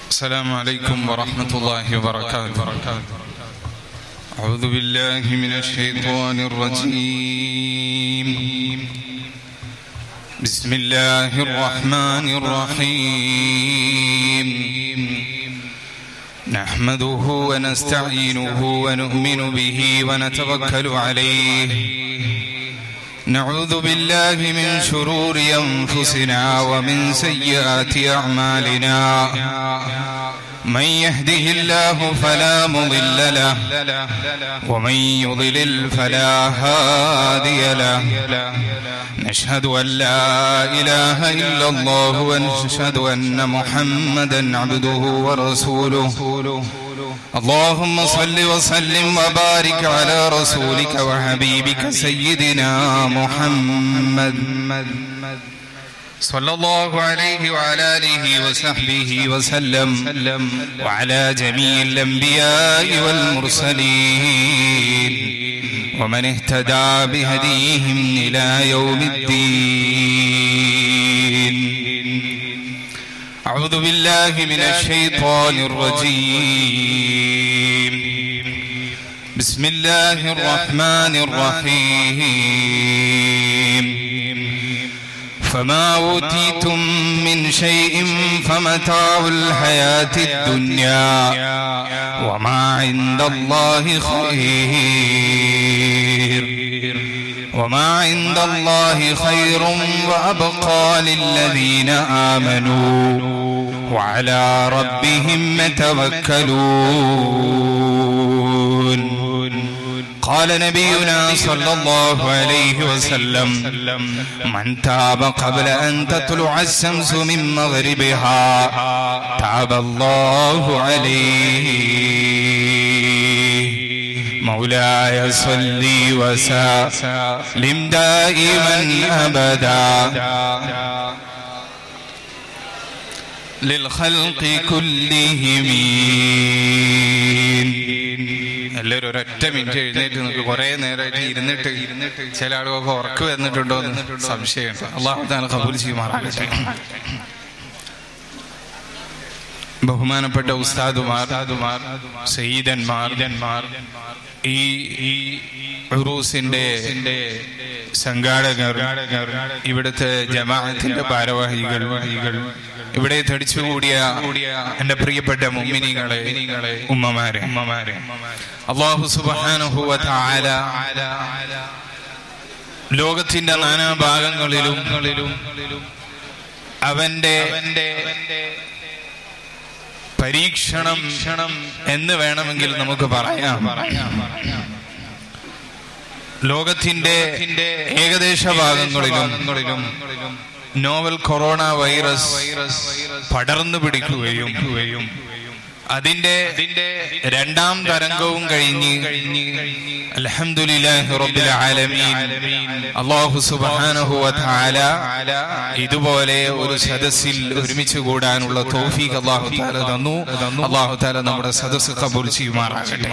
السلام عليكم ورحمة الله وبركاته أعوذ بالله من الشيطان الرجيم بسم الله الرحمن الرحيم نحمده ونستعينه ونؤمن به ونتوكل عليه نعوذ بالله من شرور أنفسنا ومن سيئات أعمالنا من يهده الله فلا مضل له ومن يضلل فلا هادي له نشهد أن لا إله إلا الله ونشهد أن محمدا عبده ورسوله اللهم صل وسلم وبارك على رسولك وحبيبك سيدنا محمد صلى الله عليه وعلى آله وصحبه وسلم وعلى جميع الأنبياء والمرسلين ومن اهتدى بهديهم إلى يوم الدين أعوذ بالله من الشيطان الرجيم بسم الله الرحمن الرحيم فما أوتيتم من شيء فمتاع الحياة الدنيا وما عند الله خير وما عند الله خير وأبقى للذين آمنوا وعلى ربهم يتوكلون قال نبينا صلى الله عليه وسلم من تاب قبل أن تطلع الشمس من مغربها تاب الله عليه مولاي صل وسلم دائما أبدا للخلق كلهم എല്ലാവരും ഒരൊറ്റ മിനിറ്റ് എഴുന്നേറ്റ് നിൽക്ക് കുറെ നേരമായിട്ട് ഇരുന്നിട്ട് ചില ആളുകൾക്ക് ഉറക്ക് വന്നിട്ടുണ്ടോ എന്ന് സംശയമുണ്ട് അള്ളാഹു താല കബൂൽ ചെയ്യുമാറാകട്ടെ ബഹുമാനപ്പെട്ട ഉസ്താദുമാർ സയ്യിദന്മാർ ഈ ഈ ഉറൂസിന്റെ സംഘാടകർ ഇവിടുത്തെ ജമാഅത്തിന്റെ ഭാരവാഹികൾ ഇവിടെ തടിച്ചുകൂടിയ എന്റെ പ്രിയപ്പെട്ട മുമ്മിനികളെ ഉമ്മമാരെ ഉമ്മമാരെ അള്ളാഹു സുബാനുഹുവ ലോകത്തിന്റെ നാനാഭാഗങ്ങളിലും അവന്റെ പരീക്ഷണം എന്ന് വേണമെങ്കിൽ നമുക്ക് പറയാം ലോകത്തിന്റെ ഏകദേശ ഭാഗങ്ങളിലും നോവൽ കൊറോണ വൈറസ് പടർന്നു പിടിക്കുകയും അതിന്റെ രണ്ടാം തരംഗവും കഴിഞ്ഞ് അൽഹംദുലില്ലാഹി റബ്ബിൽ ആലമീൻ അല്ലാഹു സുബ്ഹാനഹു വ തആല ഇതുപോലെ ഒരു സദസ്സിൽ ഒരുമിച്ച് കൂടാനുള്ള തൗഫീഖ് അല്ലാഹു തആല തന്നു അല്ലാഹു തആല നമ്മുടെ സദസ്സ് കബൂൽ ചെയ്യുമാറാകട്ടെ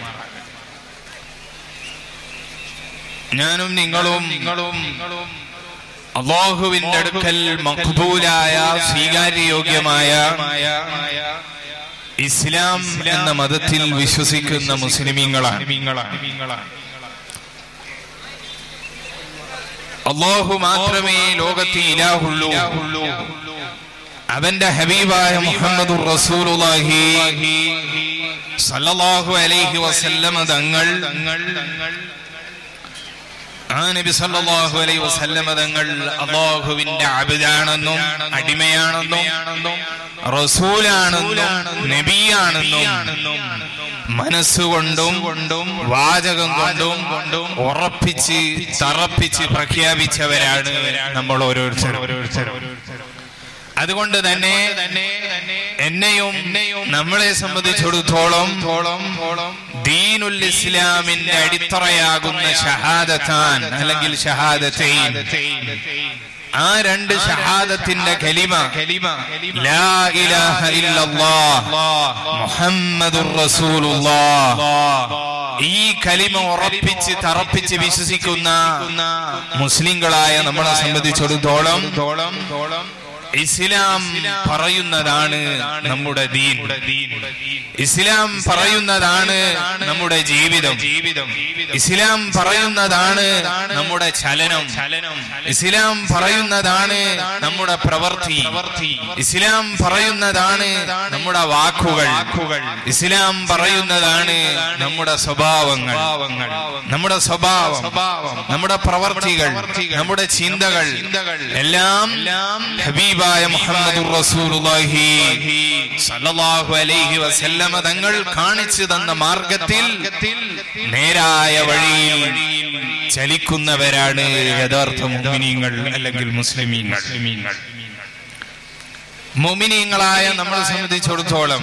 ഞാനും നിങ്ങളും നിങ്ങളും അള്ളാഹുവിന്റെ അടുക്കൽ മഖബൂലായ സ്വീകാര്യയോഗ്യമായ ഇസ്ലാം എന്ന മതത്തിൽ വിശ്വസിക്കുന്ന മുസ്ലിമീങ്ങളാണ് അള്ളാഹു മാത്രമേ ലോകത്തെ ഇലാഹുള്ളൂ അവന്റെ ഹബീബായ മുഹമ്മദ് റസൂലുള്ളാഹി സല്ലല്ലാഹു അലൈഹി വസല്ലമ തങ്ങൾ ആ നബി സല്ലല്ലാഹു അലൈഹി വസല്ലമ തങ്ങൾ അള്ളാഹുവിന്റെ അബിദാണെന്നും അടിമയാണെന്നും റസൂലാണെന്നും നബിയാണെന്നും മനസ്സുകൊണ്ടും കൊണ്ടും വാചകം കൊണ്ടും കൊണ്ടും ഉറപ്പിച്ച് തറപ്പിച്ച് പ്രഖ്യാപിച്ചവരാണ് നമ്മൾ ഓരോരുത്തരും ഓരോരുത്തരും അതുകൊണ്ട് തന്നെ എന്നെയും നമ്മളെ സംബന്ധിച്ചിടത്തോളം ദീനുൽ ഇസ്ലാമിന്റെ അടിത്തറയാകുന്ന ഷഹാദത്താൻ അല്ലെങ്കിൽ ഷഹാദത്തൈൻ ആ രണ്ട് ഷഹാദത്തിന്റെ കലിമ ലാ ഇലാഹ ഇല്ലല്ലാഹ് മുഹമ്മദുർ റസൂലുള്ളാഹ് ഈ കലിമ ഉറപ്പിച്ച് തറപ്പിച്ച് വിശ്വസിക്കുന്ന മുസ്ലിങ്ങളായ നമ്മളെ സംബന്ധിച്ചിടത്തോളം ഇസ്ലാം പറയുന്നതാണ് നമ്മുടെ ദീൻ ഇസ്ലാം പറയുന്നതാണ് നമ്മുടെ ജീവിതം ഇസ്ലാം പറയുന്നതാണ് നമ്മുടെ ചലനം ഇസ്ലാം പറയുന്നതാണ് നമ്മുടെ പ്രവൃത്തി ഇസ്ലാം പറയുന്നതാണ് നമ്മുടെ വാക്കുകൾ ഇസ്ലാം പറയുന്നതാണ് നമ്മുടെ സ്വഭാവങ്ങൾ നമ്മുടെ സ്വഭാവം നമ്മുടെ പ്രവർത്തികൾ നമ്മുടെ ചിന്തകൾ എല്ലാം ഹബീബായ മുഹമ്മദ് റസൂലുള്ളാഹി സല്ലല്ലാഹു അലൈഹി വസല്ലമ തങ്ങൾ കാണിച്ചു തന്ന മാർഗത്തിൽ നേരായ വഴിയിൽ ചലിക്കുന്നവരാണ് യഥാർത്ഥ മുഅ്മിനീങ്ങൾ അല്ലെങ്കിൽ മുസ്ലിമീങ്ങൾ മുഅ്മിനീങ്ങളായ നമ്മളെ സംബന്ധിച്ചിടത്തോളം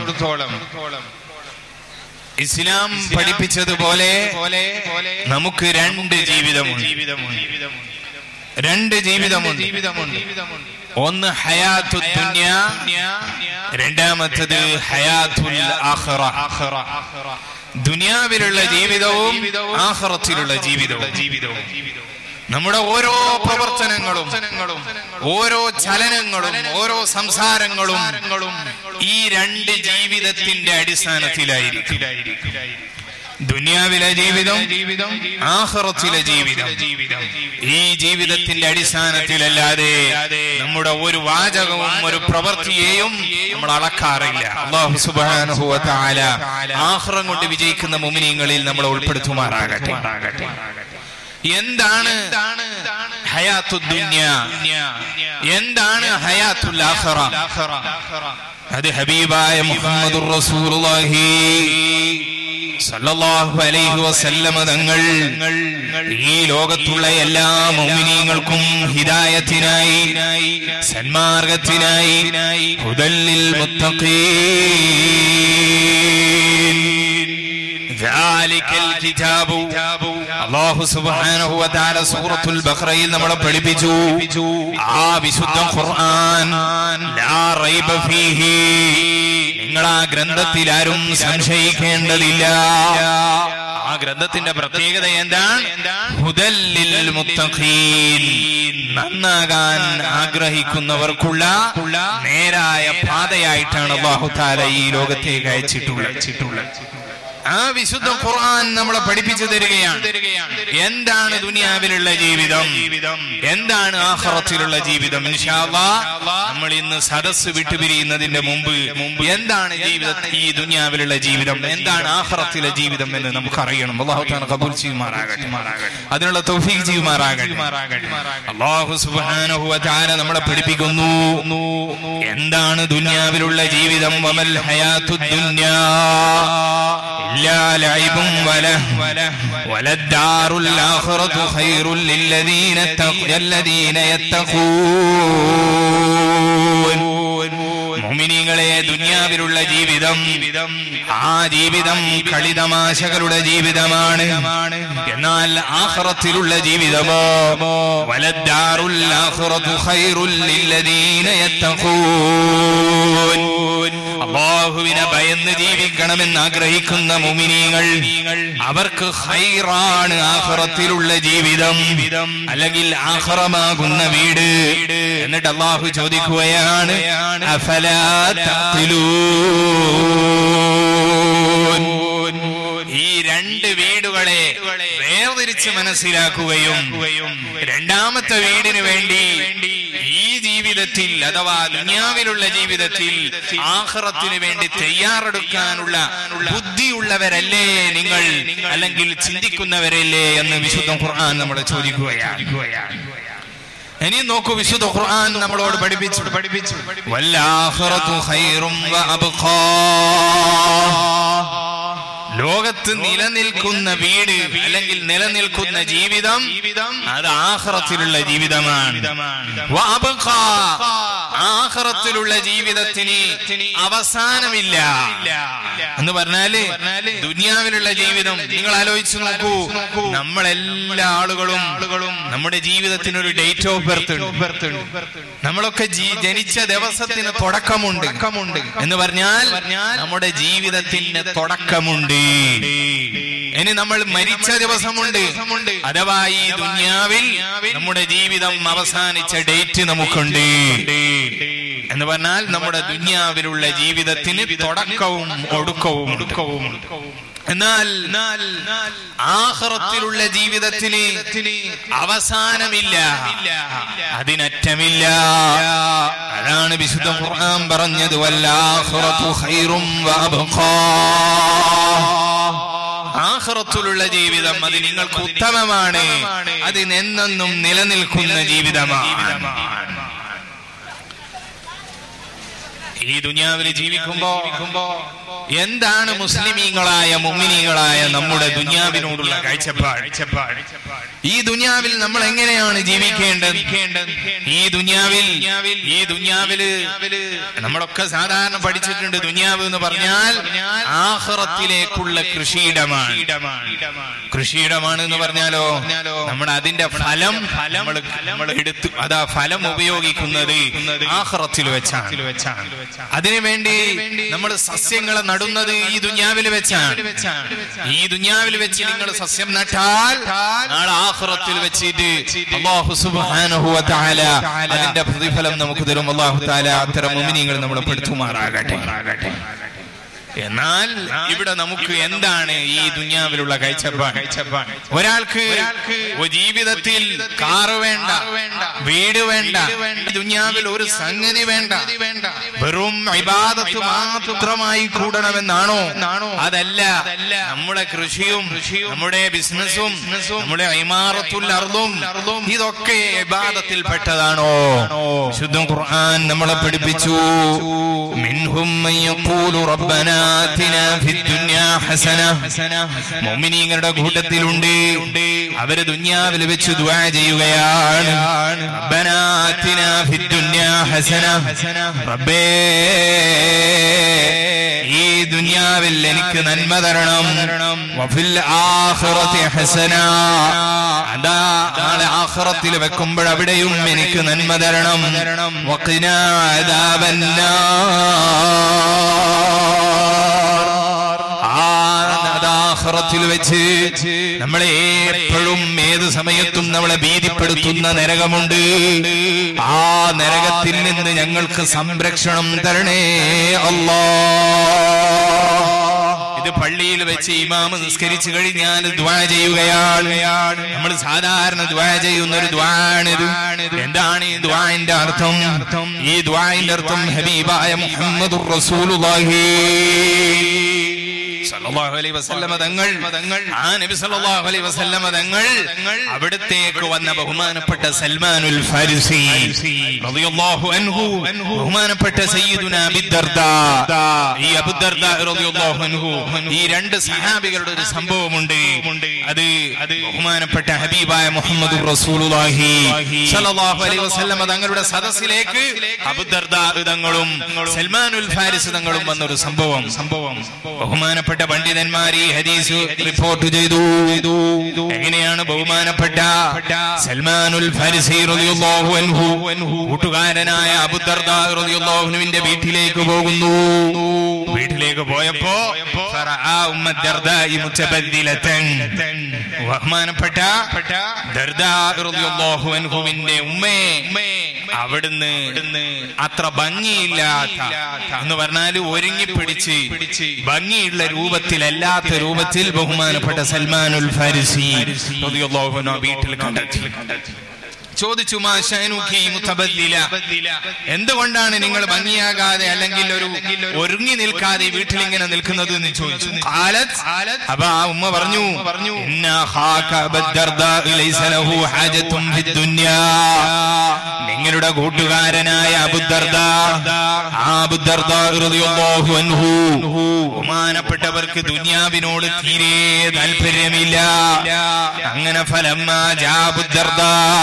ഇസ്ലാം പഠിപ്പിച്ചതുപോലെ നമുക്ക് രണ്ട് ജീവിതമുണ്ട് രണ്ട് ജീവിതമുണ്ട് ഒന്ന് ഹയാത്തു ദുനിയ രണ്ടാമത്തത് ഹയാത്തുൽ ആഖിറ ദുനിയാവിലുള്ള ജീവിതവും ആഖിറത്തിലുള്ള ജീവിതവും നമ്മുടെ ഓരോ പ്രവർത്തനങ്ങളും ഓരോ ചലനങ്ങളും ഓരോ സംസാരങ്ങളും ഈ രണ്ട് ജീവിതത്തിന്റെ അടിസ്ഥാനത്തിലായിരിക്കും ദുനിയാവിലെ ജീവിതം ആഹ്റത്തിലെ ജീവിതം ഈ ജീവിതത്തിന്റെ അടിസ്ഥാനത്തിലല്ലാതെ നമ്മുടെ ഒരു വാചകവും ഒരു പ്രവൃത്തിയെയും നമ്മൾ അളക്കാറില്ല അള്ളാഹു സുബ്ഹാനഹു വ തആല ആഹ്റം കൊണ്ട് വിജയിക്കുന്ന മുമിനിങ്ങളിൽ നമ്മൾ ഉൾപ്പെടുത്തുമാറാകട്ടെ എന്താണ് ഹയാത്തു ദുന്യ എന്താണ് ഹയാത്തുൽ ആഖിറ അത് ഹബീബായ മുഹമ്മദുർ റസൂലുള്ളാഹി സല്ലല്ലാഹു അലൈഹി വസല്ലമ തങ്ങൾ ഈ ലോകത്തുള്ള എല്ലാ മുഅ്മിനീങ്ങൾക്കും ഹിദായത്തിനായി സന്മാർഗത്തിനായി ഹുദല്ലിൽ മുത്തഖീൻ ذلك الكتاب അല്ലാഹു സുബ്ഹാനഹു വ തആല സൂറത്തുൽ ബഖറയിൽ നമ്മളെ പഠിപ്പിച്ചു ആ വിശുദ്ധ ഖുർആൻ ലാ റൈബ ഫീഹി നിങ്ങൾ ആ ഗ്രന്ഥത്തിൽ ആരും സംശയിക്കേണ്ടതില്ല ആ ഗ്രന്ഥത്തിന്റെ പ്രത്യേകത എന്താണ് ഹുദല്ലിൽ മുത്തഖീൻ നന്നാകാൻ ആഗ്രഹിക്കുന്നവർക്കുള്ള നേരായ പാതയായിട്ടാണ് അല്ലാഹു തആല ഈ ലോകത്തേക്ക് അയച്ചിട്ടുള്ളത് ആ വിശുദ്ധ ഖുർആൻ നമ്മളെ പഠിപ്പിച്ചു തരികയാണ് എന്താണ് ദുനിയാവിലുള്ള ജീവിതം എന്താണ് ആഹ്റത്തിലുള്ള ജീവിതം ഇൻഷാ അല്ലാഹ് നമ്മൾ ഇന്ന് സദസ്സ് വിട്ടുപിരിയുന്നതിന്റെ മുമ്പ് എന്താണ് ജീവിതം ഈ ദുനിയാവിലുള്ള ജീവിതം എന്താണ് ആഹ്റത്തിലെ ജീവിതം എന്ന് നമുക്ക് അറിയണം അള്ളാഹു താൻ കബൂൽ ചെയ്യുമാറാകട്ടെ അതിനുള്ള തൗഫീഖ് ചെയ്യുമാറാകട്ടെ അള്ളാഹു സുബ്ഹാനഹു വ തആല നമ്മളെ പഠിപ്പിക്കുന്നു എന്താണ് ദുനിയാവിലുള്ള ജീവിതം വമൽ ഹയാത്തു ദുനിയാ إلا لعب وله وللدار الآخرة خير للذين اتقوا الذين يتقون മുമിനികളെ ദുനിയാവിലുള്ള ജീവിതം ആ ജീവിതം കളിതമാശകളുടെ ജീവിതമാണ് എന്നാൽ ആഖിറത്തിലുള്ള ജീവിതമോ വലദ്ദാറുൽ ആഖിറത്തു ഖൈറുൽ ലില്ലദീന യത്തഖൂൻ അള്ളാഹുവിനെ ഭയന്ന് ജീവിക്കണമെന്ന് ആഗ്രഹിക്കുന്ന മുമിനികൾ അവർക്ക് ഹൈറാണ് ആഹ്റത്തിലുള്ള ജീവിതം അല്ലെങ്കിൽ ആഹ്റമാകുന്ന വീട് എന്നിട്ട് അള്ളാഹു ചോദിക്കുകയാണ് അഫലാ തഖിലൂൻ. ഈ രണ്ട് വീടുകളെ വേർതിരിച്ച് മനസ്സിലാക്കുകയും രണ്ടാമത്തെ വീടിന് വേണ്ടി ഈ ജീവിതത്തിൽ അഥവാ ദുനിയാവിലുള്ള ജീവിതത്തിൽ ആഹ്റത്തിന് വേണ്ടി തയ്യാറെടുക്കാനുള്ള ബുദ്ധിയുള്ളവരല്ലേ നിങ്ങൾ അല്ലെങ്കിൽ ചിന്തിക്കുന്നവരല്ലേ എന്ന് വിശുദ്ധ ഖുർആൻ നമ്മളെ ചോദിക്കുകയാണ് ഇനി നോക്കൂ വിശുദ്ധ ഖുർആൻ നമ്മളോട് പഠിപ്പിച്ചു പഠിപ്പിച്ചു വല്ലാഖിറത്തു ഖൈറും വഅബ്ഖാ ലോകത്ത് നിലനിൽക്കുന്ന വീട് അല്ലെങ്കിൽ നിലനിൽക്കുന്ന ജീവിതം അത് ആഹ്റത്തിലുള്ള ജീവിതമാണ് വഅബ്ഖാ. ആഖിറത്തിലുള്ള ജീവിതത്തിന് അവസാനമില്ല എന്ന് പറഞ്ഞാല് ദുനിയാവിലുള്ള ജീവിതം നിങ്ങൾ ആലോചിച്ച് നോക്കൂ നമ്മളെല്ലാ ആളുകളും നമ്മുടെ ജീവിതത്തിന് ഒരു ഡേറ്റ് ഓഫ് ബർത്ത് ഉണ്ട് നമ്മളൊക്കെ ജീ- ജനിച്ച ദിവസത്തിന് തുടക്കമുണ്ട് എന്ന് പറഞ്ഞാൽ നമ്മുടെ ജീവിതത്തിന് തുടക്കമുണ്ട് ഇനി നമ്മൾ മരിച്ച ദിവസമുണ്ട് അഥവാ ഈ ദുനിയാവിൽ നമ്മുടെ ജീവിതം അവസാനിച്ച ഡേറ്റ് നമുക്കുണ്ട് എന്ന് പറഞ്ഞാൽ നമ്മുടെ ദുനിയാവിലുള്ള ജീവിതത്തിന് തുടക്കവും ഒടുക്കവും ഒടുക്കവും എന്നാൽ ആഹ്റത്തിലുള്ള ജീവിതത്തിന് അവസാനമില്ല അതിനറ്റമില്ല അതാണ് വിശുദ്ധ ഖുർആൻ പറഞ്ഞത് വല്ലാഖിറത്തു ഖൈറും വഅബ്ഖാ ആഹ്റത്തിലുള്ള ജീവിതം അത് നിങ്ങൾക്ക് ഉത്തമമാണ് അതിനെന്നും നിലനിൽക്കുന്ന ജീവിതമാണ് ഈ ദുനിയാവിൽ ജീവിക്കുമ്പോ എന്താണ് മുസ്ലിമീങ്ങളായ മുമിനികളായ നമ്മുടെ ദുനിയാവിനോടുള്ള കാഴ്ചപ്പാട് ഈ ദുനിയാവിൽ നമ്മൾ എങ്ങനെയാണ് ജീവിക്കേണ്ടത് ഈ ദുനിയാവിൽ ഈ ദുനിയാവില് നമ്മളൊക്കെ സാധാരണ പഠിച്ചിട്ടുണ്ട് ദുനിയാവ് എന്ന് പറഞ്ഞാൽ ആഹ്റത്തിലേക്കുള്ള കൃഷിയിടമാണ് കൃഷിയിടമാണ് എന്ന് പറഞ്ഞാലോ നമ്മൾ അതിന്റെ ഫലം നമ്മൾ നമ്മൾ എടുത്തു അതാ ഫലം ഉപയോഗിക്കുന്നത് ആഹ്റത്തിൽ വെച്ചാണ് അതിനുവേണ്ടി നമ്മൾ സസ്യങ്ങളെ നടുന്നത് ഈ ദുനിയാവിൽ വെച്ചാണ് ഈ ദുനിയാവിൽ വെച്ച് നിങ്ങൾ സസ്യം നട്ടാൽ നാളെ ആഹ്റത്തിൽ വെച്ചിട്ട് അള്ളാഹു സുബ്ഹാനഹു വ തആല അതിന്റെ പ്രതിഫലം നമുക്ക് തരും അള്ളാഹു തആല അത്തരം മുഅ്മിനീങ്ങൾ നമ്മളെ പെടുത്തുമാറാകട്ടെ എന്നാൽ ഇവിടെ നമുക്ക് എന്താണ് ഈ ദുനിയാവിലുള്ള കാഴ്ചപ്പാട് ഒരാൾക്ക് ജീവിതത്തിൽ കാറ് വേണ്ട വീട് വേണ്ട ഈ ദുനിയാവിൽ ഒരു സംഗതി വേണ്ട വെറും ഇബാദത്ത് മാത്രമായി കൂടണമെന്നാണോ അതല്ല നമ്മുടെ കൃഷിയും നമ്മുടെ ബിസിനസ്സും നമ്മുടെ ഇമാറത്തുൽ അർദും ഇതൊക്കെ ഇബാദത്തിൽ പെട്ടതാണോ ശുദ്ധ ഖുർആൻ നമ്മളെ പഠിപ്പിച്ചു മിൻഹും മൻ യഖൂലു റബ്ബനാ ആതിനാ ഫിദ്ദുനിയാ ഹസന മുഅ്മിനീങ്ങളുടെ കൂട്ടത്തിലുണ്ട് അവര് ദുനിയാവിൽ വെച്ച് ദുആ ചെയ്യുകയാണ് റബ്ബനാ ആതിനാ ഫിദ്ദുനിയാ ഹസന റബ്ബേ ഈ ദുനിയാവിൽ എനിക്ക് നന്മ തരണം വഫിൽ ആഖിറതി ഹസന അതാ നാളെ ആഖിറത്തിൽ വെക്കുമ്പോൾ അവിടെയും എനിക്ക് നന്മ തരണം വഖിനാ ആഖിറത്തിൽ വെച്ച് നമ്മളെ എപ്പോഴും ഏത് സമയത്തും നമ്മളെ ഭീതിപ്പെടുത്തുന്ന നരകമുണ്ട് ആ നരകത്തിൽ നിന്ന് ഞങ്ങൾക്ക് സംരക്ഷണം തരണേ അല്ലാ ഇത് പള്ളിയിൽ വെച്ച് ഇമാമ് നിസ്കരിച്ചു കഴിഞ്ഞാൽ ദ്വാ ചെയ്യുകയാണ് നമ്മൾ സാധാരണ ദ്വാ ചെയ്യുന്ന ഒരു ദ്വാണിത് എന്താണ് ഈ ദ്വാന്റെ അർത്ഥം ഈ ദ്വാന്റെ അർത്ഥം ഹബീബായ മുഹമ്മദ് റസൂലുള്ളാഹി സല്ലല്ലാഹു അലൈഹി വസല്ലമ തങ്ങൾ ആ നബി സല്ലല്ലാഹു അലൈഹി വസല്ലമ തങ്ങൾ അവിടത്തേക്ക് വന്ന ബഹുമാനപ്പെട്ട സൽമാനുൽ ഫാരിസി റളിയല്ലാഹു അൻഹു ബഹുമാനപ്പെട്ട സയ്യിദുന അബിദ്ദർദ ഈ അബുദ്ദർദ റളിയല്ലാഹു അൻഹു ഈ രണ്ട് സഹാബികളുടെ ഒരു സംഭവമുണ്ട് അത് അത് ബഹുമാനപ്പെട്ട ഹബീബായ മുഹമ്മദ് റസൂലുള്ളാഹി സല്ലല്ലാഹു അലൈഹി വസല്ലമ തങ്ങളുടെ സദസ്സിലേക്ക് അബുദ്ദർദ തങ്ങളും സൽമാനുൽ ഫാരിസ് തങ്ങളും വന്ന ഒരു സംഭവം സംഭവം ബഹുമാനപ്പെട്ട പണ്ഡിതന്മാർ ഈ ഹദീസ് റിപ്പോർട്ട് ചെയ്തു എങ്ങനെയാണ് ബഹുമാനപ്പെട്ട സൽമാനുൽ ഫാരിസി റളിയല്ലാഹു അൻഹു കൂട്ടുകാരനായ അബുദർദ റളിയല്ലാഹുവിന്റെ വീട്ടിലേക്ക് പോകുന്നു വീട്ടിലേക്ക് പോയപ്പോ ഫറആ ഉമ്മ ദർദാഇ മുതബദ്ദിലതൻ ബഹുമാനപ്പെട്ട ദർദാ റളിയല്ലാഹു അൻഹുവിന്റെ ഉമ്മയെ അവിടുന്ന് അത്ര ഭംഗിയില്ലാത്ത എന്ന് പറഞ്ഞാൽ ഒരുങ്ങി പിടിച്ച് ഭംഗിയുള്ള രൂപത്തിലല്ലാത്ത രൂപത്തിൽ ബഹുമാനപ്പെട്ട സൽമാനുൽ ഫാരിസി റളിയല്ലാഹു അൻഹു വീട്ടിൽ കണ്ടെത്തി ചോദിച്ചു മാ ഷൈനുഖി മുതബദ്ദില എന്തുകൊണ്ടാണ് നിങ്ങൾ ഭംഗിയാകാതെ അല്ലെങ്കിൽ ഒരു ഒരുങ്ങി നിൽക്കാതെ വീട്ടിൽ ഇങ്ങനെ നിൽക്കുന്നത് എന്ന് ചോദിച്ചു ഖാലത്ത് അപ്പൊ ആ ഉമ്മ പറഞ്ഞു പറഞ്ഞു ഇന്ന ഖാക അബദ്ദർദാ ലൈസ ലഹു ഹാജത്തുൻ ഫിദ്ദുനിയാ നിങ്ങളുടെ കൂട്ടുകാരനായ അബുദർദ ആ അബുദർദ റളിയല്ലാഹു അൻഹു ബഹുമാനപ്പെട്ടവർക്ക് ദുനിയാവിനോട് തീരെ താല്പര്യമില്ല അങ്ങനെ ഫലമ്മ ജാ അബുദർദ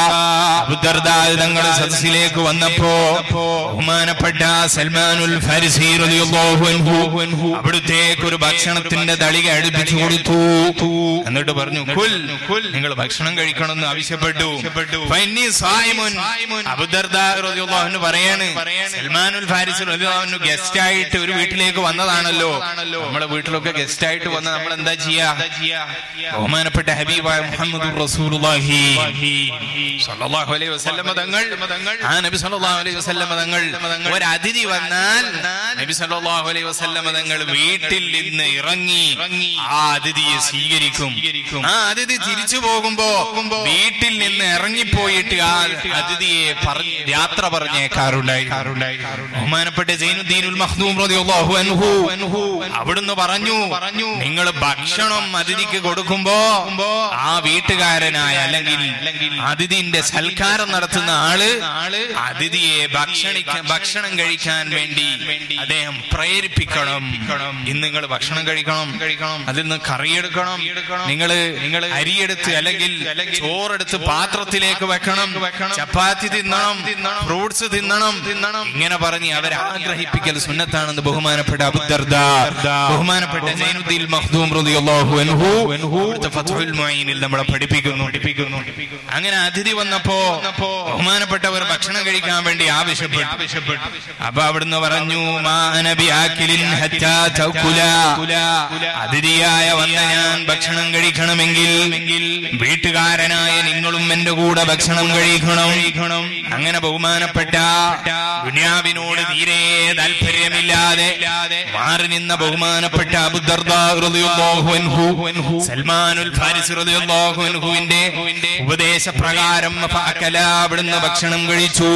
അബുദർദാ തങ്ങൾ സദസ്സിലേക്ക് വന്നപ്പോ ബഹുമാനപ്പെട്ട സൽമാനുൽ ഫാരിസി റളിയല്ലാഹു അൻഹു അവിടുത്തേക്ക് ഒരു ഭക്ഷണത്തിന്റെ തളിക അടുപ്പിച്ചു കൊടുത്തു എന്നിട്ട് പറഞ്ഞു കുൽ നിങ്ങൾ ഭക്ഷണം കഴിക്കണമെന്ന് ആവശ്യപ്പെട്ടു ഫൈനി സായിമുൻ അബുദർദാ റളിയല്ലാഹു അൻഹു പറയാണ് സൽമാനുൽ ഫാരിസി റളിയല്ലാഹു അൻഹു ഗസ്റ്റ് ആയിട്ട് ഒരു വീട്ടിലേക്ക് വന്നതാണല്ലോ നമ്മളെ വീട്ടിലൊക്കെ ഗസ്റ്റ് ആയിട്ട് വന്ന നമ്മൾ എന്താ ചെയ്യാ ബഹുമാനപ്പെട്ട ഹബീബായ മുഹമ്മദ് റസൂലുള്ളാഹി സല്ലല്ലാഹു അലൈഹി വസല്ലമ തങ്ങൾ ആ നബി സല്ലല്ലാഹു അലൈഹി വസല്ലമ തങ്ങൾ ഒരു അതിഥി വന്നാൽ നബി സല്ലല്ലാഹു അലൈഹി വസല്ലമ തങ്ങൾ വീട്ടിൽ നിന്ന് ഇറങ്ങി ആ അതിഥിയെ സ്വീകരിക്കും ആ അതിഥി തിരിച്ചു പോകുമ്പോ വീട്ടിൽ നിന്ന് ഇറങ്ങിപ്പോയിട്ട് ആ അതിഥിയെ പറഞ്ഞ് യാത്ര പറഞ്ഞേക്കാറുണ്ടായി ബഹുമാനപ്പെട്ട ജൈനുദ്ദീനുൽ മഖ്ദൂം റളിയല്ലാഹു അൻഹു അവിടുന്ന് പറഞ്ഞു പറഞ്ഞു നിങ്ങൾ ഭക്ഷണം അതിഥിക്ക് കൊടുക്കുമ്പോ ആ വീട്ടുകാരനായ അല്ലെങ്കിൽ അതിഥിന്റെ സൽക്കാരം നടത്തുന്ന ആള് അതിഥിയെ ഭക്ഷണിക്കാൻ ഭക്ഷണം കഴിക്കാൻ വേണ്ടി അദ്ദേഹം പ്രേരിപ്പിക്കണം ഇന്ന് നിങ്ങൾ ഭക്ഷണം കഴിക്കണം കഴിക്കണം അതിൽ നിന്ന് കറിയെടുക്കണം നിങ്ങൾ നിങ്ങൾ അരിയെടുത്ത് അല്ലെങ്കിൽ ചോറെടുത്ത് പാത്രത്തിലേക്ക് വെക്കണം ചപ്പാത്തി തിന്നണം ഫ്രൂട്ട്സ് തിന്നണം തിന്നണം ഇങ്ങനെ പറഞ്ഞ് അവരെ ആഗ്രഹിപ്പിക്കൽ സുന്നത്താണെന്ന് ബഹുമാനപ്പെട്ട അബുദർദ ബഹുമാനപ്പെട്ട ജൈനുദ്ദീൻ മഖ്ദൂം റളിയല്ലാഹു അൻഹു അവിടുത്തെ ഫത്ഹുൽ മുഈനിൽ നമ്മളെ പഠിപ്പിക്കുന്നു പഠിപ്പിക്കുന്നു അങ്ങനെ അതിഥി വന്നപ്പോ ബഹുമാനപ്പെട്ടവർ ഭക്ഷണം കഴിക്കാൻ വേണ്ടി ആവശ്യപ്പെട്ടു ആവശ്യപ്പെട്ടു അപ്പൊ അവിടുന്ന് പറഞ്ഞു മാ നബി ആക്കിലിൻ ഹത്താ തൗക്കുല അതിഥിയായ വന്ന ഞാൻ ഭക്ഷണം കഴിക്കണമെങ്കിൽ വീട്ടുകാരനായ നിങ്ങളും എന്റെ കൂടെ ഭക്ഷണം കഴിക്കണം അങ്ങനെ ബഹുമാനപ്പെട്ട ദുനിയാവിനോട് തീരെ താല്പര്യമില്ലാതെ മാറി നിന്ന ബഹുമാനപ്പെട്ട അബുദർദാഹു സൽമാനുൽ ഫാരിസ് റളിയല്ലാഹു അൻഹുവിന്റെ ഉപദേശപ്രകാരം ഫഅകല അവിടുന്ന് ഭക്ഷണം കഴിച്ചു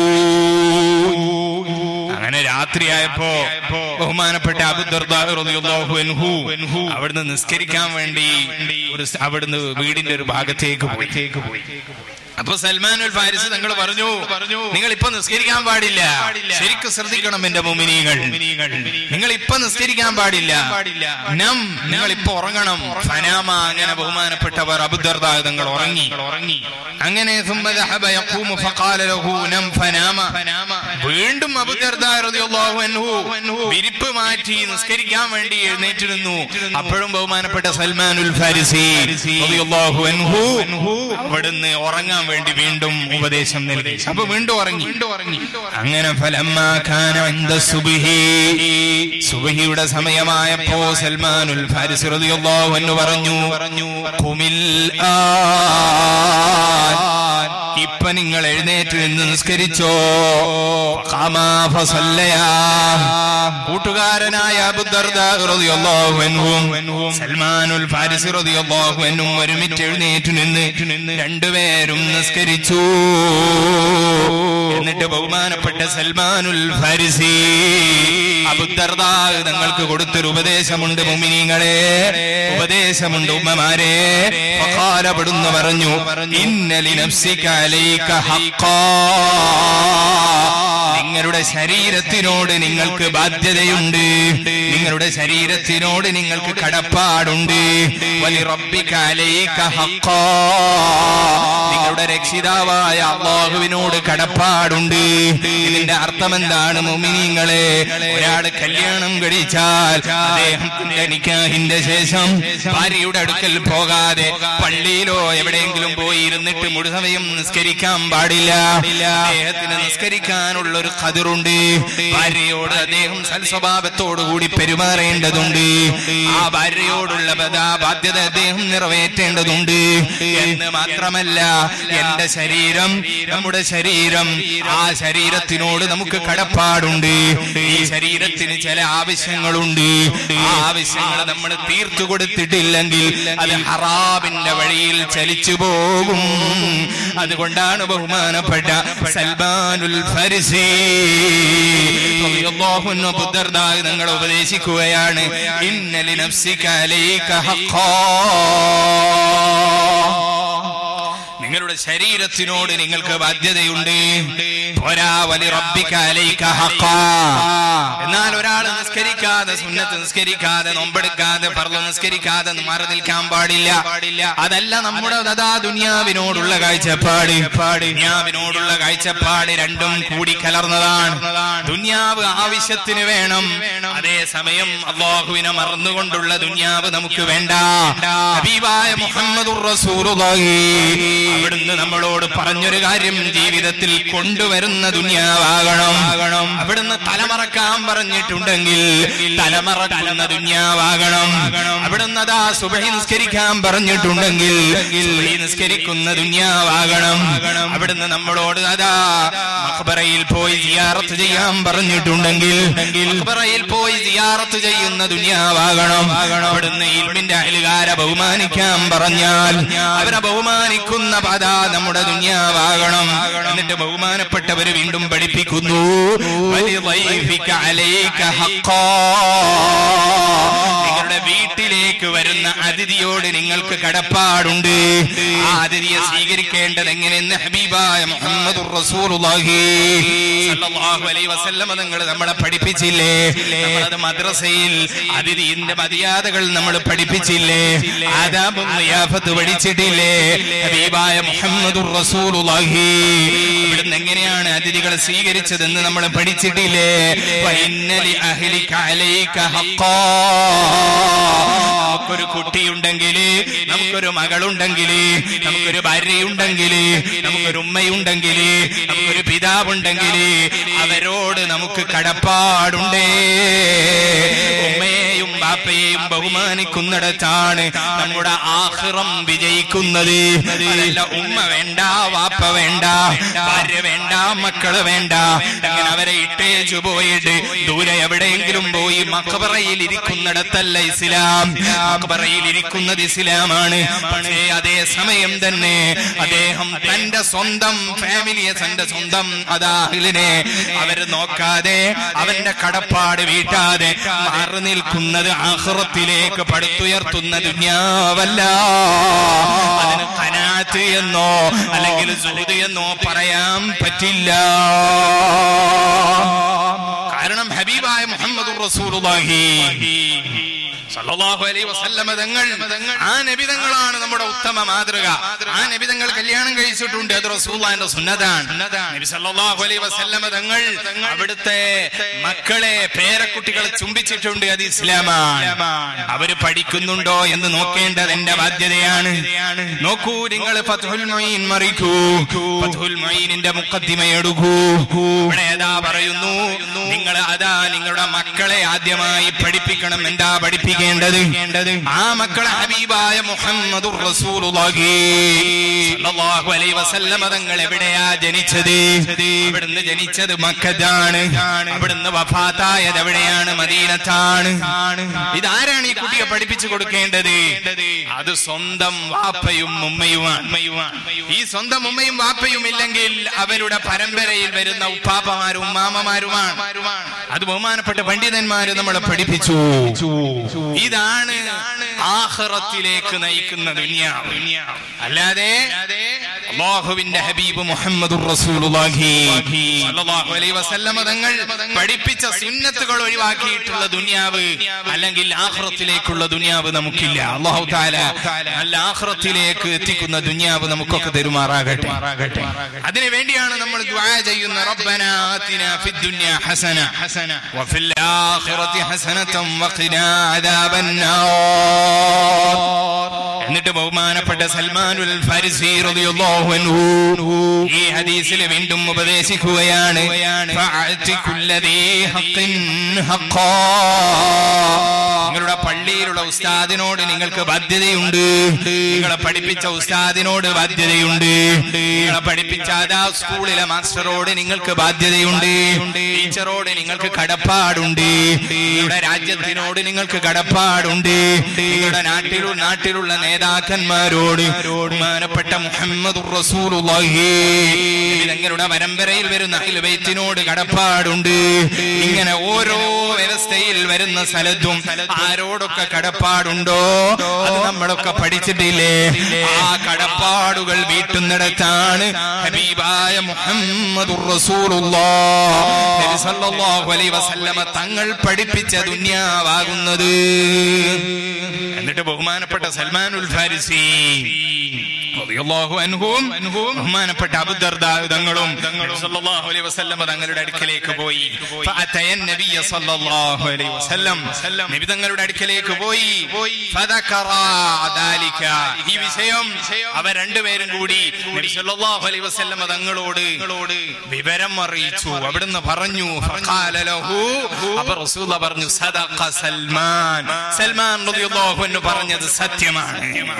അങ്ങനെ രാത്രിയായപ്പോ ബഹുമാനപ്പെട്ട അബുദർദാഹു അൻഹു അവിടുന്ന് നിസ്കരിക്കാൻ വേണ്ടി ഒരു സ് അവിടുന്ന് വീടിന്റെ ഒരു ഭാഗത്തേക്ക് പോയി അപ്പൊ സൽമാനുൽ ഫാരിസ് നിങ്ങൾ പറഞ്ഞു പറഞ്ഞു നിങ്ങൾ ഇപ്പൊ നിസ്കരിക്കാൻ പാടില്ല ശരിക്കും ശ്രദ്ധിക്കണം എന്റെ മുമിനികൾ നിങ്ങൾ ഇപ്പൊ നിസ്കരിക്കാൻ പാടില്ല നം നിങ്ങൾ ഇപ്പൊ ഉറങ്ങണം ഫനാമ അങ്ങനെ ബഹുമാനപ്പെട്ടവർ അബുദർദാ തങ്ങൾ ഉറങ്ങി ഉറങ്ങി അങ്ങനെ ثم ذهب يقوم فقال له نم فنام വീണ്ടും അബുദർദാ റളിയല്ലാഹു അൻഹു വിരിപ്പ് മാറ്റി നിസ്കരിക്കാൻ വേണ്ടി എഴുന്നേറ്റ് നിന്നു അപ്പോഴും ബഹുമാനപ്പെട്ട സൽമാനുൽ ഫാരിസി റളിയല്ലാഹു അൻഹു അവിടുന്ന് ഉറങ്ങാൻ വേണ്ടി വീണ്ടും ഉപദേശം നൽകി അപ്പൊ വീണ്ടും ഉറങ്ങി അങ്ങനെ ഫലമ്മാ കാന ഇന്ദ സുബ്ഹി സുബ്ഹിയുടെ സമയമായപ്പോ സൽമാനുൽ ഫാരിസി റളിയല്ലാഹു അൻഹു പറഞ്ഞു പറഞ്ഞു ഖുമിൽ ആൻ ഇപ്പൊ നിങ്ങൾ എഴുന്നേറ്റ് നിന്ന് നിസ്കരിച്ചോ ഖാമാ ഫസല്ലയാ കൂട്ടുകാരനായ അബൂദർദാ റളിയല്ലാഹു അൻഹും സൽമാനുൽ ഫാരിസി റളിയല്ലാഹു അൻഹും ഒരുമിച്ച് എഴുന്നേറ്റ് നിന്ന് രണ്ടുപേരും നിസ്കരിച്ചു എന്നിട്ട് ബഹുമാനപ്പെട്ട സൽമാനുൽ ഫാരിസി അബുദർദാ തങ്ങൾക്ക് കൊടുത്തൊരു ഉപദേശമുണ്ട് മുമിനീങ്ങളെ ഉപദേശമുണ്ട് ഉമ്മമാരെ ഫഖാലപ്പെടുന്നു പറഞ്ഞു ഇന്നലി നഫ്സിക അലൈക ഹഖാ നിങ്ങളുടെ ശരീരത്തിനോട് നിങ്ങൾക്ക് ബാധ്യതയുണ്ട് നിങ്ങളുടെ ശരീരത്തിനോട് നിങ്ങൾക്ക് കടപ്പാടുണ്ട് വലി റബ്ബിക അലൈക ഹഖാ നിങ്ങളുടെ രക്ഷിതാവായ അള്ളാഹുവിനോട് കടപ്പാടുണ്ട് ഇതിന്റെ അർത്ഥം എന്താണ് മുമിനിങ്ങളെ ഒരാൾ കല്യാണം കഴിച്ചാൽ അദ്ദേഹത്തിന്റെ നിക്കാഹിന്റെ ശേഷം ഭാര്യയുടെ അടുക്കൽ പോകാതെ പള്ളിയിലോ എവിടെയെങ്കിലും പോയി ഇരുന്നിട്ട് മുഴുസമയം നിസ്കരിക്കാൻ പാടില്ല അദ്ദേഹത്തിന് നിസ്കരിക്കാനുള്ള ഒരു കതിറുണ്ട് ഭാര്യയോട് അദ്ദേഹം സൽസ്വഭാവത്തോടു കൂടി പെരുമാറേണ്ടതുണ്ട് ആ ഭാര്യയോടുള്ള ബദാ ബാധ്യത അദ്ദേഹം നിറവേറ്റേണ്ടതുണ്ട് എന്ന് മാത്രമല്ല എന്റെ ശരീരം നമ്മുടെ ശരീരം ആ ശരീരത്തിനോട് നമുക്ക് കടപ്പാടുണ്ട് ഈ ശരീരത്തിന് ചില ആവശ്യങ്ങളുണ്ട് ആ ആവശ്യങ്ങൾ നമ്മൾ തീർത്തു കൊടുത്തിട്ടില്ലെങ്കിൽ അത് ഹറാബിന്റെ വഴിയിൽ ചലിച്ചു പോകും അതുകൊണ്ടാണ് ബഹുമാനപ്പെട്ട സൽമാനുൽ ഫരിസി റളിയല്ലാഹു അൻഹു അബൂദർദാ നിങ്ങൾ ഉപദേശിക്കുകയാണ് ഇന്നലി നഫ്സിക അലൈക ഹഖാ നിങ്ങളുടെ ശരീരത്തിനോട് നിങ്ങൾക്ക് ബാധ്യതയുണ്ട് പോരാ വലി റബ്ബിക അലൈക ഹഖാ എന്നാൽ ഒരാൾ നിസ്കരിക്കാതെ സുന്നത്ത് നിസ്കരിക്കാതെ നോമ്പെടുക്കാതെ പറന്നു നിസ്കരിക്കാതെ മാറി നിൽക്കാൻ പാടില്ല അതല്ല നമ്മുടെ അതാ ദുനിയാവിനോടുള്ള കാഴ്ചപ്പാട് ദുനിയാവിനോടുള്ള കാഴ്ചപ്പാട് രണ്ടും കൂടി കലർന്നതാണ് ദുനിയാവ് ആവശ്യത്തിന് വേണം അതേസമയം അള്ളാഹുവിനെ മറന്നുകൊണ്ടുള്ള ദുനിയാവ് നമുക്ക് വേണ്ട ഹബീബായ മുഹമ്മദുർ റസൂലുള്ളാഹി അവിടുന്ന് നമ്മളോട് പറഞ്ഞൊരു കാര്യം ജീവിതത്തിൽ കൊണ്ടുവരുന്ന ദുനിയാവാകണം അവിടുന്ന് തലമറക്കാൻ പറഞ്ഞിട്ടുണ്ടെങ്കിൽ തലമറക്കുന്ന ദുനിയാവാകണം അവിടുന്ന് അതാ സുബഹി നിസ്കരിക്കാൻ പറഞ്ഞിട്ടുണ്ടെങ്കിൽ സുബഹി നിസ്കരിക്കുന്ന ദുനിയാവാകണം അവിടുന്ന് നമ്മളോട് അതാ മഖബറയിൽ പോയി സിയാറത്ത് ചെയ്യാൻ പറഞ്ഞിട്ടുണ്ടെങ്കിൽ മഖബറയിൽ പോയി സിയാറത്ത് ചെയ്യുന്ന ദുനിയാവാകണം അവിടുന്ന് ഇൽമിന്റെ അയലുകാരെ ബഹുമാനിക്കാൻ പറഞ്ഞാൽ അവരെ ബഹുമാനിക്കുന്ന പദ നമ്മുടെ ദുനിയാവാകണം എന്നിട്ട് ബഹുമാനപ്പെട്ടവര് വീണ്ടും പഠിപ്പിക്കുന്നു വലിദൈഫിക അലൈക ഹഖ്ഖാ. നിങ്ങളുടെ വീട്ടിലേക്ക് വരുന്ന അതിഥിയോട് നിങ്ങൾക്ക് കടപ്പാടുണ്ട് ആ അതിഥിയെ സ്വീകരിക്കേണ്ടത് എങ്ങനെയെന്ന് ഹബീബായ മുഹമ്മദ് റസൂലുള്ളാഹി സല്ലല്ലാഹു അലൈഹി വസല്ലമ നിങ്ങൾ നമ്മളെ പഠിപ്പിച്ചില്ലേ നമ്മളത് മദ്രസയിൽ അതിഥിന്റെ മര്യാദകൾ നമ്മൾ പഠിപ്പിച്ചില്ലേ ആദാബും നിയാഫത്ത് പഠിച്ചിട്ടില്ലേ ഹബീബായ മുഹമ്മദ് റസൂലുള്ളാഹി ഇവിടുന്ന് എങ്ങനെയാണ് അതിഥികളെ സ്വീകരിച്ചതെന്ന് നമ്മൾ പഠിച്ചിട്ടില്ലേ വഇന്നലി അഹ്ലിക അലൈക ഹഖ്ഖാ നമുക്കൊരു കുട്ടിയുണ്ടെങ്കിൽ നമുക്കൊരു മകളുണ്ടെങ്കിൽ നമുക്കൊരു ഭാര്യയുണ്ടെങ്കിൽ നമുക്കൊരു ഉമ്മയുണ്ടെങ്കിൽ നമുക്കൊരു പിതാവുണ്ടെങ്കിൽ അവരോട് നമുക്ക് കടപ്പാടുണ്ടേ ഉമ്മയെയും ബാപ്പയെയും ബഹുമാനിക്കുന്നിടത്താണ് നമ്മുടെ ആഹ്റം വിജയിക്കുന്നത് അതല്ല ഉമ്മ വേണ്ട വാപ്പ വേണ്ട ഭാര്യ വേണ്ട മക്കള് വേണ്ട അങ്ങനെ അവരെ ഇട്ടേച്ചു പോയിട്ട് ദൂരെ എവിടെയെങ്കിലും പോയി മക്കബറയിൽ ഇരിക്കുന്നിടത്തല്ല ഇസ്ലാം മക്കബറയിൽ ഇരിക്കുന്നത് ഇസ്ലാമാണ് പക്ഷേ അതേ സമയം തന്നെ അദ്ദേഹം തന്റെ സ്വന്തം ഫാമിലിയെ തന്റെ സ്വന്തം അതാഹിലിനെ അവര് നോക്കാതെ അവന്റെ കടപ്പാട് വീട്ടാതെ മാറി നിൽക്കുന്നത് ആഹ്റത്തിലേക്ക് പടുത്തുയർത്തുന്ന ദുന്യാവല്ല അതിന് കനാത്ത് എന്നോ അല്ലെങ്കിൽ സുഹൃത് എന്നോ പറയാൻ പറ്റില്ല കാരണം ഹബീബായ മുഹമ്മദ് റസൂലുള്ളാഹി സല്ലല്ലാഹു അലൈഹി വസല്ലമ തങ്ങൾ ആ നബിതങ്ങളാണ് നമ്മുടെ ഉത്തമ മാതൃക ആ നബിതങ്ങൾ കല്യാണം കഴിച്ചിട്ടുണ്ട് അത് റസൂലുള്ളാഹിന്റെ സുന്നതാണ് നബി സല്ലല്ലാഹു അലൈഹി വസല്ലമ തങ്ങൾ അവിടുത്തെ മക്കളെ പേരക്കുട്ടികളെ ചുംബിച്ചിട്ടുണ്ട് അത് ഇസ്ലാമാണ് അവര് പഠിക്കുന്നുണ്ടോ എന്ന് നോക്കേണ്ടത് എന്റെ ബാധ്യതയാണ് നോക്കൂ നിങ്ങൾ ഫത്ഹുൽ മൊയ്ൻ മറിക്കൂ ഫത്ഹുൽ മൊയ്നിന്റെ മുഖദ്ദിമ എടുക്കൂ ഇവിടെ ഏതാ പറയുന്നു നിങ്ങൾ അതാ നിങ്ങളുടെ മക്കളെ ആദ്യമായി പഠിപ്പിക്കണം എന്താ പഠിപ്പിക്കേണ്ടത് ആ മക്കളെ ഹബീബായ മുഹമ്മദ് റസൂലുള്ളാഹി സ്വല്ലല്ലാഹു അലൈഹി വസല്ലമ തങ്ങൾ എവിടെയാ ജനിച്ചത് അവിടുന്ന് ജനിച്ചത് മക്കത്താണ് അവിടുന്ന് വഫാത്തായത് എവിടെയാണ് മദീനത്താണ് ഇതാരാണ് ഈ കുട്ടിയെ പഠിപ്പിച്ചു കൊടുക്കേണ്ടത് അത് സ്വന്തം വാപ്പയും ഉമ്മയുമാണ് ഈ സ്വന്തം ഉമ്മയും വാപ്പയും ഇല്ലെങ്കിൽ അവരുടെ പരമ്പരയിൽ വരുന്ന ഉപ്പാപ്പമാരും ഉമ്മാമമാരുമാണ് അത് ബഹുമാനപ്പെട്ട പണ്ഡിതന്മാര് നമ്മളെ പഠിപ്പിച്ചു ഇതാണ് ആഹ്റത്തിലേക്ക് നയിക്കുന്ന ദുനിയാവ് അല്ലാതെ അള്ളാഹുവിന്റെ ഹബീബ് മുഹമ്മദ് റസൂലുള്ളാഹി സ്വല്ലല്ലാഹു അലൈഹി വസല്ലമ തങ്ങൾ പഠിപ്പിച്ച സുന്നത്തുകൾ ഒഴിവാക്കിയിട്ടുള്ള ദുനിയാവ് അല്ലെങ്കിൽ ആഹ്റത്തിലേക്കുള്ള ദുനിയാവ് നമുക്കില്ല അള്ളാഹു താല നല്ല ആഹ്റത്തിലേക്ക് എത്തിക്കുന്ന ദുനിയാവ് നമുക്കൊക്കെ തരുമാറാകട്ടെ അതിനു വേണ്ടിയാണ് നമ്മൾ ദുആ ചെയ്യുന്ന റബ്ബന ആതിനാ ഫിദ് ദുനിയ ഹസന ഹസന വഫിൽ ആഖിറതി ഹസനതൻ വഖിനാ അദാബന്നാർ എന്നിട്ട് ബഹുമാനപ്പെട്ട സൽമാനുൽ ഫാരിസി റളിയല്ലാഹു അൻഹു ഈ ഹദീസിൽ വീണ്ടും ഉപദേശിക്കുകയാണ് ഫഅതി കുല്ലദീ ഹഖിൻ ഹഖാ നിങ്ങളുടെ പള്ളിയിലുള്ള ഉസ്താദിനോട് നിങ്ങൾക്ക് ബാധ്യതയുണ്ട് നിങ്ങളെ പഠിപ്പിച്ച ഉസ്താദിനോട് ബാധ്യതയുണ്ട് നിങ്ങളെ പഠിപ്പിച്ച അതാ സ്കൂളിലെ മാസ്റ്ററോട് നിങ്ങൾക്ക് ബാധ്യതയുണ്ട് ടീച്ചറോട് നിങ്ങൾക്ക് കടപ്പാടുണ്ട് നിങ്ങളുടെ രാജ്യത്തിനോട് നിങ്ങൾക്ക് കടപ്പാടുണ്ട് നിങ്ങളുടെ നാട്ടിലുള്ള നാട്ടിലുള്ള നേതാക്കന്മാരോട് ബഹുമാനപ്പെട്ട മുഹമ്മദ് റസൂലുള്ളാഹി നിങ്ങളുടെ പരമ്പരയിൽ വരുന്ന അഖിൽബൈത്തിനോട് കടപ്പാടുണ്ട് ഇങ്ങനെ ഓരോ വ്യവസ്ഥയിൽ വരുന്ന സ്ഥലത്തും ആ ആരോടൊക്കെ കടപ്പാടുണ്ടോ അത് നമ്മളൊക്കെ പഠിച്ചിട്ടില്ലേ ആ കടപ്പാടുകൾ വീട്ടുന്നിടത്താണ് ഹബീബായ മുഹമ്മദുർ റസൂലുള്ളാഹ് നബി സല്ലല്ലാഹു അലൈഹി വസല്ലമ തങ്ങൾ പഠിപ്പിച്ച ദുന്യാവാകുന്നത് എന്നിട്ട് ബഹുമാനപ്പെട്ട സൽമാനുൽ ഫാരിസി റളിയല്ലാഹു അൻഹും ബഹുമാനപ്പെട്ട അബൂദർദാ തങ്ങളും നബി സല്ലല്ലാഹു അലൈഹി വസല്ലമ തങ്ങളുടെ അടുക്കലേക്ക് പോയി ഫഅതയൻ നബിയ സല്ലല്ലാഹു അലൈഹി വസല്ലം നബി തങ്ങളുടെ അടുക്കലേക്ക് പോയി ഫദകറ ദാലിക ഈ വിഷയം അവർ രണ്ടുപേരും കൂടി നബി സല്ലല്ലാഹു അലൈഹി വസല്ലമ തങ്ങളോട് വിവരം അറിയിച്ചു അവിടുന്ന് പറഞ്ഞു ഫഖാല ലഹു അപ്പോൾ റസൂല പറഞ്ഞു സദഖ സൽമാൻ സൽമാൻ റളിയല്ലാഹു അൻഹു പറഞ്ഞത് സത്യമാണ്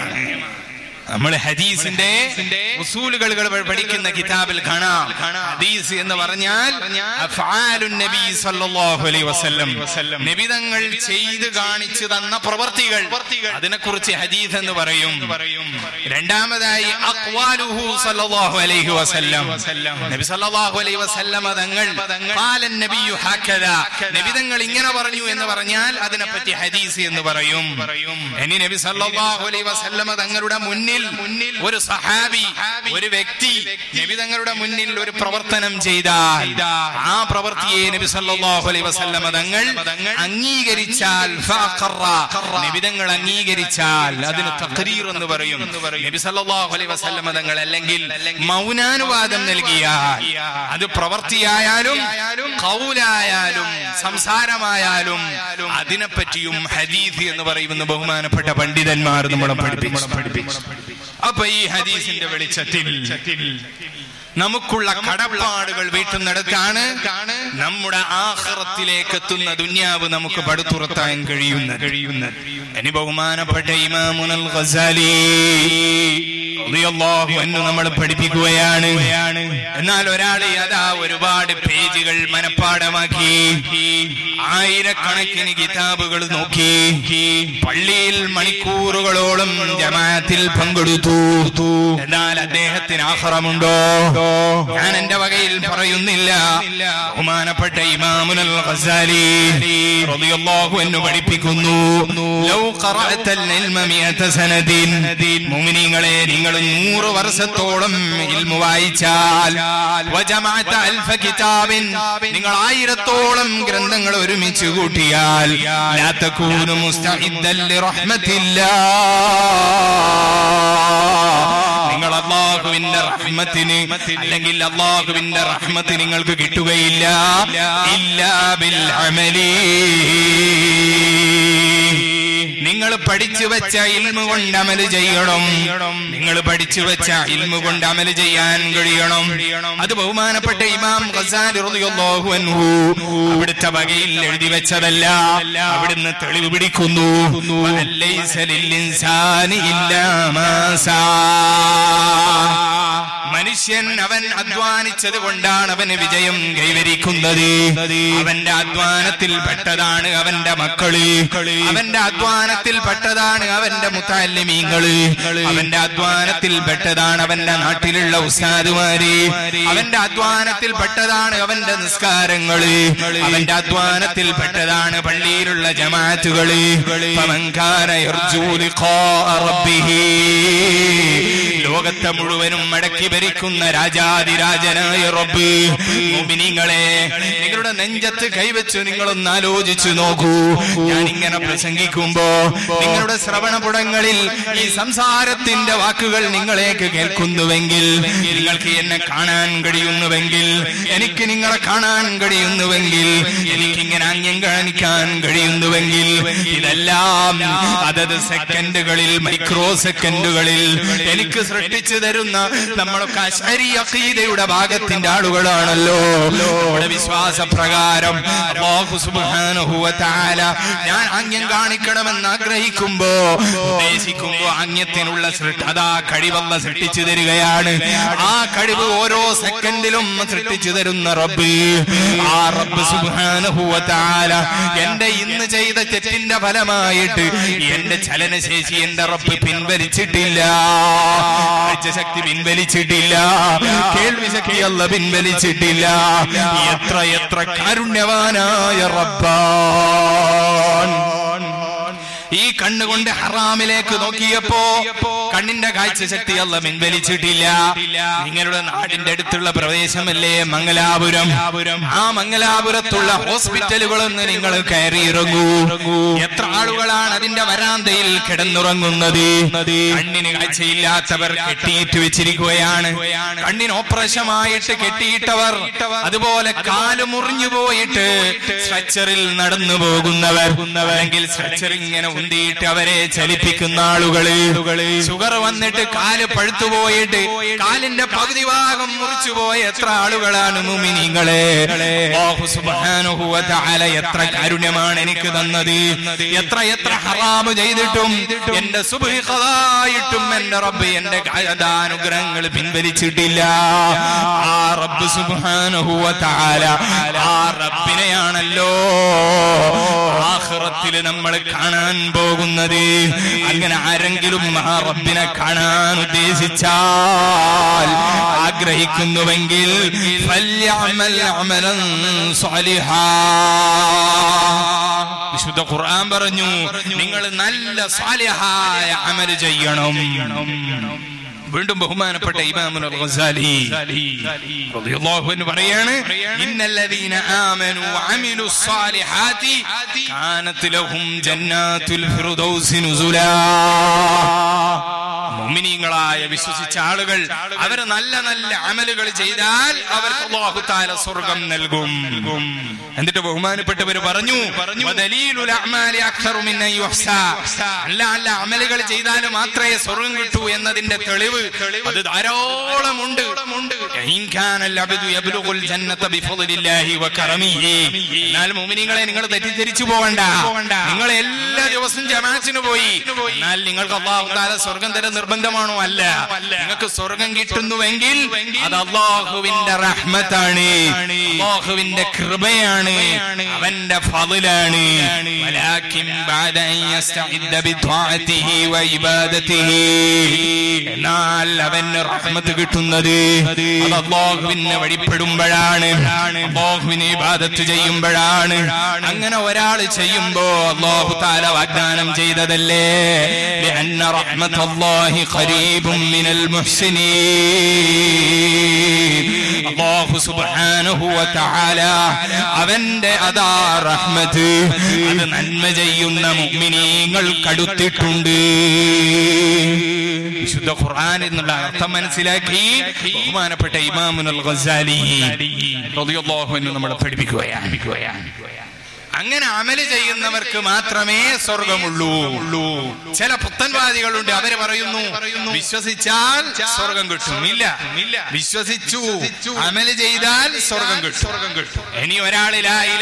നമ്മൾ ഹദീസിന്റെ ഉസൂലുകൾ പഠിക്കുന്ന കിതാബിൽ കാണാം ഹദീസ് എന്ന് പറഞ്ഞാൽ അഫ്ആലുൻ നബി സല്ലല്ലാഹു അലൈഹി വസല്ലം നബി തങ്ങൾ ചെയ്തു കാണിച്ചു തന്ന പ്രവർത്തികൾ അതിനെക്കുറിച്ച് ഹദീസ് എന്ന് പറയും രണ്ടാമതായി അഖ്വാലുഹു സല്ലല്ലാഹു അലൈഹി വസല്ലം നബി സല്ലല്ലാഹു അലൈഹി വസല്ലം തങ്ങൾ ഖാലൻ നബിയു ഹക്കദ നബി തങ്ങൾ ഇങ്ങനെ പറഞ്ഞു എന്ന് പറഞ്ഞാൽ അതിനെപ്പറ്റി ഹദീസ് എന്ന് പറയും ഇനി നബി സല്ലല്ലാഹു അലൈഹി വസല്ലം തങ്ങളുടെ മുന്നിൽ മുന്നിൽ ഒരു സഹാബി ഒരു വ്യക്തി നബി തങ്ങളുടെ മുന്നിൽ ഒരു പ്രവർത്തനം ചെയ്താൽ ആ പ്രവൃത്തിയെ നബി സല്ലല്ലാഹു അലൈഹി വസല്ലം തങ്ങൾ അംഗീകരിച്ചാൽ ഫഖറ നബി തങ്ങൾ അംഗീകരിച്ചാൽ അതിന് തഖ്രീർ എന്ന് പറയും നബി സല്ലല്ലാഹു അലൈഹി വസല്ലം തങ്ങൾ അല്ലെങ്കിൽ മൗനാനുവാദം നൽകിയാൽ അത് പ്രവൃത്തിയായാലും കൗലായാലും സംസാരമായാലും അതിനെപ്പറ്റിയും ഹദീസ് എന്ന് പറയുന്ന ബഹുമാനപ്പെട്ട പണ്ഡിതന്മാർ നമ്മളെ പഠിപ്പിച്ചു പഠിപ്പിച്ചു അപ്പൊ ഈ ഹദീസിന്റെ വെളിച്ചത്തിൽ നമുക്കുള്ള കടപ്പാടുകൾ വീട്ടുന്നിടത്താണ് നമ്മുടെ ആഹ്റത്തിലേക്ക് എത്തുന്ന ദുന്യാവ് നമുക്ക് പടുത്തുറത്താൻ കഴിയുന്ന കഴിയുന്ന ഇനി ബഹുമാനപ്പെട്ട ഇമാമുനൽ ഖസാലി റളിയല്ലാഹു അൻഹു നമ്മൾ പഠിപ്പിക്കുകയാണ് എന്നാൽ ഒരാൾ അതാ ഒരുപാട് പേജുകൾ മനഃപ്പാടമാക്കി ആയിരക്കണക്കിന് കിതാബുകൾ നോക്കി പള്ളിയിൽ മണിക്കൂറുകളോളം ജമാഅത്തിൽ പങ്കെടുത്തു എന്നാൽ അദ്ദേഹത്തിന് ആഹ്റമുണ്ടോ ഞാൻ എന്റെ വകയിൽ പറയുന്നില്ല ബഹുമാനപ്പെട്ട ഇമാമുനൽ ഖസാലി റളിയല്ലാഹു അൻഹു പഠിപ്പിക്കുന്നു ലൗ ഖറഅതൽ ഇൽമ മിഅത സനദിൻ മുഅ്മിനീങ്ങളെ നിങ്ങൾ നൂറ് വർഷത്തോളം ഇൽമു വായിച്ചാൽ വജമഅത അൽഫ കിതാബിൻ നിങ്ങൾ ആയിരത്തോളം ഗ്രന്ഥങ്ങൾ ഒരുമിച്ച് കൂട്ടിയാൽ ലാ തകൂനു മുസ്തഇദ്ദൻ ലിറഹ്മത്തില്ലാ നിങ്ങൾ അള്ളാഹുവിന്റെ റഹ്മത്തിന് അല്ലെങ്കിൽ അള്ളാഹുവിന്റെ റഹ്മത്ത് നിങ്ങൾക്ക് കിട്ടുകയില്ല ഇല്ലാ ബിൽ അമലി നിങ്ങൾ പഠിച്ചു വെച്ച ഇൽമു കൊണ്ട് അമല് ചെയ്യണം നിങ്ങൾ പഠിച്ചു വെച്ച ഇൽമു കൊണ്ട് അമല് ചെയ്യാൻ കഴിയണം അത് ബഹുമാനപ്പെട്ട ഇമാം ഖസാലി റളിയല്ലാഹു അൻഹു അവിടുത്തെ വകയിൽ എഴുതി വെച്ചതല്ല അവിടുന്ന് തെളിവ് പിടിക്കുന്നു വലൈസ ലിൽ ഇൻസാനി ഇല്ലാ മാ സാ മനുഷ്യൻ അവൻ അധ്വാനിച്ചത് കൊണ്ടാണ് അവന് വിജയം കൈവരിക്കുന്നത് അവന്റെ അധ്വാനത്തിൽ പെട്ടതാണ് അവന്റെ മക്കള് അവന്റെ അധ്വാനത്തിൽ പെട്ടതാണ് അവന്റെ മുത്താലിമീങ്ങള് അവന്റെ അധ്വാനത്തിൽ പെട്ടതാണ് അവന്റെ നാട്ടിലുള്ള ഉസ്താദുമാര് അവന്റെ അധ്വാനത്തിൽ പെട്ടതാണ് അവന്റെ നിസ്കാരങ്ങള് അവന്റെ അധ്വാനത്തിൽ പെട്ടതാണ് പള്ളിയിലുള്ള ജമാഅത്തുകള് ഫമൻകാന യർജൂ ലിഖാഅ റബ്ബിഹി ലോകത്തെ മുഴുവനും മടക്കി ഭരിക്കുന്ന രാജാതിരാജനായ റബ്ബ് മുഅ്മിനീങ്ങളെ നിങ്ങളുടെ നെഞ്ചത്ത് കൈവച്ച് നിങ്ങളൊന്ന് ആലോചിച്ചു നോക്കൂ ഞാൻ ഇങ്ങനെ പ്രസംഗിക്കുമ്പോ നിങ്ങളുടെ ശ്രവണപുടങ്ങളിൽ ഈ സംസാരത്തിന്റെ വാക്കുകൾ നിങ്ങളേക്ക് കേൾക്കുന്നുവെങ്കിൽ നിങ്ങൾക്ക് എന്നെ കാണാൻ കഴിയുന്നുവെങ്കിൽ എനിക്ക് നിങ്ങളെ കാണാൻ കഴിയുന്നുവെങ്കിൽ എനിക്ക് ഇങ്ങനെ അന്യം കാണിക്കാൻ കഴിയുന്നുവെങ്കിൽ ഇതെല്ലാം അതത് സെക്കൻഡുകളിൽ മൈക്രോ സെക്കൻഡുകളിൽ എനിക്ക് സൃഷ്ടിച്ചു തരുന്ന നമ്മളൊക്കെ അശരി അഖീദയുടെ ഭാഗത്തിന്റെ ആളുകളാണല്ലോ നമ്മുടെ വിശ്വാസ പ്രകാരം അല്ലാഹു സുബ്ഹാനഹു വ തആല ഞാൻ അന്യം കാണിക്കണമെന്ന് ആഗ്രഹിക്കുമ്പോ ഉദ്ദേശിക്കുമ്പോ അന്യത്തിനുള്ള സൃഷ്ടി അതാ കഴിവല്ല സൃഷ്ടിച്ചു തരികയാണ് ആ കഴിവ് ഓരോ സെക്കൻഡിലും സൃഷ്ടിച്ചു തരുന്ന റബ്ബ് ആ റബ്ബ് സുബ്ഹാനഹു വ തആല എന്റെ ഇന്ന് ചെയ്ത തെറ്റിന്റെ ഫലമായിട്ട് എന്റെ ചലനശേഷി എന്റെ റബ്ബ് പിൻവലിച്ചിട്ടില്ല ശക്തി പിൻവലിച്ചിട്ടില്ല കേൾവി ശക്തി അല്ല പിൻവലിച്ചിട്ടില്ല എത്ര എത്ര കാരുണ്യവാനായ റബ്ബാൻ ഈ കണ്ണുകൊണ്ട് ഹറാമിലേക്ക് നോക്കിയപ്പോ കണ്ണിന്റെ കാഴ്ച ശക്തി അല്ല പിൻവലിച്ചിട്ടില്ല നിങ്ങളുടെ നാടിന്റെ അടുത്തുള്ള പ്രദേശമല്ലേ മംഗലാപുരം ആ മംഗലാപുരത്തുള്ള ഹോസ്പിറ്റലുകളൊന്ന് നിങ്ങൾ കയറിയിറങ്ങൂ എത്ര ആളുകളാണ് അതിന്റെ വരാന്തയിൽ കിടന്നുറങ്ങുന്നത് കണ്ണിന് കാഴ്ചയില്ലാത്തവർ കെട്ടിയിട്ട് വെച്ചിരിക്കുകയാണ് കണ്ണിന് ഓപ്പറേഷമായിട്ട് കെട്ടിയിട്ടവർ അതുപോലെ കാല് മുറിഞ്ഞു പോയിട്ട് സ്ട്രക്ചറിൽ നടന്നു പോകുന്നവർ അല്ലെങ്കിൽ സ്ട്രക്ചർ ഇങ്ങനെ ഉന്തിയിട്ട് അവരെ ചലിപ്പിക്കുന്ന ആളുകള് ഷുഗർ വന്നിട്ട് കാല് പഴുത്തു പോയിട്ട് കാലിന്റെ പകുതി ഭാഗം മുറിച്ചു പോയ എത്ര ആളുകളാണ് മുമിനിങ്ങളെ അല്ലാഹു സുബ്ഹാനഹു വ തആല എത്ര കാരുണ്യമാണ് എനിക്ക് തന്നത് എത്ര എത്ര ഹറാമ് ചെയ്തിട്ടും എന്റെ സുബ്ഹി ഖദായിട്ടും എന്റെ റബ്ബ് എന്റെ അനുഗ്രഹങ്ങൾ പിൻവലിച്ചിട്ടില്ല ആ റബ്ബ് സുബ്ഹാനഹു വ തആല ആ റബ്ബിനെയാണല്ലോ ആഖിറത്തിൽ നമ്മൾ കാണാൻ പോകുന്നത് അങ്ങനെ ആരെങ്കിലും ആ റബ്ബിനെ കാണാൻ ഉദ്ദേശിച്ചാൽ ആഗ്രഹിക്കുന്നുവെങ്കിൽ ഫല്യഅമൽ അമലൻ സ്വാലിഹാ വിശുദ്ധ ഖുർആൻ പറഞ്ഞു നിങ്ങൾ നല്ല സാലിഹായ അമൽ ചെയ്യണം വീണ്ടും ബഹുമാനപ്പെട്ട ഇമാമുൽ ഗസാലി റളിയല്ലാഹു അൻഹു പറയാണ് ഇന്നല്ലദീന ആമനു വഅമിലു സ്സാലിഹാതി കാനത് ലഹും ജന്നാത്തുൽ ഫിർദൗസി നുസുലാ മുഅ്മിനീങ്ങളായ വിശ്വസിച്ച ആളുകൾ അവർ നല്ല നല്ല അമലുകൾ ചെയ്താൽ അവർക്ക് അല്ലാഹു തആല സ്വർഗ്ഗം നൽകും എന്നിട്ട് ബഹുമാനപ്പെട്ടവർ പറഞ്ഞു വദലീലുൽ അഅമാലി അക്സറു മിൻ അൻ യുഹ്സാ നല്ല നല്ല അമലുകൾ ചെയ്താൽ മാത്രമേ സ്വർഗ്ഗം കിട്ടൂ എന്നതിന്റെ തെളിവ് അത് ധാരാളമുണ്ട് ഇൻ കാനൽ അബ്ദു യബ്ലുഗുൽ ജന്നത ബിഫദ്ലില്ലാഹി വകറമിഹി എന്നാൽ മുഅ്മിനീങ്ങളെ നിങ്ങൾ തെറ്റിദ്ധരിച്ചു പോകണ്ട നിങ്ങൾ എല്ലാ ദിവസവും ജമാഅത്തിന് പോയി എന്നാൽ നിങ്ങൾക്ക് അല്ലാഹു തആല സ്വർഗ്ഗം തരാൻ നിർബന്ധമാണോ അല്ല നിങ്ങൾക്ക് സ്വർഗം കിട്ടുന്നുവെങ്കിൽ അത് അള്ളാഹുവിന്റെ റഹ്മത്താണ് അള്ളാഹുവിന്റെ കൃപയാണ് അവന്റെ ഫضലാണ് വലാകിൻ ബഅദ അൻ യസ്തഇദ്ദ ബിത്വാഅതിഹി വഇബാദതിഹി എന്നാൽ അവന് റഹ്മത്ത് കിട്ടുന്നത് അത് അള്ളാഹുവിനെ വഴിപ്പെടുമ്പോഴാണ് അള്ളാഹുവിനെ ഇബാദത്ത് ചെയ്യുമ്പോഴാണ് അങ്ങനെ ഒരാൾ ചെയ്യുമ്പോ അള്ളാഹു താല വാഗ്ദാനം ചെയ്തതല്ലേ لأن رحمة الله قريب من المحسنين അള്ളാഹു സുബ്ഹാനഹു വ തആല അവന്റെ അതാ റഹ്മത്ത് അത് നന്മ ചെയ്യുന്ന മുഅ്മിനീങ്ങൾക്കടുത്തിട്ടുണ്ട് വിശുദ്ധ ഖുർആൻ എന്നുള്ള അർത്ഥം മനസ്സിലാക്കി ബഹുമാനപ്പെട്ട ഇമാമുൽ ഗസാലി റളിയല്ലാഹു അൻഹു നമ്മളെ പഠിപ്പിക്കുകയാണ് അങ്ങനെ അമല് ചെയ്യുന്നവർക്ക് മാത്രമേ സ്വർഗമുള്ളൂ ചില പുത്തൻവാദികളുണ്ട് അവര് പറയുന്നു വിശ്വസിച്ചാൽ സ്വർഗം കിട്ടും ഇല്ല വിശ്വസിച്ചു അമല് ചെയ്താൽ സ്വർഗം കിട്ടും ഇനി ഒരാൾ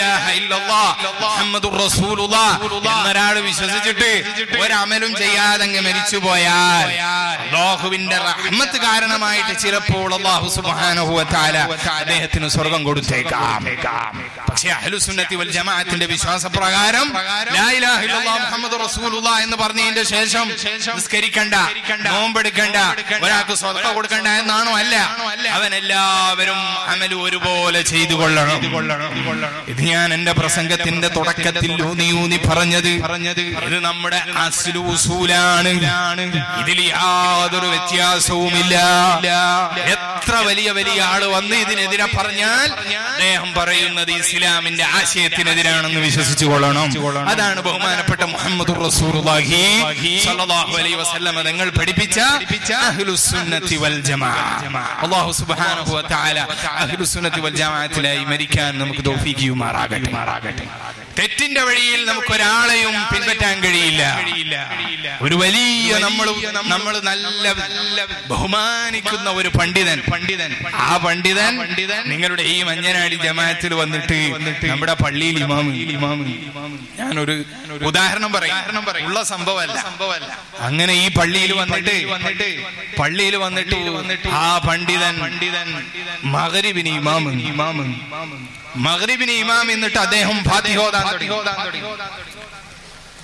എന്നൊരാൾ വിശ്വസിച്ചിട്ട് ഒരമലും ചെയ്യാതെ അങ്ങ് മരിച്ചു പോയാൽ അള്ളാഹുവിന്റെ റഹ്മത്ത് കാരണമായിട്ട് ചിലപ്പോൾ അള്ളാഹു സുബ്ഹാനഹു വ തആല അദ്ദേഹത്തിന് സ്വർഗം കൊടുത്തേക്കാം പക്ഷേ അഹ്ലുസുന്നത്തി വൽ ജമാഅത്തിന്റെ വിശ്വാസപ്രകാരം ലാ ഇലാഹ ഇല്ലല്ലാഹ് മുഹമ്മദ് റസൂലുള്ളാഹ് എന്ന് പറഞ്ഞതിന്റെ ശേഷം നിസ്കരിക്കണ്ട നോമ്പെടുക്കണ്ട ഒരാൾക്ക് സ്വതക്ക കൊടുക്കണ്ട എന്നാണോ അല്ല അവൻ എല്ലാവരും അമല് ഒരുപോലെ ചെയ്തു കൊള്ളണം ഇത് ഞാൻ എന്റെ പ്രസംഗത്തിന്റെ തുടക്കത്തിൽ ഊന്നി ഊന്നി പറഞ്ഞത് ഇത് നമ്മുടെ അസ്ലൂസൂലാണ് ഇതിൽ യാതൊരു വ്യത്യാസവുമില്ല എത്ര വലിയ വലിയ ആള് വന്ന് ഇതിനെതിരെ പറഞ്ഞാൽ അദ്ദേഹം പറയുന്നത് ഇസ്ലാമിന്റെ ആശയത്തിനെതിരാണെന്ന് വിശ്വസിച്ചു കൊള്ളണം അതാണ് ബഹുമാനപ്പെട്ട മുഹമ്മദ് റസൂലുള്ളാഹി സ്വല്ലല്ലാഹു അലൈഹി വസല്ലം തങ്ങൾ പഠിപ്പിച്ച അഹ്ലുസുന്നത്തി വൽ ജമാഅ അല്ലാഹു സുബ്ഹാനഹു വ തആല അഹ്ലുസുന്നത്തി വൽ ജമാഅത്തിലായി മരിക്കാൻ നമുക്ക് തൗഫീഖ് ചെയ്യുമാറാകട്ടെ തെറ്റിന്റെ വഴിയിൽ നമുക്ക് ഒരാളെയും പിൻപറ്റാൻ കഴിയില്ല ഒരു വലിയ നമ്മൾ നമ്മൾ നല്ല ബഹുമാനിക്കുന്ന ഒരു പണ്ഡിതൻ പണ്ഡിതൻ ആ പണ്ഡിതൻ പണ്ഡിതൻ നിങ്ങളുടെ ഈ മഞ്ഞനാടി ജമാഅത്തിൽ വന്നിട്ട് നമ്മുടെ പള്ളിയിൽ ഇമാമ് ഇമാമ് ഞാനൊരു ഉദാഹരണം പറയും ഉള്ള സംഭവമല്ല സംഭവമല്ല അങ്ങനെ ഈ പള്ളിയിൽ വന്നിട്ട് വന്നിട്ട് പള്ളിയിൽ വന്നിട്ട് ആ പണ്ഡിതൻ പണ്ഡിതൻ മകരിബിന് ഇമാമ് ഇമാമ് മകരിബിന് ഇമാം എന്നിട്ട് അദ്ദേഹം ഫാത്തിഹോദാൻ തുടങ്ങി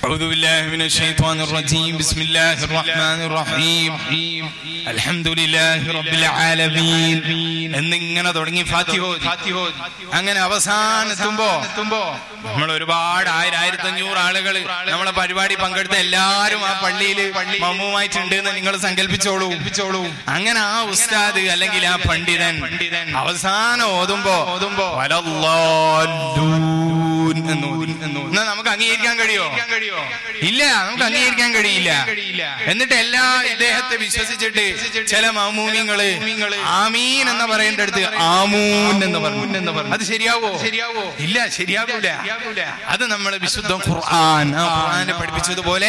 أعوذ بالله من الشيطان الرجيم بسم الله الرحمن الرحيم الحمد لله رب العالمين എന്നിങ്ങനെ തുടങ്ങി ഫാത്തിഹോദി അങ്ങനെ അവസാനെത്തുമ്പോ നമ്മൾ ഒരുപാട് ആയിരം ആയിരത്തി അഞ്ഞൂറ് ആളുകൾ നമ്മളെ പരിപാടി പങ്കെടുത്ത എല്ലാരും ആ പള്ളിയിൽ മമ്മുമായിട്ടുണ്ട് എന്ന് നിങ്ങൾ സങ്കല്പിച്ചോളൂ അങ്ങനെ ആ ഉസ്താദ് അല്ലെങ്കിൽ ആ പണ്ഡിതൻ അവസാനം ഓതുമ്പോ ഓതുമ്പോ വലല്ലാലൂൻ എന്ന് ഓതി. എന്നാ നമുക്ക് അംഗീകരിക്കാൻ കഴിയോ ഇല്ല നമുക്ക് അംഗീകരിക്കാൻ കഴിയില്ല എന്നിട്ട് എല്ലാ ഇദ്ദേഹത്തെ വിശ്വസിച്ചിട്ട് ചില മാമൂമിങ്ങള് ആമീൻ എന്ന് പറയേണ്ട അടുത്ത് ആമൂൻ എന്ന് പറഞ്ഞു അത് ശരിയാവോ ശരിയാവോ ഇല്ല ശരിയാകൂല അത് നമ്മളെ വിശുദ്ധ ഖുർആൻ ആ ഖുർആനെ പഠിപ്പിച്ചതുപോലെ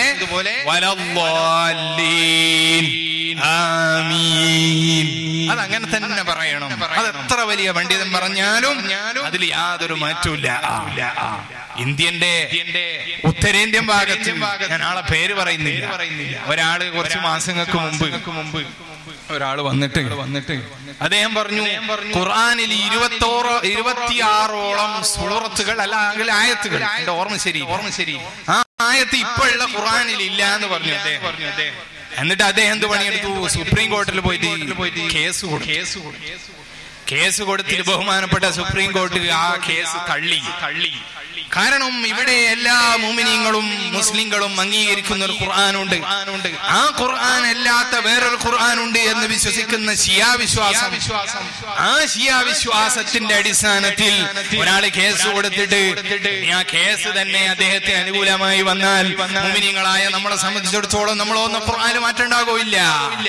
വലല്ലാലീൻ. ആമീൻ അത് അങ്ങനെ തന്നെ പറയണം അത് എത്ര വലിയ പണ്ഡിതൻ പറഞ്ഞാലും അതിൽ യാതൊരു മാറ്റമില്ല ഇന്ത്യന്റെ ഉത്തരേന്ത്യൻ ഭാഗത്ത് ഞാൻ ആളെ പേര് പറയുന്നില്ല ഒരാള് കുറച്ച് മാസങ്ങൾക്ക് മുമ്പ് ഒരാൾ വന്നിട്ട് വന്നിട്ട് അദ്ദേഹം പറഞ്ഞു ഖുർആനിൽ ഇരുപത്തോറോ ഇരുപത്തിയാറോളം സൂറത്തുകൾ അല്ല അല്ലെങ്കിൽ ആയത്തുകൾ എന്റെ ഓർമ്മ ശരി ഓർമ്മ ശരി ആ ആയത്ത് ഇപ്പോഴുള്ള ഖുർആനിൽ ഇല്ല എന്ന് പറഞ്ഞു അദ്ദേഹം എന്നിട്ട് അദ്ദേഹം എന്ത് പണിയെടുത്തു സുപ്രീം കോടതിയിൽ പോയിട്ട് കേസ് കൊടുത്തു കേസ് കൊടുത്തു കേസ് കൊടുത്തിട്ട് ബഹുമാനപ്പെട്ട സുപ്രീം കോടതി ആ കേസ് തള്ളി തള്ളി കാരണം ഇവിടെ എല്ലാ മുമിനിങ്ങളും മുസ്ലിങ്ങളും അംഗീകരിക്കുന്ന ഒരു ഖുർആാനുണ്ട് ആ ഖുർആൻ അല്ലാത്ത വേറൊരു ഖുർആാനുണ്ട് എന്ന് വിശ്വസിക്കുന്ന ഷിയാ വിശ്വാസം ആ ഷിയാ വിശ്വാസത്തിന്റെ അടിസ്ഥാനത്തിൽ ഒരാൾ കേസ് കൊടുത്തിട്ട് ഇനി ആ കേസ് തന്നെ അദ്ദേഹത്തെ അനുകൂലമായി വന്നാൽ മുമിനിങ്ങളായ നമ്മളെ സംബന്ധിച്ചിടത്തോളം നമ്മളൊന്നും ഖുർആൻ മാറ്റണ്ടാകോ ഇല്ല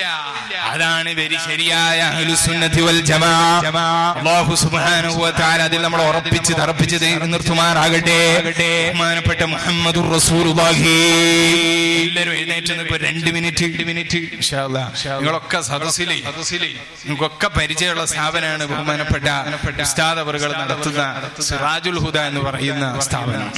അതാണ് വരി ശരിയായ അഹ്ലുസുന്നത്തി വൽ ജമാ അല്ലാഹു സുബ്ഹാനഹു വ തആല അതിൽ നമ്മൾ ഉറപ്പിച്ച് തറപ്പിച്ച് ദേ- നിർത്തുമാറാകട്ടെ ബഹുമാനപ്പെട്ട മുഹമ്മദുർ റസൂലുള്ളാഹി എല്ലാവരും എഴുന്നേറ്റ് നിൽക്കുക രണ്ട് മിനിറ്റ് മിനിറ്റ് ഇൻഷാ അല്ലാ. നിങ്ങളൊക്കെ സദസ്സിൽ നിങ്ങൾക്കൊക്കെ പരിചയമുള്ള സ്ഥാപനമാണ് ബഹുമാനപ്പെട്ട ഉസ്താദ് അവറുകൾ നടത്തുന്ന സിറാജുൽ ഹുദ എന്ന് പറയുന്ന സ്ഥാപനം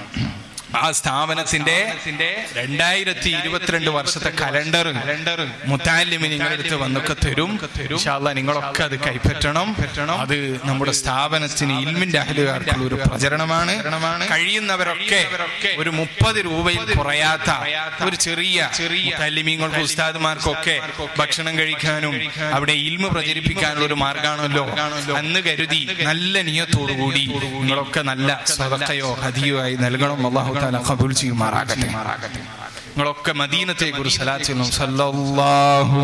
ആ സ്ഥാപനത്തിന്റെ രണ്ടായിരത്തി ഇരുപത്തിരണ്ട് വർഷത്തെ കലണ്ടർ കലണ്ടർ മുത്താലിമി നിങ്ങളെടുത്ത് വന്നൊക്കെ തരും ഇൻഷാല്ലാ നിങ്ങളൊക്കെ അത് കൈപ്പറ്റണം അത് നമ്മുടെ സ്ഥാപനത്തിന് ഇൽമിന്റെ അഹലുകാർക്കുള്ള ഒരു പ്രചരണമാണ് കഴിയുന്നവരൊക്കെ ഒരു മുപ്പത് രൂപയിൽ കുറയാത്ത ഒരു ചെറിയ ചെറിയ മുത്താലിമീങ്ങൾക്ക് ഉസ്താദുമാർക്കൊക്കെ ഭക്ഷണം കഴിക്കാനും അവിടെ ഇൽമ പ്രചരിപ്പിക്കാനുള്ള ഒരു മാർഗമാണല്ലോ അന്ന് കരുതി നല്ല നിയത്തോടുകൂടി നിങ്ങളൊക്കെ നല്ല സ്വതക്കയോ ഹതിയോ ആയി നൽകണം അള്ളാഹു താല കബൂൽ ചെയ്യുമാറാകട്ടെ നിങ്ങളൊക്കെ മദീനത്തെ കുറിച്ച് സലാത്തിനും സല്ലല്ലാഹു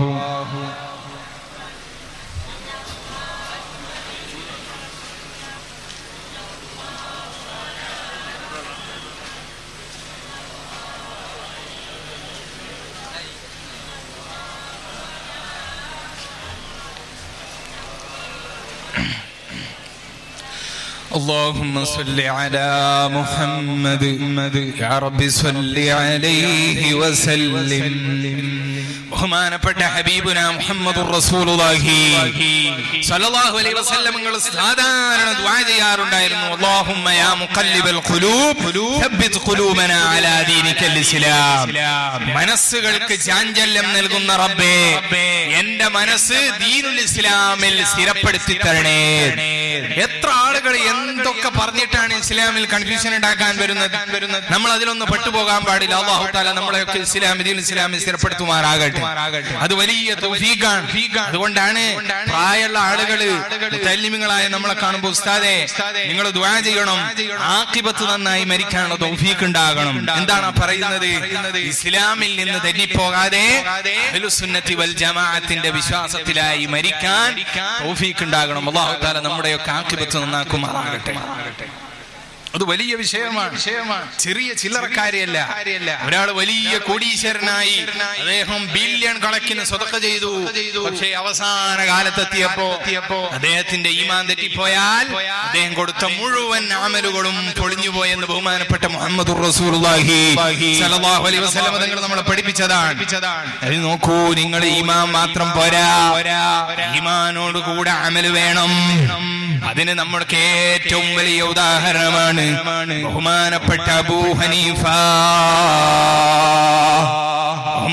اللهم صل على محمد يا رب صل عليه وسلم ബഹുമാനപ്പെട്ട ഹബീബുന മുഹമ്മദ് റസൂലുള്ളാഹി സ്വല്ലല്ലാഹു അലൈഹി വസല്ലം നിങ്ങൾ സാധാരണ ദുആ ചെയ്യാറുണ്ടായിരുന്നു അല്ലാഹുമ്മ യാ മുഖല്ലിബൽ ഖുലൂബ് തബ്ബിത് ഖുലൂബന അലാ ദീനിക്കൽ ഇസ്ലാം മനസ്സുകൾക്ക് ചാഞ്ചല്യം നൽകുന്ന റബ്ബേ എന്റെ മനസ്സ് ദീനുൽ ഇസ്ലാമിൽ സ്ഥിരപ്പെടുത്തി തരണേ എത്ര ആളുകൾ എന്തൊക്കെ പറഞ്ഞിട്ടാണ് ഇസ്ലാമിൽ കൺഫ്യൂഷൻ ഉണ്ടാക്കാൻ വരുന്നത് നമ്മൾ അതിലൊന്നും പെട്ടുപോകാൻ പാടില്ല അള്ളാഹു താല നമ്മളെയൊക്കെ ഇസ്ലാം ദീൻ ഇസ്ലാമിൽ സ്ഥിരപ്പെടുത്തുമാറാകട്ടെ അത് വലിയ തൗഫീഖാണ് അതുകൊണ്ടാണ് പ്രായമുള്ള ആളുകള് തല്ലിമിങ്ങളായ നമ്മളെ കാണുമ്പോൾ ഉസ്താദെ നിങ്ങൾ ദ്വാ ചെയ്യണം ആക്കിബത്ത് നന്നായി മരിക്കാനുള്ള തൗഫീഖ് ഉണ്ടാകണം എന്താണ് ആ പറയുന്നത് ഇസ്ലാമിൽ നിന്ന് തെന്നിപ്പോകാതെ അഹ്ലുസുന്നത്തി വൽ ജമാഅത്തിന്റെ വിശ്വാസത്തിലായി മരിക്കാൻ തൗഫീഖ് ഉണ്ടാകണം അള്ളാഹു താല നമ്മുടെയൊക്കെ ആക്കിബത്ത് നന്നാക്കുമാറാകട്ടെ അത് വലിയ വിഷയമാണ് ചെറിയ ചില്ലറക്കാരിയല്ല ഒരാൾ വലിയ കോടീശ്വരനായി അദ്ദേഹം ബില്യൺ കണക്കിന് സ്വതക്ക ചെയ്തു പക്ഷേ അവസാന കാലത്തെത്തിയപ്പോ അദ്ദേഹത്തിന്റെ ഈമാൻ തെറ്റിപ്പോയാൽ അദ്ദേഹം കൊടുത്ത മുഴുവൻ ആമലുകളും പൊളിഞ്ഞുപോയെന്ന് ബഹുമാനപ്പെട്ട മുഹമ്മദ് റസൂലുള്ളാഹി സ്വല്ലല്ലാഹു അലൈഹി വസല്ലം തങ്ങൾ നമ്മളെ പഠിപ്പിച്ചതാണ് അത് നോക്കൂ നിങ്ങൾ ഈമാൻ മാത്രം പോരാ ഈമാനോട് കൂടെ അമല് വേണം അതിന് നമ്മൾക്ക് ഏറ്റവും വലിയ ഉദാഹരണമാണ് ബഹുമാനപ്പെട്ട അബൂ ഹനീഫ ബഹുമാനപ്പെട്ട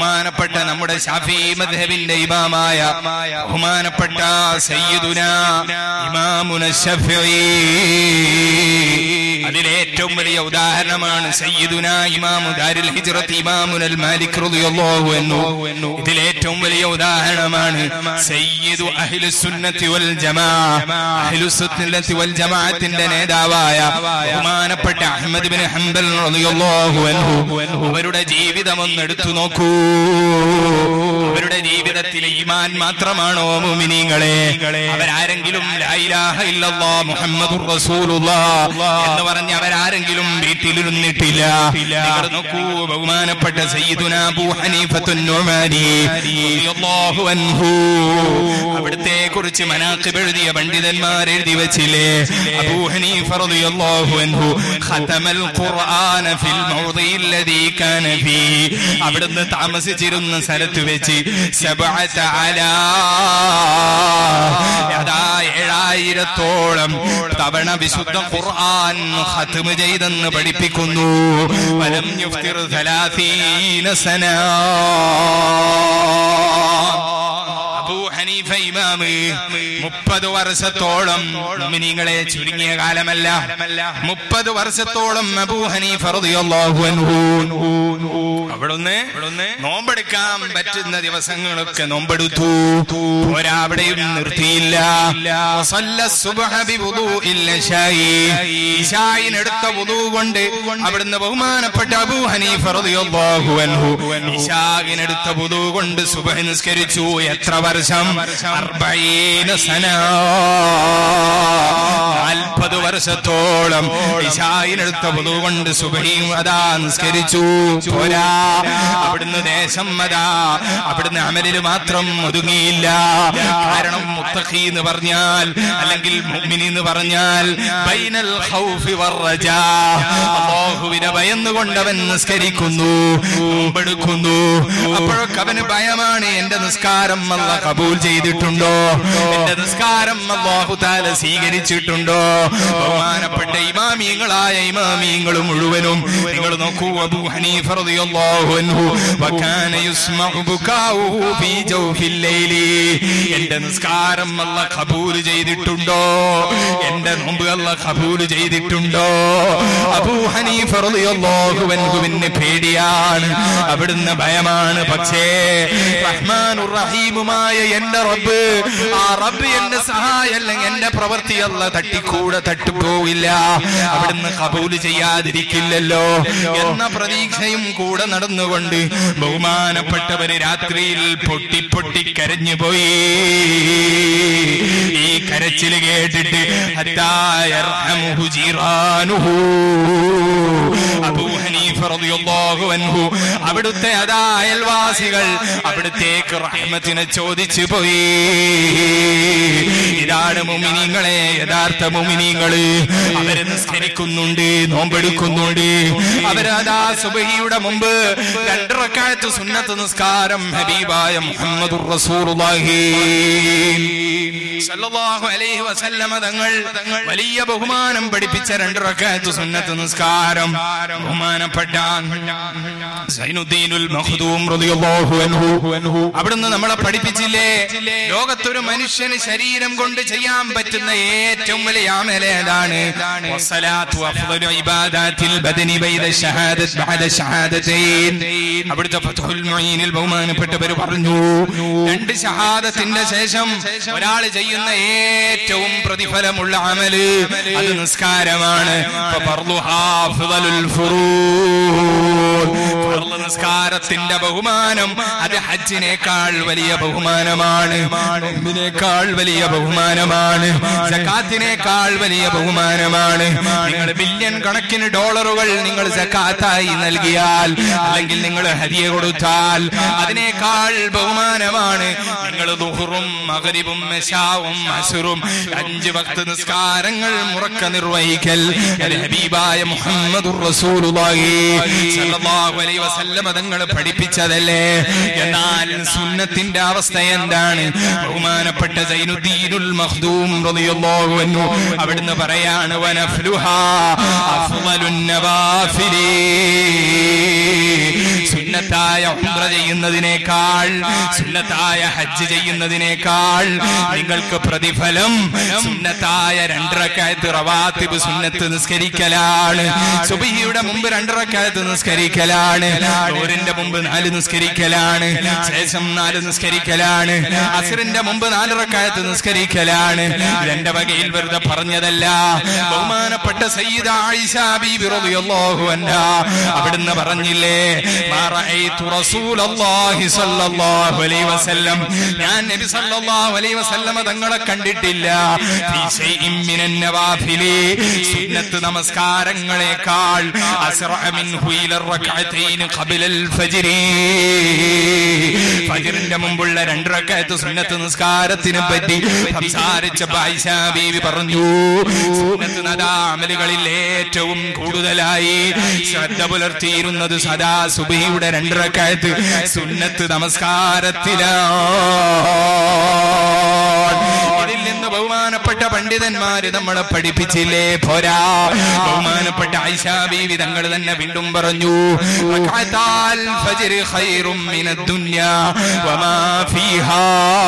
ബഹുമാനപ്പെട്ട നമ്മുടെ ഷാഫി മദ്ഹബിന്റെ ഇമാമായ ബഹുമാനപ്പെട്ട സയ്യിദുന ഇമാമുന ശഫീ അതിലെ ഏറ്റവും വലിയ ഉദാഹരണമാണ് സയ്യിദുന ഇമാമു ദാരിൽ ഹിജ്റത്ത് ഇമാമുൽ മാലിക് റളിയല്ലാഹു അൻഹു ഇതിലെ ഏറ്റവും വലിയ ഉദാഹരണമാണ് സയ്യിദു അഹ്ലുസ് സുന്നത്തി വൽ ജമാ അഹ്ലുസ് സുന്നത്തി വൽ ജമാഅത്തിന്റെ നേതാവായ ബഹുമാനപ്പെട്ട അഹ്മദ് ബിൻ ഹംബൽ റളിയല്ലാഹു അൻഹു അവരുടെ ജീവിതം ഒന്ന് എടുത്തു നോക്കൂ അവരുടെ ജീവിതത്തിൽ ഈമാൻ മാത്രമാണോ മുഅ്മിനീങ്ങളെ അവരാരെങ്കിലും ലാ ഇലാഹ ഇല്ലല്ലാഹ് മുഹമ്മദുർ റസൂലുള്ളാഹ് എന്ന് പറഞ്ഞ് അവരാരെങ്കിലും വീട്ടിലിരുന്നിട്ടില്ല നിങ്ങൾ നോക്കൂ ബഹുമാനപ്പെട്ട സയ്യിദുന അബൂ ഹനീഫത്തുൻ നുമാനി റളിയല്ലാഹു അൻഹു അവിടുത്തെ കുറിച്ച് മനാഖിബ് എഴുതിയ പണ്ഡിതന്മാർ എഴുതി വെച്ചില്ലേ അബൂ ഹനീഫ റളിയല്ലാഹു അൻഹു ഖതമൽ ഖുർആന ഫിൽ മൗദിഇ الذي كان فيه അവിടുന്ന് താമസിച്ചിരുന്ന സ്ഥലത്ത് വെച്ച് സബഅത അലാ അതാ ഏഴായിരത്തോളം തവണ വിശുദ്ധ ഖുർആൻ ഖത്മ് ചെയ്തെന്ന് പഠിപ്പിക്കുന്നു വലം യുഫ്തിർ 30 സന അബൂ ഹനീഫ ഇമാമ് മുപ്പത് വർഷത്തോളം മുഅ്മിനീങ്ങളെ ചുരുങ്ങിയ കാലമല്ല മുപ്പത് വർഷത്തോളം അബൂ ഹനീഫ റളിയല്ലാഹു അൻഹു അവിടുന്ന് നോമ്പെടുക്കാൻ പറ്റുന്ന ദിവസങ്ങളൊക്കെ നോമ്പെടുത്തു പോരാ അവിടെയും നിർത്തിയില്ല വസല്ല സുബ്ഹ ബിവുദൂഇൽ ഇശാഇ. ഇശായിനെടുത്ത വുദൂ കൊണ്ട് അവിടുന്ന് ബഹുമാനപ്പെട്ട അബൂ ഹനീഫ റളിയല്ലാഹു അൻഹു ഇശായിനെടുത്ത വുദൂ കൊണ്ട് സുബ്ഹ നിസ്കരിച്ചു എത്ര വർഷം അർബഈന സന നാൽപ്പത് വർഷത്തോളം ഇശായിനെടുത്ത വുദൂ കൊണ്ട് സുബ്ഹയും അതാ നിസ്കരിച്ചു പോരാ അവിടുന്ന് ദേശം അതാ അവിടുന്ന് അമലിൽ മാത്രം ഒതുങ്ങിയില്ല കാരണം മുത്തഖി എന്ന് പറഞ്ഞാൽ അല്ലെങ്കിൽ മുഅ്മിനി എന്ന് പറഞ്ഞാൽ ബൈനൽ ഖൗഫി വറജാ അല്ലാഹുവിനെ ഭയന്നുകൊണ്ട് അവൻ നിസ്കരിക്കുന്നു നോമ്പെടുക്കുന്നു അപ്പോഴൊക്കെ അവന് ഭയമാണ് എന്റെ നിസ്കാരം അല്ല കബൂൽ ചെയ്തിട്ടുണ്ടോ എന്റെ നിസ്കാരം അല്ലാഹു താല സ്വീകരിച്ചിട്ടുണ്ടോ ബഹുമാനപ്പെട്ട ഇമാമിയങ്ങളായ ഇമാമിയങ്ങൾ മുഴുവനും നിങ്ങൾ നോക്കൂ അബൂ ഹനീഫ റളിയല്ലാഹു അൻഹു വകാന യുസ്മഉ ബുകാഉഹു ഫീ ജൗഫിൽ ലൈലി എന്റെ നിസ്കാരം അല്ല കബൂൽ ചെയ്തിട്ടുണ്ടോ എന്റെ നോമ്പ് അല്ല കബൂൽ ചെയ്തിട്ടുണ്ടോ അബൂ ഹനീഫ റളിയല്ലാഹു അൻഹുവിന് പേടിയാണ് അവിടുന്ന് ഭയമാണ് പക്ഷേ റഹ്മാനുർ റഹീമുമായ എന്റെ റബ്ബ് ആ റബ്ബ് എന്റെ സഹായം അല്ലെങ്കിൽ എന്റെ പ്രവൃത്തി അല്ല തട്ടിക്കൂടെ തട്ടിപ്പോവില്ല അവിടുന്ന് കബൂല് ചെയ്യാതിരിക്കില്ലല്ലോ എന്ന പ്രതീക്ഷയും കൂടെ നടന്നുകൊണ്ട് ബഹുമാനപ്പെട്ടവര് രാത്രിയിൽ പൊട്ടി പൊട്ടി കരഞ്ഞു പോയി ഈ കരച്ചില് കേട്ടിട്ട് ഹത്താ യർഹമുഹു ജീറാനുഹു. അബൂ ഹനീഫ റളിയല്ലാഹു അൻഹു അവിടുത്തെ അതാ അയൽവാസികൾ അവിടുത്തേക്ക് റഹ്മത്തിനെ ചോദിച്ചു പോയി ഇതാണ് മുമിനിങ്ങളെ യഥാർത്ഥ മുമിനിങ്ങള് അവര് നിസ്കരിക്കുന്നുണ്ട് നോമ്പെടുക്കുന്നുണ്ട് അവരതാ സുബഹിയുടെ മുമ്പ് രണ്ടിറക്കാലത്ത് സുന്നത്ത് നിസ്കാരം ഹബീബായ മുഹമ്മദുർ റസൂലുള്ളാഹി സല്ലല്ലാഹു അലൈഹി വസല്ലമ തങ്ങൾ വലിയ ബഹുമാനം പഠിപ്പിച്ച രണ്ടിറക്കാലത്ത് സുന്നത്ത് നിസ്കാരം ബഹുമാനപ്പെട്ട സൈനുദ്ദീനുൽ മഖ്ദൂം റളിയല്ലാഹു അൻഹു അവിടുന്ന് നമ്മളെ പഠിപ്പിച്ചില്ലേ ലോകത്തൊരു മനുഷ്യന് ശരീരം കൊണ്ട് ചെയ്യാൻ പറ്റുന്ന ഏറ്റവും വലിയ അമല ഏതാണ് വസ്സലാത്തു അഫ്ളലു ഇബാദാത്തിൽ ബദനി ബൈദ ഷഹാദത്ത് ബഅദ ഷഹാദതൈൻ അവിടുത്തെ ഫത്ഹുൽ മുഈനിൽ ബഹുമാനപ്പെട്ടവർ പറഞ്ഞു രണ്ട് ഷഹാദത്തിന്റെ ശേഷം ഒരാൾ ചെയ്യുന്ന ഏറ്റവും പ്രതിഫലമുള്ള അമല് അത് നിസ്കാരമാണ് ഫർളുഹാ അഫ്ളലുൽ ഫുറൂദ് ഫർള് നിസ്കാരത്തിന്റെ ബഹുമാനം അത് ഹജ്ജിനേക്കാൾ വലിയ ബഹുമാനമാണ് നോമ്പിനേക്കാൾ വലിയ ബഹുമാനമാണ് സക്കാത്തിനേക്കാൾ വലിയ ബഹുമാനമാണ് നിങ്ങൾ ബില്യൺ കണക്കിന് ഡോളറുകൾ നിങ്ങൾ സക്കാത്തായി നൽകിയാൽ അല്ലെങ്കിൽ നിങ്ങൾ ഹരിയ കൊടുത്താൽ അതിനേക്കാൾ ബഹുമാനമാണ് നിങ്ങൾ ദുഹറും മകരിവും മെഷാവും അസുറും അഞ്ച് ഭക്ത നിസ്കാരങ്ങൾ മുറക്ക നിർവഹിക്കൽ അത് ഹബീബായ മുഹമ്മദുർ റസൂലുള്ളാഹി സല്ലല്ലാഹു അലൈഹി വസല്ലമ തങ്ങൾ പഠിപ്പിച്ചതല്ലേ എന്നാൽ സുന്നത്തിന്റെ അവസ്ഥ എന്താണ് ബഹുമാനപ്പെട്ട സൈനുദ്ദീനുൽ മഖ്ദൂം റളിയല്ലാഹു അൻഹു അവിടുന്ന് പറയാണ് വനഫ്ലുഹാ അഫ്ളലുൻ നവാഫിലി സുന്നത്തായ ഉംറ ചെയ്യുന്നതിനേക്കാൾ സുന്നത്തായ ഹജ്ജ് ചെയ്യുന്നതിനേക്കാൾ നിങ്ങൾക്ക് പ്രതിഫലം സുന്നത്തായ രണ്ടരക്കായത്ത് റവാത്തിബ് സുന്നത്ത് നിസ്കരിക്കലാണ് സുബഹിയുടെ മുമ്പ് രണ്ടരക്കായത്ത് നിസ്കരിക്കലാണ് ലോറിന്റെ മുമ്പ് നാല് നിസ്കരിക്കലാണ് ശേഷം നാല് നിസ്കരിക്കലാണ് അസറിന്റെ മുമ്പ് നാലരക്കായത്ത് നിസ്കരിക്കലാണ് ഇതെന്റെ വകയിൽ വെറുതെ പറഞ്ഞതല്ല ബഹുമാനപ്പെട്ട സയ്യിദ ആയിഷ ബീബി റളിയല്ലാഹു അൻഹാ അവിടുന്ന് പറഞ്ഞില്ലേ മാ റഅയ്തു റസൂലല്ലാഹി സ്വല്ലല്ലാഹു അലൈഹി വസല്ലം ഞാൻ നബി സല്ലല്ലാഹു അലൈഹി വസല്ലമ തങ്ങളെ കണ്ടിട്ടില്ല ഫീ ശൈഇൻ മിനൻ നവാഫിലി സുന്നത്ത് നമസ്കാരങ്ങളെക്കാൾ അസ്റഅ മിൻഹു ഇല റക്അതൈൻ ഖബലൽ ഫജ്രി ഫജ്റിന്റെ മുമ്പുള്ള രണ്ട് റക്അത്ത് സുന്നത്ത് നിസ്കാരത്തിനെ പറ്റി സംസാരിച്ച ആയിഷ ബീവി പറഞ്ഞു സുന്നത്ത് നദാ അമലുകളിൽ ഏറ്റവും കൂടുതലായി ശ്രദ്ധ പുലർത്തിയിരുന്നത് സദാ സുബഹിയുടെ രണ്ട് റക്അത്ത് സുന്നത്ത് നമസ്കാരത്തിലാണ് ഇതിൽ നിന്ന് ബഹുമാനപ്പെട്ട പണ്ഡിതന്മാര് നമ്മളെ പഠിപ്പിച്ചില്ലേ പോരാ ബഹുമാനപ്പെട്ട ആയിഷ ബീവി തങ്ങൾ തന്നെ വീണ്ടും പറഞ്ഞു റക്അത്താൽ ഫജ്ർ ഖൈറും മിനദ് ദുനിയാ വമാ ഫീഹാ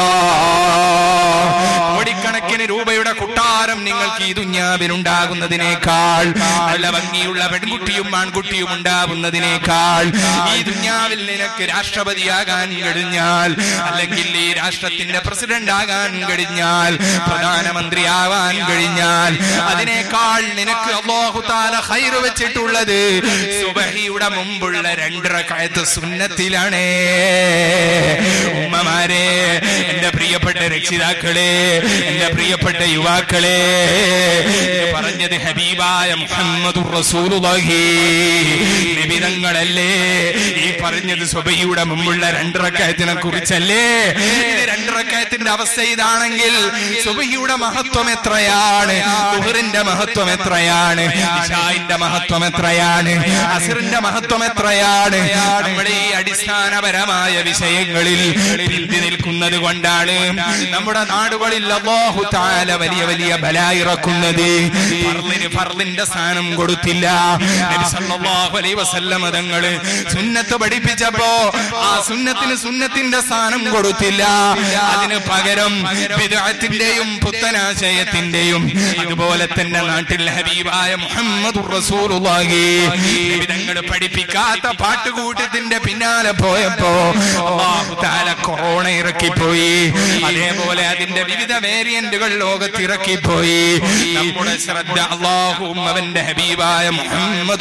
കോടിക്കണക്കിന് രൂപയുടെ കുട്ടാരം നിങ്ങൾക്ക് ഈ ദുഞ്ഞാവിൽ ഉണ്ടാകുന്നതിനേക്കാൾ നല്ല ഭംഗിയുള്ള പെൺകുട്ടിയും ആൺകുട്ടിയും ഉണ്ടാകുന്നതിനേക്കാൾ ഈ ദുഞ്ഞാവിൽ നിനക്ക് രാഷ്ട്രപതിയാകാൻ കഴിഞ്ഞാൽ അല്ലെങ്കിൽ ഈ രാഷ്ട്രത്തിന്റെ പ്രസിഡന്റ് ആകാൻ കഴിഞ്ഞാൽ പ്രധാനമന്ത്രിയാവാൻ കഴിഞ്ഞാൽ അതിനേക്കാൾ നിനക്ക് അള്ളാഹുതാല ഹൈറ് വെച്ചിട്ടുള്ളത് സുബഹിയുടെ മുമ്പുള്ള രണ്ടരക്കാലത്ത് സുന്നത്തിലാണ് ഉമ്മമാരെ എന്റെ പ്രിയപ്പെട്ട രക്ഷിതാക്കളെ എന്റെ പ്രിയപ്പെട്ട യുവാക്കളെ ഇത് പറഞ്ഞത് ഹബീബായ മുഹമ്മദ് റസൂലുള്ളാഹി നിബിതങ്ങളല്ലേ ഈ പറഞ്ഞത് സുബഹിയുടെ മുമ്പുള്ള രണ്ടരക്കായത്തിനെ കുറിച്ചല്ലേ ഇത് രണ്ടരക്കായത്തിന്റെ അവസ്ഥ ഇതാണെങ്കിൽ സുബഹിയുടെ മഹത്വം എത്രയാണ് ദുഹറിന്റെ മഹത്വം എത്രയാണ് ഇശായിന്റെ മഹത്വം എത്രയാണ് അസിറിന്റെ മഹത്വം എത്രയാണ് നമ്മുടെ ഈ അടിസ്ഥാനപരമായ വിഷയങ്ങളിൽ പിന്തി നിൽക്കുന്നത് കൊണ്ടാണ് നമ്മുടെ നാടുകളിൽ അല്ലാഹു തആല വലിയ വലിയ ബല ഇറക്കുന്നത് ഫർളിന് ഫർളിന്റെ സ്ഥാനം കൊടുത്തില്ല നബി സല്ലല്ലാഹു അലൈഹി വസല്ലം തങ്ങള് സുന്നത്ത് പഠിപ്പിച്ചപ്പോ ആ സുന്നത്തിന് സുന്നത്തിന്റെ സ്ഥാനം കൊടുത്തില്ല അതിന് പകരം ബിദ്അത്തിന്റെയും പുത്തനാശയത്തിന്റെയും അതുപോലെ തന്നെ നാട്ടിൽ ഹബീബായ മുഹമ്മദ് റസൂലുള്ളാഹി നബി തങ്ങൾ പഠിപ്പിക്കാത്ത പാട്ടുകൂട്ടത്തിന്റെ പിന്നാലെ പോയപ്പോ അല്ലാഹു തആല കൊറോണ ഇറക്കിപ്പോയി അതേപോലെ അതിന്റെ വിവിധ വേരിയന്റുകൾ ലോകത്ത് ഇറക്കിപ്പോയി നമ്മുടെ ശ്രദ്ധ അള്ളാഹുവും അവന്റെ ഹബീബായ മുഹമ്മദ്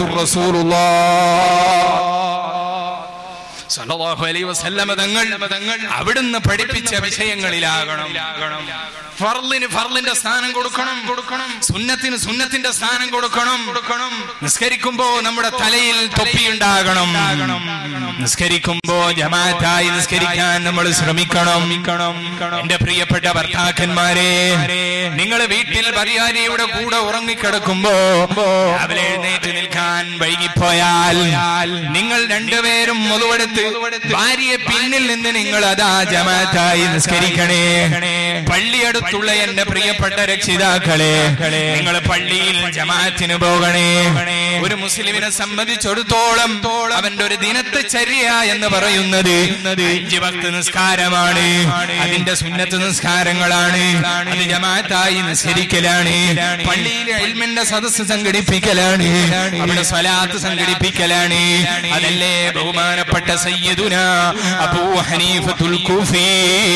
സല്ലല്ലാഹു അലൈഹി വസല്ലമ തങ്ങൾ അവിടുന്ന് പഠിപ്പിച്ച വിഷയങ്ങളിലാകണം ഫർളിന് ഫർളിന്റെ സ്ഥാനം കൊടുക്കണം കൊടുക്കണം സുന്നത്തിന് സുന്നത്തിന്റെ സ്ഥാനം കൊടുക്കണം കൊടുക്കണം നിസ്കരിക്കുമ്പോ നമ്മുടെ തലയിൽ തൊപ്പി ഉണ്ടാകണം നിസ്കരിക്കുമ്പോ ജമാഅത്തായി നിസ്കരിക്കാൻ നമ്മൾ ശ്രമിക്കണം എന്റെ പ്രിയപ്പെട്ട ഭർത്താക്കന്മാരെ നിങ്ങൾ വീട്ടിൽ ഭാര്യാരിയുടെ കൂടെ ഉറങ്ങിക്കിടക്കുമ്പോ രാവിലെ എഴുന്നേറ്റ് നിൽക്കാൻ വൈകിപ്പോയാൽ നിങ്ങൾ രണ്ടുപേരും മുതുവെടുത്ത് ഭാര്യയെ പിന്നിൽ നിന്ന് നിങ്ങൾ അതാ ജമാഅത്തായി നിസ്കരിക്കണേ പള്ളിയെടുത്തുള്ള എന്റെ പ്രിയപ്പെട്ട രക്ഷിതാക്കളെ നിങ്ങൾ പള്ളിയിൽ ജമാഅത്തിന് പോകണേ ഒരു മുസ്ലിമിനെ സംബന്ധിച്ചിടത്തോളം അവന്റെ ഒരു ദിനത്തെ ചര്യ എന്ന് പറയുന്നത് അഞ്ച് ഭക്ത നിസ്കാരമാണ് അതിന്റെ സുന്നത്ത് നിസ്കാരങ്ങളാണ് അത് ജമാഅത്തായി നിസ്കരിക്കലാണ് പള്ളിയിലെ അൽമിന്റെ സദസ്സ് സംഘടിപ്പിക്കലാണ് അവിടെ സ്വലാത്ത് സംഘടിപ്പിക്കലാണ് അതല്ലേ ബഹുമാനപ്പെട്ട സയ്യിദുന അബൂ ഹനീഫത്തുൽ കൂഫി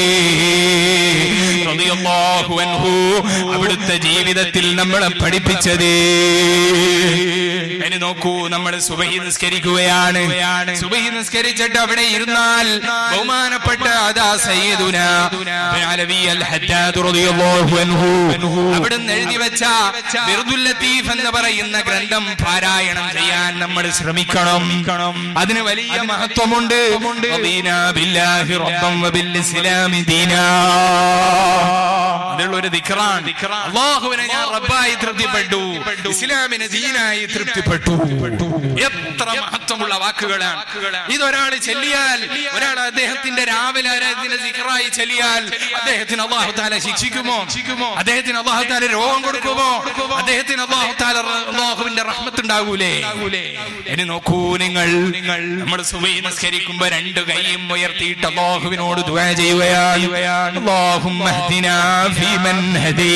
റളിയല്ലാഹു അൻഹു അവിടുത്തെ ജീവിതത്തിൽ നമ്മളെ പഠിപ്പിച്ചത് ഇനി നോക്കൂ നമ്മൾ സുബഹി നിസ്കരിക്കുകയാണ് സുബഹി നിസ്കരിച്ചിട്ട് അവിടെ ഇരുന്നാൽ ബഹുമാനപ്പെട്ട അതാ സയ്യിദുന അലവി അൽ ഹദ്ദാദ് റളിയല്ലാഹു അൻഹു അവിടുന്ന് എഴുതി വെച്ച ബിർദുൽ ലത്തീഫ് എന്ന് പറയുന്ന ഗ്രന്ഥം പാരായണം ചെയ്യാൻ നമ്മൾ ശ്രമിക്കണം അതിന് വലിയ മഹത്വമുണ്ട് റദീനാ ബില്ലാഹി റബ്ബൻ വബിൽ ഇസ്ലാമി ദീനാ അതിലുള്ള ഒരു ദിക്റാൻ അള്ളാഹുവിനെ ഞാൻ റബ്ബായി തൃപ്തിപ്പെട്ടു ഇസ്ലാമിനെ ദീനായി തൃപ്തിപ്പെട്ടു എത്ര മഹത്വമുള്ള വാക്കുകളാണ് ഇതൊരാൾ ചെല്ലിയാൽ ഒരാൾ അദ്ദേഹത്തിന്റെ രാവിലെ അദ്ദേഹത്തിന്റെ സിഖറായി ചെല്ലിയാൽ അദ്ദേഹത്തിന് അള്ളാഹു താല ശിക്ഷിക്കുമോ അദ്ദേഹത്തിന് അള്ളാഹു താല രോഗം കൊടുക്കുമോ അദ്ദേഹത്തിന് അള്ളാഹു താല അള്ളാഹുവിന്റെ റഹ്മത്ത് ഉണ്ടാകൂലേ ഇനി നോക്കൂ നിങ്ങൾ നിങ്ങൾ നമ്മൾ സുബൈ നിസ്കരിക്കുമ്പോ രണ്ട് കൈയും ഉയർത്തിയിട്ട് അള്ളാഹുവിനോട് ദുആ ചെയ്യുകയാണ് അല്ലാഹുമ്മ ഹ്ദിനാ ഫീമൻ ഹദീ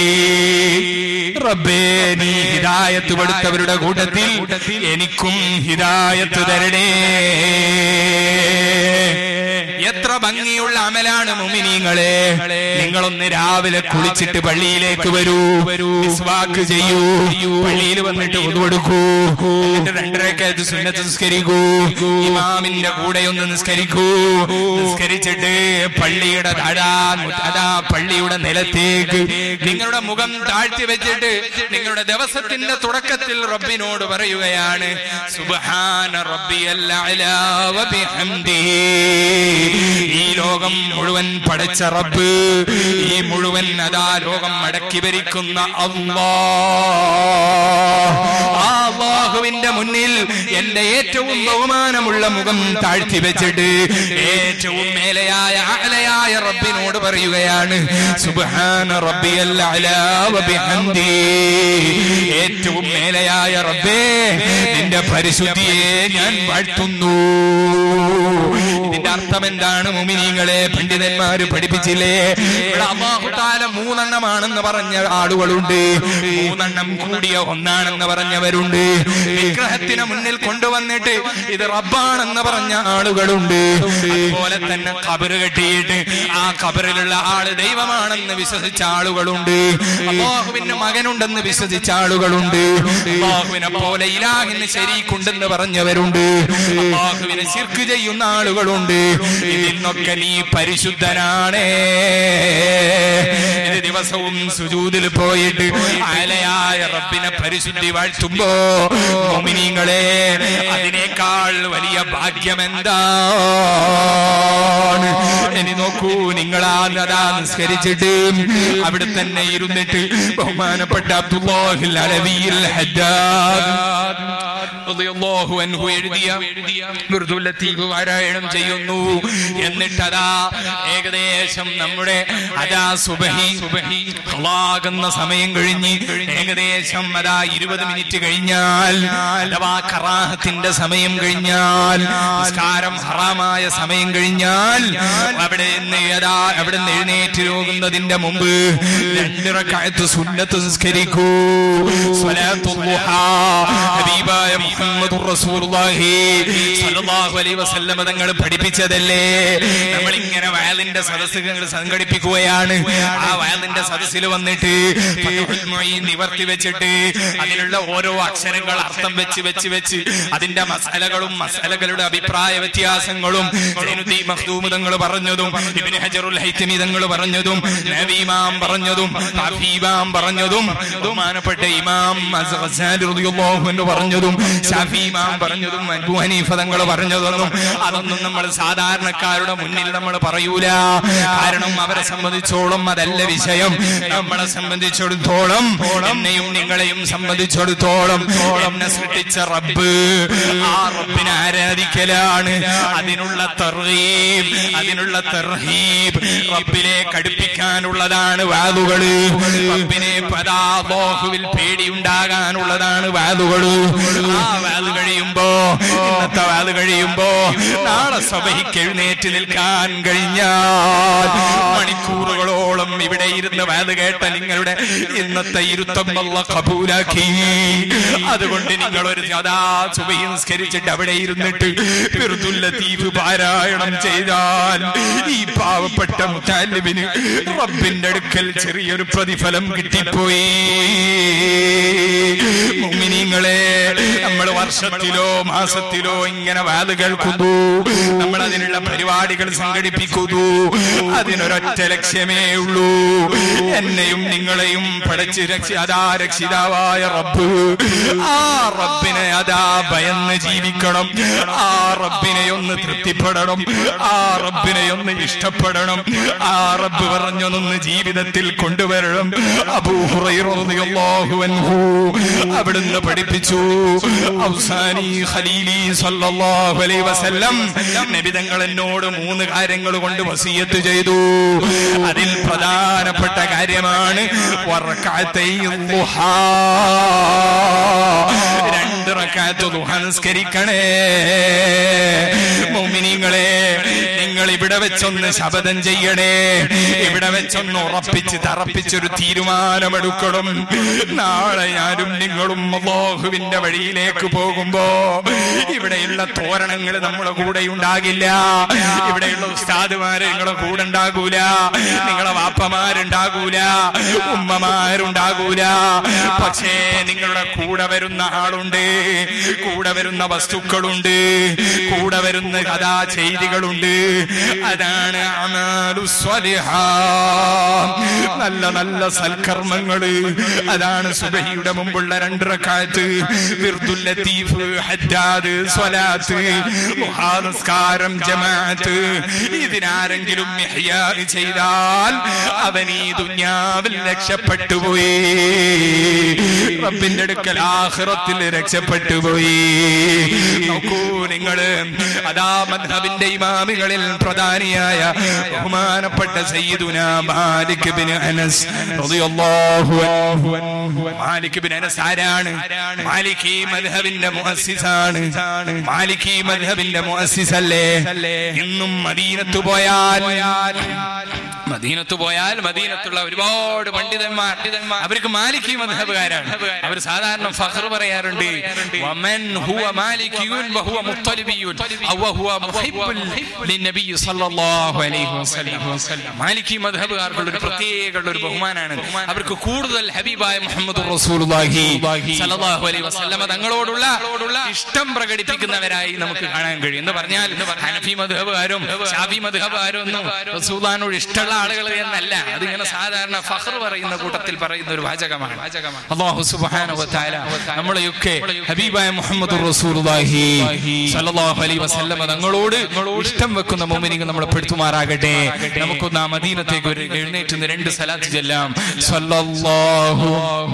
റബ്ബേ നീ ഹിദായത്ത് കൊടുത്തവരുടെ കൂട്ടത്തിൽ എനിക്കും ഹിദായത്ത് തരണേ എത്ര ഭംഗിയുള്ള അമലാണ് മുമിനീങ്ങളെ നിങ്ങളൊന്ന് രാവിലെ കുളിച്ചിട്ട് പള്ളിയിലേക്ക് വരൂ വരൂ മിസ്വാക്ക് ചെയ്യൂ പള്ളിയിൽ വന്നിട്ട് ഒതുകൊടുക്കൂ എന്നിട്ട് രണ്ടരക്കാലത്ത് സുന്നത്ത് നിസ്കരിക്കൂ ഇമാമിന്റെ കൂടെ ഒന്ന് നിസ്കരിക്കൂ നിസ്കരിച്ചിട്ട് പള്ളിയുടെ അതാ അതാ പള്ളിയുടെ നിലത്തേക്ക് നിങ്ങളുടെ മുഖം താഴ്ത്തി വെച്ചിട്ട് നിങ്ങളുടെ ദിവസത്തിന്റെ തുടക്കത്തിൽ റബ്ബിനോട് പറയുകയാണ് സുബ്ഹാന റബ്ബിയൽ അലാ വബിഹംദിഹി ഈ ലോകം മുഴുവൻ പടച്ച റബ്ബ് ഈ മുഴുവൻ അതാ ലോകം മടക്കി ഭരിക്കുന്ന അള്ളാ ആ അള്ളാഹുവിന്റെ മുന്നിൽ എന്റെ ഏറ്റവും ബഹുമാനമുള്ള മുഖം താഴ്ത്തി വെച്ചിട്ട് ഏറ്റവും മേലെയായ അലയായ റബ്ബിനോട് പറയുകയാണ് സുബ്ഹാന റബ്ബിയൽ അലാ വബിഹംദി ഏറ്റവും മേലെയായ റബ്ബേ നിന്റെ പരിശുദ്ധിയെ ഞാൻ വാഴ്ത്തുന്നു ഇതിന്റെ അർത്ഥം എന്താണ് മുമിനിങ്ങളെ പണ്ഡിതന്മാര് പഠിപ്പിച്ചില്ലേ ഇവിടെ അള്ളാഹു താല മൂന്നെണ്ണമാണെന്ന് പറഞ്ഞ ആളുകളുണ്ട് മൂന്നെണ്ണം കൂടിയ ഒന്നാണെന്ന് പറഞ്ഞവരുണ്ട് വിഗ്രഹത്തിന് മുന്നിൽ കൊണ്ടുവന്നിട്ട് ഇത് റബ്ബാണെന്ന് പറഞ്ഞ ആളുകളുണ്ട് അതുപോലെ തന്നെ കബറ് കെട്ടിയിട്ട് ആ കബറിലുള്ള ആള് ദൈവമാണെന്ന് വിശ്വസിച്ച ആളുകളുണ്ട് അള്ളാഹുവിന്റെ മകനുണ്ടെന്ന് വിശ്വസിച്ച ആളുകളുണ്ട് അള്ളാഹുവിനെ പോലെ ഇലാഹിന് ശരീക്കുണ്ടെന്ന് പറഞ്ഞവരുണ്ട് അള്ളാഹുവിനെ ശിർക്ക് ചെയ്യുന്ന ആളുകളുണ്ട് ഇതിന്നൊക്കെ നീ പരിശുദ്ധനാണേ ഇത് ദിവസവും സുജൂതിൽ പോയിട്ട് അലയായ റബ്ബിനെ പരിശുദ്ധി വാഴ്ത്തുമ്പോ മോമിനിങ്ങളെ അതിനേക്കാൾ വലിയ ഭാഗ്യം എന്താണ് ഇനി നോക്കൂ നിങ്ങളാ അതാ നിസ്കരിച്ചിട്ട് അവിടെ തന്നെ ഇരുന്നിട്ട് ബഹുമാനപ്പെട്ട അബ്ദുല്ലാഹിൽ അലവിയിൽ ഹജ്ജാദ് റളിയല്ലാഹു അൻഹു എഴുതിയ ബിർദുൽ ലത്തീഫ് പാരായണം ചെയ്യുന്നു എന്നിട്ടതാ ഏകദേശം നമ്മുടെ അതാ സുബഹി സുബഹി ഹലാകുന്ന സമയം കഴിഞ്ഞ് ഏകദേശം അതാ ഇരുപത് മിനിറ്റ് കഴിഞ്ഞാൽ അഥവാ കറാഹത്തിന്റെ സമയം കഴിഞ്ഞാൽ നിസ്കാരം ഹറാമായ സമയം കഴിഞ്ഞാൽ അവിടെ നിന്ന് അതാ അവിടെ നിന്ന് എഴുന്നേറ്റ് പോകുന്നതിന്റെ മുമ്പ് രണ്ടിറക്കായത്ത് സുന്നത്ത് നിസ്കരിക്കൂ സ്വലാത്തുൽ ദുഹാ ഹബീബായ മുഹമ്മദുർ റസൂലുള്ളാഹി സ്വല്ലല്ലാഹു അലൈഹി വസല്ലമ തങ്ങൾ പഠിപ്പിച്ചതല്ലേ നമ്മൾ ഇങ്ങനെ വയലിന്റെ സദസ്സുകൾ സംഘടിപ്പിക്കുകയാണ് ആ വയലിന്റെ സദസ്സിൽ വന്നിട്ട് ഫത്ഹുൽ മുഈൻ നിവർത്തി വെച്ചിട്ട് അതിലുള്ള ഓരോ അക്ഷരങ്ങൾ അർത്ഥം വെച്ച് വെച്ച് വെച്ച് അതിന്റെ മസലകളും മസലകളുടെ അഭിപ്രായ വ്യത്യാസങ്ങളും സൈനുദ്ദീൻ മഖ്ദൂം തങ്ങൾ പറഞ്ഞതും ഇബ്നു ഹജറുൽ ഹൈതമി തങ്ങൾ പറഞ്ഞതും നബി ഇമാം പറഞ്ഞതും ഹാഫി ഇമാം പറഞ്ഞതും ബഹുമാനപ്പെട്ട ഇമാം ഗസാലി റളിയല്ലാഹു അൻഹു പറഞ്ഞതും ഷാഫി ഇമാം പറഞ്ഞതും അബൂ ഹനീഫ തങ്ങൾ പറഞ്ഞതൊന്നും അതൊന്നും നമ്മൾ സാധാരണക്കാരുടെ മുന്നിൽ നമ്മൾ പറയൂല കാരണം അവരെ സംബന്ധിച്ചോളം അതല്ല വിഷയം നമ്മളെ സംബന്ധിച്ചിടത്തോളം എന്നെയും നിങ്ങളെയും സംബന്ധിച്ചിടത്തോളം എന്നെ സൃഷ്ടിച്ച റബ്ബ് ആ റബ്ബിനെ ആരാധിക്കലാണ് അതിനുള്ള തർഹീബ് അതിനുള്ള തർഹീബ് റബ്ബിലേക്ക് അടുപ്പിക്കാനുള്ളതാണ് വാതുകള് റബ്ബിനെ പദാബോഹുവിൽ പേടിയുണ്ടാകാനുള്ളതാണ് വാതുകള് ആ വാത് കഴിയുമ്പോ ഇന്നത്തെ വാത് കഴിയുമ്പോ നാളെ സഭയ്ക്ക് എഴുന്നേറ്റ് നിൽക്കാൻ കഴിഞ്ഞാൽ മണിക്കൂറുകളോളം ഇവിടെ ഇരുന്ന് വാത് കേട്ട നിങ്ങളുടെ ഇന്നത്തെ ഇരുത്തം വല്ല കബൂലാക്കി അതുകൊണ്ട് നിങ്ങൾ ഒരു സദാ സുബഹി നിസ്കരിച്ചിട്ട് അവിടെ ഇരുന്നിട്ട് ബിർദുൽ ലത്തീഫ് പാരായണം ചെയ്താൽ ഈ പാവപ്പെട്ട മുത്താലിബിന് റബ്ബിന്റെ അടുക്കൽ ചെറിയൊരു പ്രതിഫലം കിട്ടിപ്പോയി മുഅ്മിനീങ്ങളെ നമ്മൾ വർഷ വർഷത്തിലോ മാസത്തിലോ ഇങ്ങനെ വാത് കേൾക്കുന്നു നമ്മൾ അതിനുള്ള പരിപാടികൾ സംഘടിപ്പിക്കുന്നു അതിനൊരൊറ്റ ലക്ഷ്യമേ ഉള്ളൂ എന്നെയും നിങ്ങളെയും പടച്ച് രക്ഷ അതാ രക്ഷിതാവായ റബ്ബ് ആ റബ്ബിനെ അതാ ഭയന്ന് ജീവിക്കണം ആ റബ്ബിനെ ഒന്ന് തൃപ്തിപ്പെടണം ആ റബ്ബിനെ ഒന്ന് ഇഷ്ടപ്പെടണം ആ റബ്ബ് പറഞ്ഞൊന്ന് ജീവിതത്തിൽ കൊണ്ടുവരണം അബൂ ഹുറൈറ റളിയല്ലാഹു അൻഹു അവിടുന്ന് പഠിപ്പിച്ചു ഔസാനി ഖലീലി സല്ലല്ലാഹു അലൈഹി വസല്ലം നബി തങ്ങൾ എന്നോട് മൂന്ന് കാര്യങ്ങൾ കൊണ്ട് വസിയത്ത് ചെയ്തു അതിൽ പ്രധാനപ്പെട്ട കാര്യമാണ് വറക്കഅത്തൈ ദുഹാ. രണ്ട് റക്കാത്ത് ദുഹ നിസ്കരിക്കണേ മുഅ്മിനീങ്ങളെ നിങ്ങൾ ഇവിടെ വെച്ചൊന്ന് ശപഥം ചെയ്യണേ ഇവിടെ വെച്ചൊന്ന് ഉറപ്പിച്ച് തറപ്പിച്ചൊരു തീരുമാനമെടുക്കണം നാളെ ഞാനും നിങ്ങളും അള്ളാഹുവിന്റെ വഴിയിലേക്ക് പോകുമ്പോ ഇവിടെയുള്ള തോരണങ്ങൾ നമ്മളെ കൂടെ ഉണ്ടാകില്ല ഇവിടെയുള്ള ഉസ്താദുമാര് നിങ്ങളെ കൂടെ ഉണ്ടാകൂല നിങ്ങളെ വാപ്പമാരുണ്ടാകൂല ഉമ്മമാരുണ്ടാകൂല പക്ഷേ നിങ്ങളുടെ കൂടെ വരുന്ന ആളുണ്ട് കൂടെ വരുന്ന വസ്തുക്കളുണ്ട് കൂടെ വരുന്ന കഥാ ചെയ്തികളുണ്ട് അതാണ് അമാലു സ്വലിഹാ. നല്ല നല്ല സൽക്കർമ്മങ്ങള് അതാണ് സുബഹിയുടെ മുമ്പുള്ള രണ്ട് റക്കാത്ത് വിർദുൽ ലത്തീഫ് ഹജ്ജാദ് സ്വലാത്ത് ദുഹാ നിസ്കാരം ജമാഅത്ത് ഇതിനാരെങ്കിലും ഇഹ്യാ ചെയ്താൽ അവൻ ഈ ദുന്യാവിൽ രക്ഷപ്പെട്ടു പോയി റബ്ബിന്റെ അടുക്കൽ ആഖിറത്തിൽ രക്ഷപ്പെട്ടു പോയി നോക്കൂ നിങ്ങള് അതാ മദ്ഹബിന്റെ ഇമാമികളിൽ പ്രധാനിയായ ബഹുമാനപ്പെട്ട സയ്യിദുന മാലിക് ബിൻ അനസ് റളിയല്ലാഹു അൻഹു മാലിക് ബിൻ അനസ് ആരാണ് മാലിക് ഈ മദ്ഹബിന്റെ മുഅസ്സിസാണ് മാലിക് ഈ മദ്ഹബിന്റെ മുഅസ്സിസല്ലേ ഇന്നും മദീനത്ത് പോയാൽ മദീനത്ത് പോയാൽ മദീനത്തുള്ള ഒരുപാട് പണ്ഡിതന്മാർ അവർക്ക് മാലിക്കി മധബുകാരാണ് അവർ സാധാരണ ഫഖർ പറയാറുണ്ട് വമൻ ഹുവ മാലിക്കിയുൻ വഹുവ മുത്തലിബിയുൻ അവ ഹുവ മുഹിബ്ബുൽ ലിന്നബി സല്ലല്ലാഹു അലൈഹി വസല്ലം മാലിക്കി മധബുകാർക്കുള്ള ഒരു പ്രത്യേക ഒരു ബഹുമാനാണ് അവർക്ക് കൂടുതൽ ഹബീബായ മുഹമ്മദ് റസൂലുള്ളാഹി സല്ലല്ലാഹു അലൈഹി വസല്ലം തങ്ങളോടുള്ള ഇഷ്ടം പ്രകടിപ്പിക്കുന്നവരായി നമുക്ക് കാണാൻ കഴിയും എന്ന് പറഞ്ഞാൽ ഹനഫി മധബുകാരും ഷാഫി മധബുകാരും ഒന്നും റസൂലാനോട് ഇഷ്ടമുള്ള ആളുകൾ എന്നല്ല അതിങ്ങനെ സാധാരണ ഫഖർ പറയുന്ന കൂട്ടത്തിൽ പറയുന്ന ഒരു വാചകമാണ് അല്ലാഹു സുബ്ഹാനഹു വ തആല നമ്മളെയൊക്കെ ഹബീബായ മുഹമ്മദ് റസൂലുള്ളാഹി സല്ലല്ലാഹു അലൈഹി വസല്ലം തങ്ങളോട് ഇഷ്ടം വെക്കുന്ന മുഅ്മിനീങ്ങൾ നമ്മളെ പെടുത്തുമാറാകട്ടെ നമുക്കൊന്ന് ആ മദീനത്തേക്ക് ഒരു എഴുന്നേറ്റ് നിന്ന് രണ്ട് സലാത്ത് ചെല്ലാം സല്ലല്ലാഹു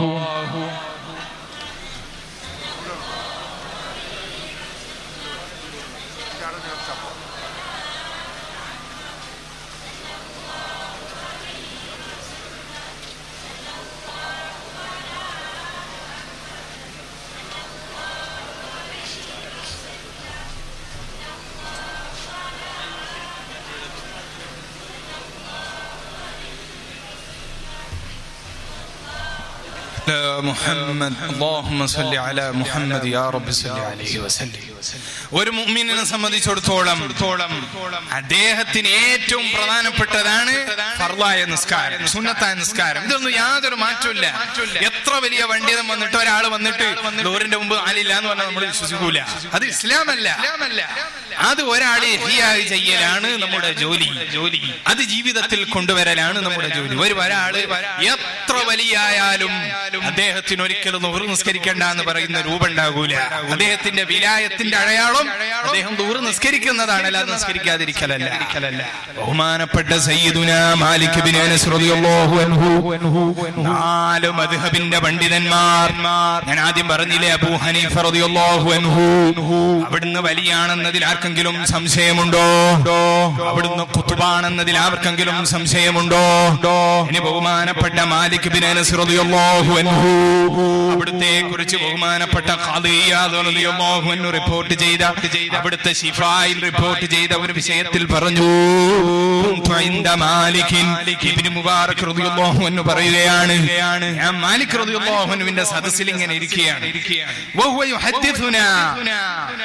على محمد اللهم صل على محمد يا رب صل عليه وسلم ഒരു മുഅ്മിനിനെ സംബന്ധിച്ചിടത്തോളം അദ്ദേഹത്തിന് ഏറ്റവും പ്രധാനപ്പെട്ടതാണ് ഫർളായ നിസ്കാരം സുന്നത്തായ നിസ്കാരം ഇതൊന്നും യാതൊരു മാറ്റമില്ല എത്ര വലിയ പണ്ഡിതൻ വന്നിട്ട് ഒരാൾ വന്നിട്ട് ലോറിന്റെ മുമ്പ് ആലില്ല എന്ന് പറഞ്ഞാൽ നമ്മൾ വിശ്വസിക്കൂല അത് ഇസ്ലാമല്ല അത് ഒരാൾ ഇഹ്യാഹ് ചെയ്യലാണ് നമ്മുടെ ജോലി ജോലി അത് ജീവിതത്തിൽ കൊണ്ടുവരലാണ് നമ്മുടെ ജോലി ഒരു ഒരാള് എത്ര വലിയായാലും അദ്ദേഹത്തിന് ഒരിക്കലും നൂറ് നിസ്കരിക്കേണ്ട എന്ന് പറയുന്ന രൂപം ഉണ്ടാകൂല അദ്ദേഹത്തിന്റെ വിലായത്തിന്റെ അടയാളം അദ്ദേഹം ദൂറ് നിസ്കരിക്കുന്നതാണ് അല്ലാതെ നിസ്കരിക്കാതിരിക്കലല്ല ബഹുമാനപ്പെട്ട സയ്യിദുന മാലിക് ബിൻ അനസ് റളിയല്ലാഹു അൻഹു നാല് മദ്ഹബിന്റെ പണ്ഡിതന്മാർ ഞാൻ ആദ്യം പറഞ്ഞില്ലേ അബൂ ഹനീഫ റളിയല്ലാഹു അൻഹു അവിടുന്ന് വലിയാണെന്നതിൽ ആർക്കെങ്കിലും സംശയമുണ്ടോ അവിടുന്ന് കുത്തുബാണെന്നതിൽ ആർക്കെങ്കിലും സംശയമുണ്ടോ ഇനി ബഹുമാനപ്പെട്ട മാലിക് ബിൻ അനസ് റളിയല്ലാഹു അൻഹു അവിടുത്തെ കുറിച്ച് ബഹുമാനപ്പെട്ട ഖാദിയാദ് റളിയല്ലാഹു അൻഹു റിപ്പോർട്ട് ചെയ്ത അവിടുത്തെ ശിഫായിൽ റിപ്പോർട്ട് ചെയ്ത ഒരു വിഷയത്തിൽ പറഞ്ഞു കുന്തു ഇൻദ മാലിക്കിൻ ഇബ്നു മുബാറക് റളിയല്ലാഹു അൻഹു പറയുകയാണ് ഞാൻ മാലിക് റളിയല്ലാഹു അൻഹുവിന്റെ സദസ്സിൽ ഇങ്ങനെ ഇരിക്കുകയാണ് വഹുവ യുഹദ്ദിഥുനാ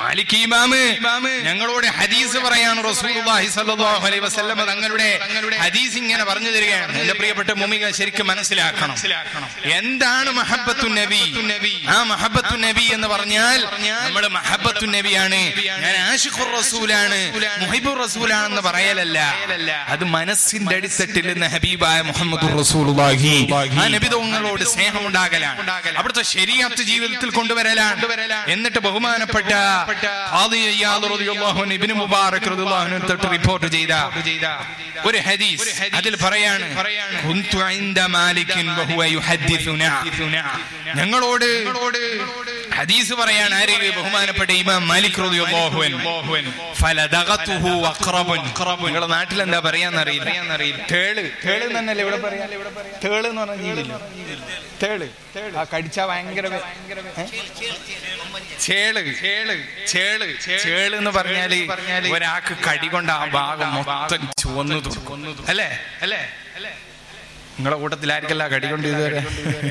മാലിക് ഇമാമ് ഞങ്ങളോട് ഹദീസ് പറയാണ് റസൂലുള്ളാഹി സ്വല്ലല്ലാഹു അലൈഹി വസല്ലം തങ്ങളുടെ ഹദീസ് ഇങ്ങനെ പറഞ്ഞു തരികയാണ് എന്റെ പ്രിയപ്പെട്ട മുമിക ശരിക്കും മനസ്സിലാക്കണം എന്താണ് മഹബത്തു നബി ആ മഹബത്തു നബി എന്ന് പറഞ്ഞാൽ നമ്മൾ മഹബത്തു നബിയാണ് ഞാൻ ആഷിഖുർ റസൂലാണ് മുഹിബുർ റസൂലാണെന്ന് പറയലല്ല അത് മനസ്സിന്റെ അടിത്തട്ടിൽ നിന്ന് ഹബീബായ മുഹമ്മദ് റസൂലുള്ളാഹി ആ നബിതങ്ങളോട് സ്നേഹം ഉണ്ടാകലാണ് അവിടുത്തെ ശരിയാത്ത ജീവിതത്തിൽ കൊണ്ടുവരലാണ് എന്നിട്ട് ബഹുമാനപ്പെട്ട ഖാദി ഇയ്യാദ് റളിയല്ലാഹു അൻഹു ഇബ്നു മുബാറക് റളിയല്ലാഹു അൻഹു തൊട്ട് റിപ്പോർട്ട് ചെയ്ത ഒരു ഹദീസ് അതിൽ പറയാണ് കുന്തു ഇൻദ മാലികിൻ വഹുവ യുഹദ്ദിസുനാ ഞങ്ങളോട് ഹദീസ് പറയാണ് ആര് ബഹുമാനപ്പെട്ട ഇമാം മാലിക് റളിയല്ലാഹു അൻഹു ഫലദഗതുഹു അഖറബുൻ നിങ്ങളുടെ നാട്ടിൽ എന്താ പറയാന്നറിയില്ല തേള് തേള് എന്നല്ലേ ഇവിടെ പറയാ തേള് എന്ന് പറഞ്ഞ ജീവില്ല തേള് ആ കടിച്ചാ ഭയങ്കര വേ- ഏ? ചേള് ചേള് ചേള് ചേള് എന്ന് പറഞ്ഞാല് ഒരാൾക്ക് കടി കൊണ്ട് ആ ഭാഗം മൊത്തം ചുവന്നു തുറക്കുന്നു അല്ലേ അല്ലേ നിങ്ങളെ കൂട്ടത്തിലായിരിക്കല്ല കടി കൊണ്ട് ഇതുവരെ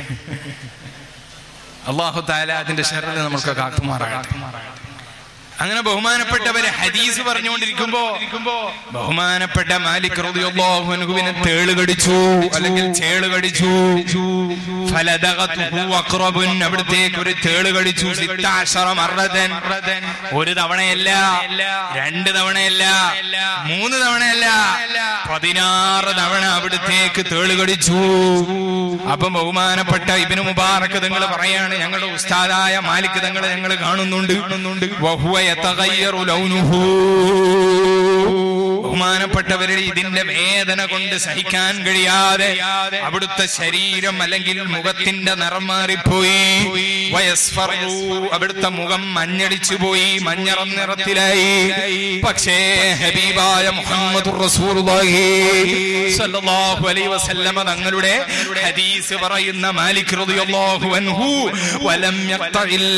അള്ളാഹു താല അതിന്റെ ഷെറിൽ നമുക്ക് കാക്കുമാറാകട്ടെ അങ്ങനെ ബഹുമാനപ്പെട്ടവരെ ഹദീസ് പറഞ്ഞുകൊണ്ടിരിക്കുമ്പോ ബഹുമാനപ്പെട്ട മാലിക് റളിയല്ലാഹു അൻഹുവിനെ തേള് കടിച്ചു അല്ലെങ്കിൽ ചേള് കടിച്ചു ഫലദഗതുഹു അഖറബുൻ അവിടത്തേക്ക് ഒരു തേള് കടിച്ചു സിത്താശറ മറദൻ ഒരു തവണയല്ല രണ്ട് തവണയല്ല മൂന്ന് തവണയല്ല പതിനാറ് തവണ അവിടത്തേക്ക് തേള് കടിച്ചു അപ്പം ബഹുമാനപ്പെട്ട ഇബിന് മുബാറക്ക് നിങ്ങൾ പറയാണ് ഞങ്ങളുടെ ഉസ്താദായ മാലിക് തങ്ങളെ ഞങ്ങൾ കാണുന്നുണ്ട് കാണുന്നുണ്ട് വഹുവ യതഗയ്യറു ലൗനുഹു ബഹുമാനപ്പെട്ടവരുടെ ഇതിന്റെ വേദന കൊണ്ട് സഹിക്കാൻ കഴിയാതെ അവിടുത്തെ ശരീരം അല്ലെങ്കിൽ മുഖത്തിന്റെ നിറം മാറിപ്പോയി വയസ്ഫറു അവിടുത്തെ മുഖം മഞ്ഞടിച്ചു പോയി മഞ്ഞറം നിറത്തിലായി പക്ഷേ ഹബീബായ മുഹമ്മദ് റസൂലുള്ളാഹി സ്വല്ലല്ലാഹു അലൈഹി വസല്ലമ തങ്ങളുടെ ഹദീസ് പറയുന്ന മാലിക് റളിയല്ലാഹു അൻഹു വലം യഖ്തഇൽ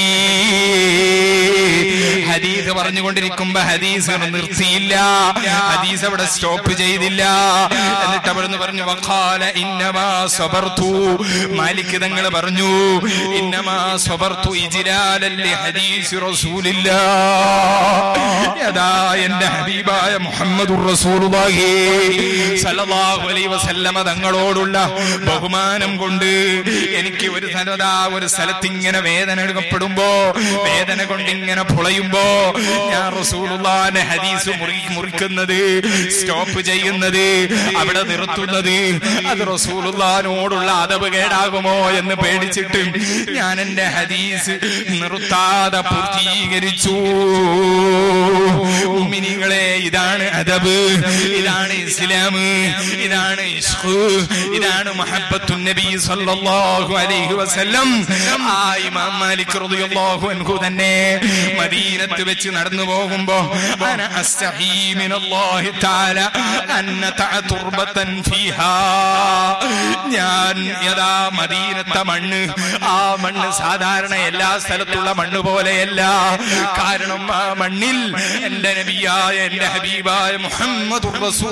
ഹദീസ് ഹദീസ് പറഞ്ഞുകൊണ്ടിരിക്കുമ്പോ ഹദീസ് നിർത്തിയില്ല ഹദീസ് അവിടെ സ്റ്റോപ്പ് ചെയ്തില്ല എന്നിട്ട് അവിടുന്ന് പറഞ്ഞു വഖാല ഇന്നമാ സബർതു മാലിക് തങ്ങൾ പറഞ്ഞു ഇന്നമാ സബർതു ഇജ്ലാലൻ ലിഹദീസ് റസൂലില്ലാ യദാ എന്റെ ഹബീബായ മുഹമ്മദുർ റസൂലുള്ളാഹി സല്ലല്ലാഹു അലൈഹി വസല്ലമ തങ്ങളോടുള്ള ബഹുമാനം കൊണ്ട് എനിക്ക് ഒരു സനദാ ഒരു സ്ഥലത്ത് ഇങ്ങനെ വേദന എടുക്കപ്പെടുമ്പോ വേദന കൊണ്ട് ഇങ്ങനെ പുളയുമ്പോ ഞാൻ റസൂലുള്ളാന്റെ ഹദീസ് മുറി മുറിക്കുന്നത് സ്റ്റോപ്പ് ചെയ്യുന്നത് അവിടെ നിർത്തുന്നത് അത് റസൂലുള്ളാനോടുള്ള അതവ് കേടാകുമോ എന്ന് പേടിച്ചിട്ട് ഞാൻ എന്റെ ഹദീസ് നിർത്താതെ പൂർത്തീകരിച്ചു മുഅ്മിനീങ്ങളെ ഇതാണ് അദബ് ഇതാണ് ഇസ്ലാം ഇതാണ് ഇഷ്ഖ് ഇതാണ് മുഹബ്ബത്തു നബി സല്ലല്ലാഹു അലൈഹി വസല്ലം ആ ഇമാം മാലിക് റളിയല്ലാഹു അൻഹു തന്നെ മദീനത്ത് വെച്ച് നടന്നു പോകുമ്പോ അന അസ്തഹീ മിനല്ലാഹി തആല അന്ന തഅതുർബതൻ ഫീഹാ ഞാൻ യഥാ മദീനത്തെ മണ്ണ് ആ മണ്ണ് സാധാരണ എല്ലാ സ്ഥലത്തുള്ള മണ്ണ് പോലെയല്ല കാരണം ആ മണ്ണിൽ എന്റെ നബിയായ എന്റെ ഹബീബായ മുഹമ്മദ്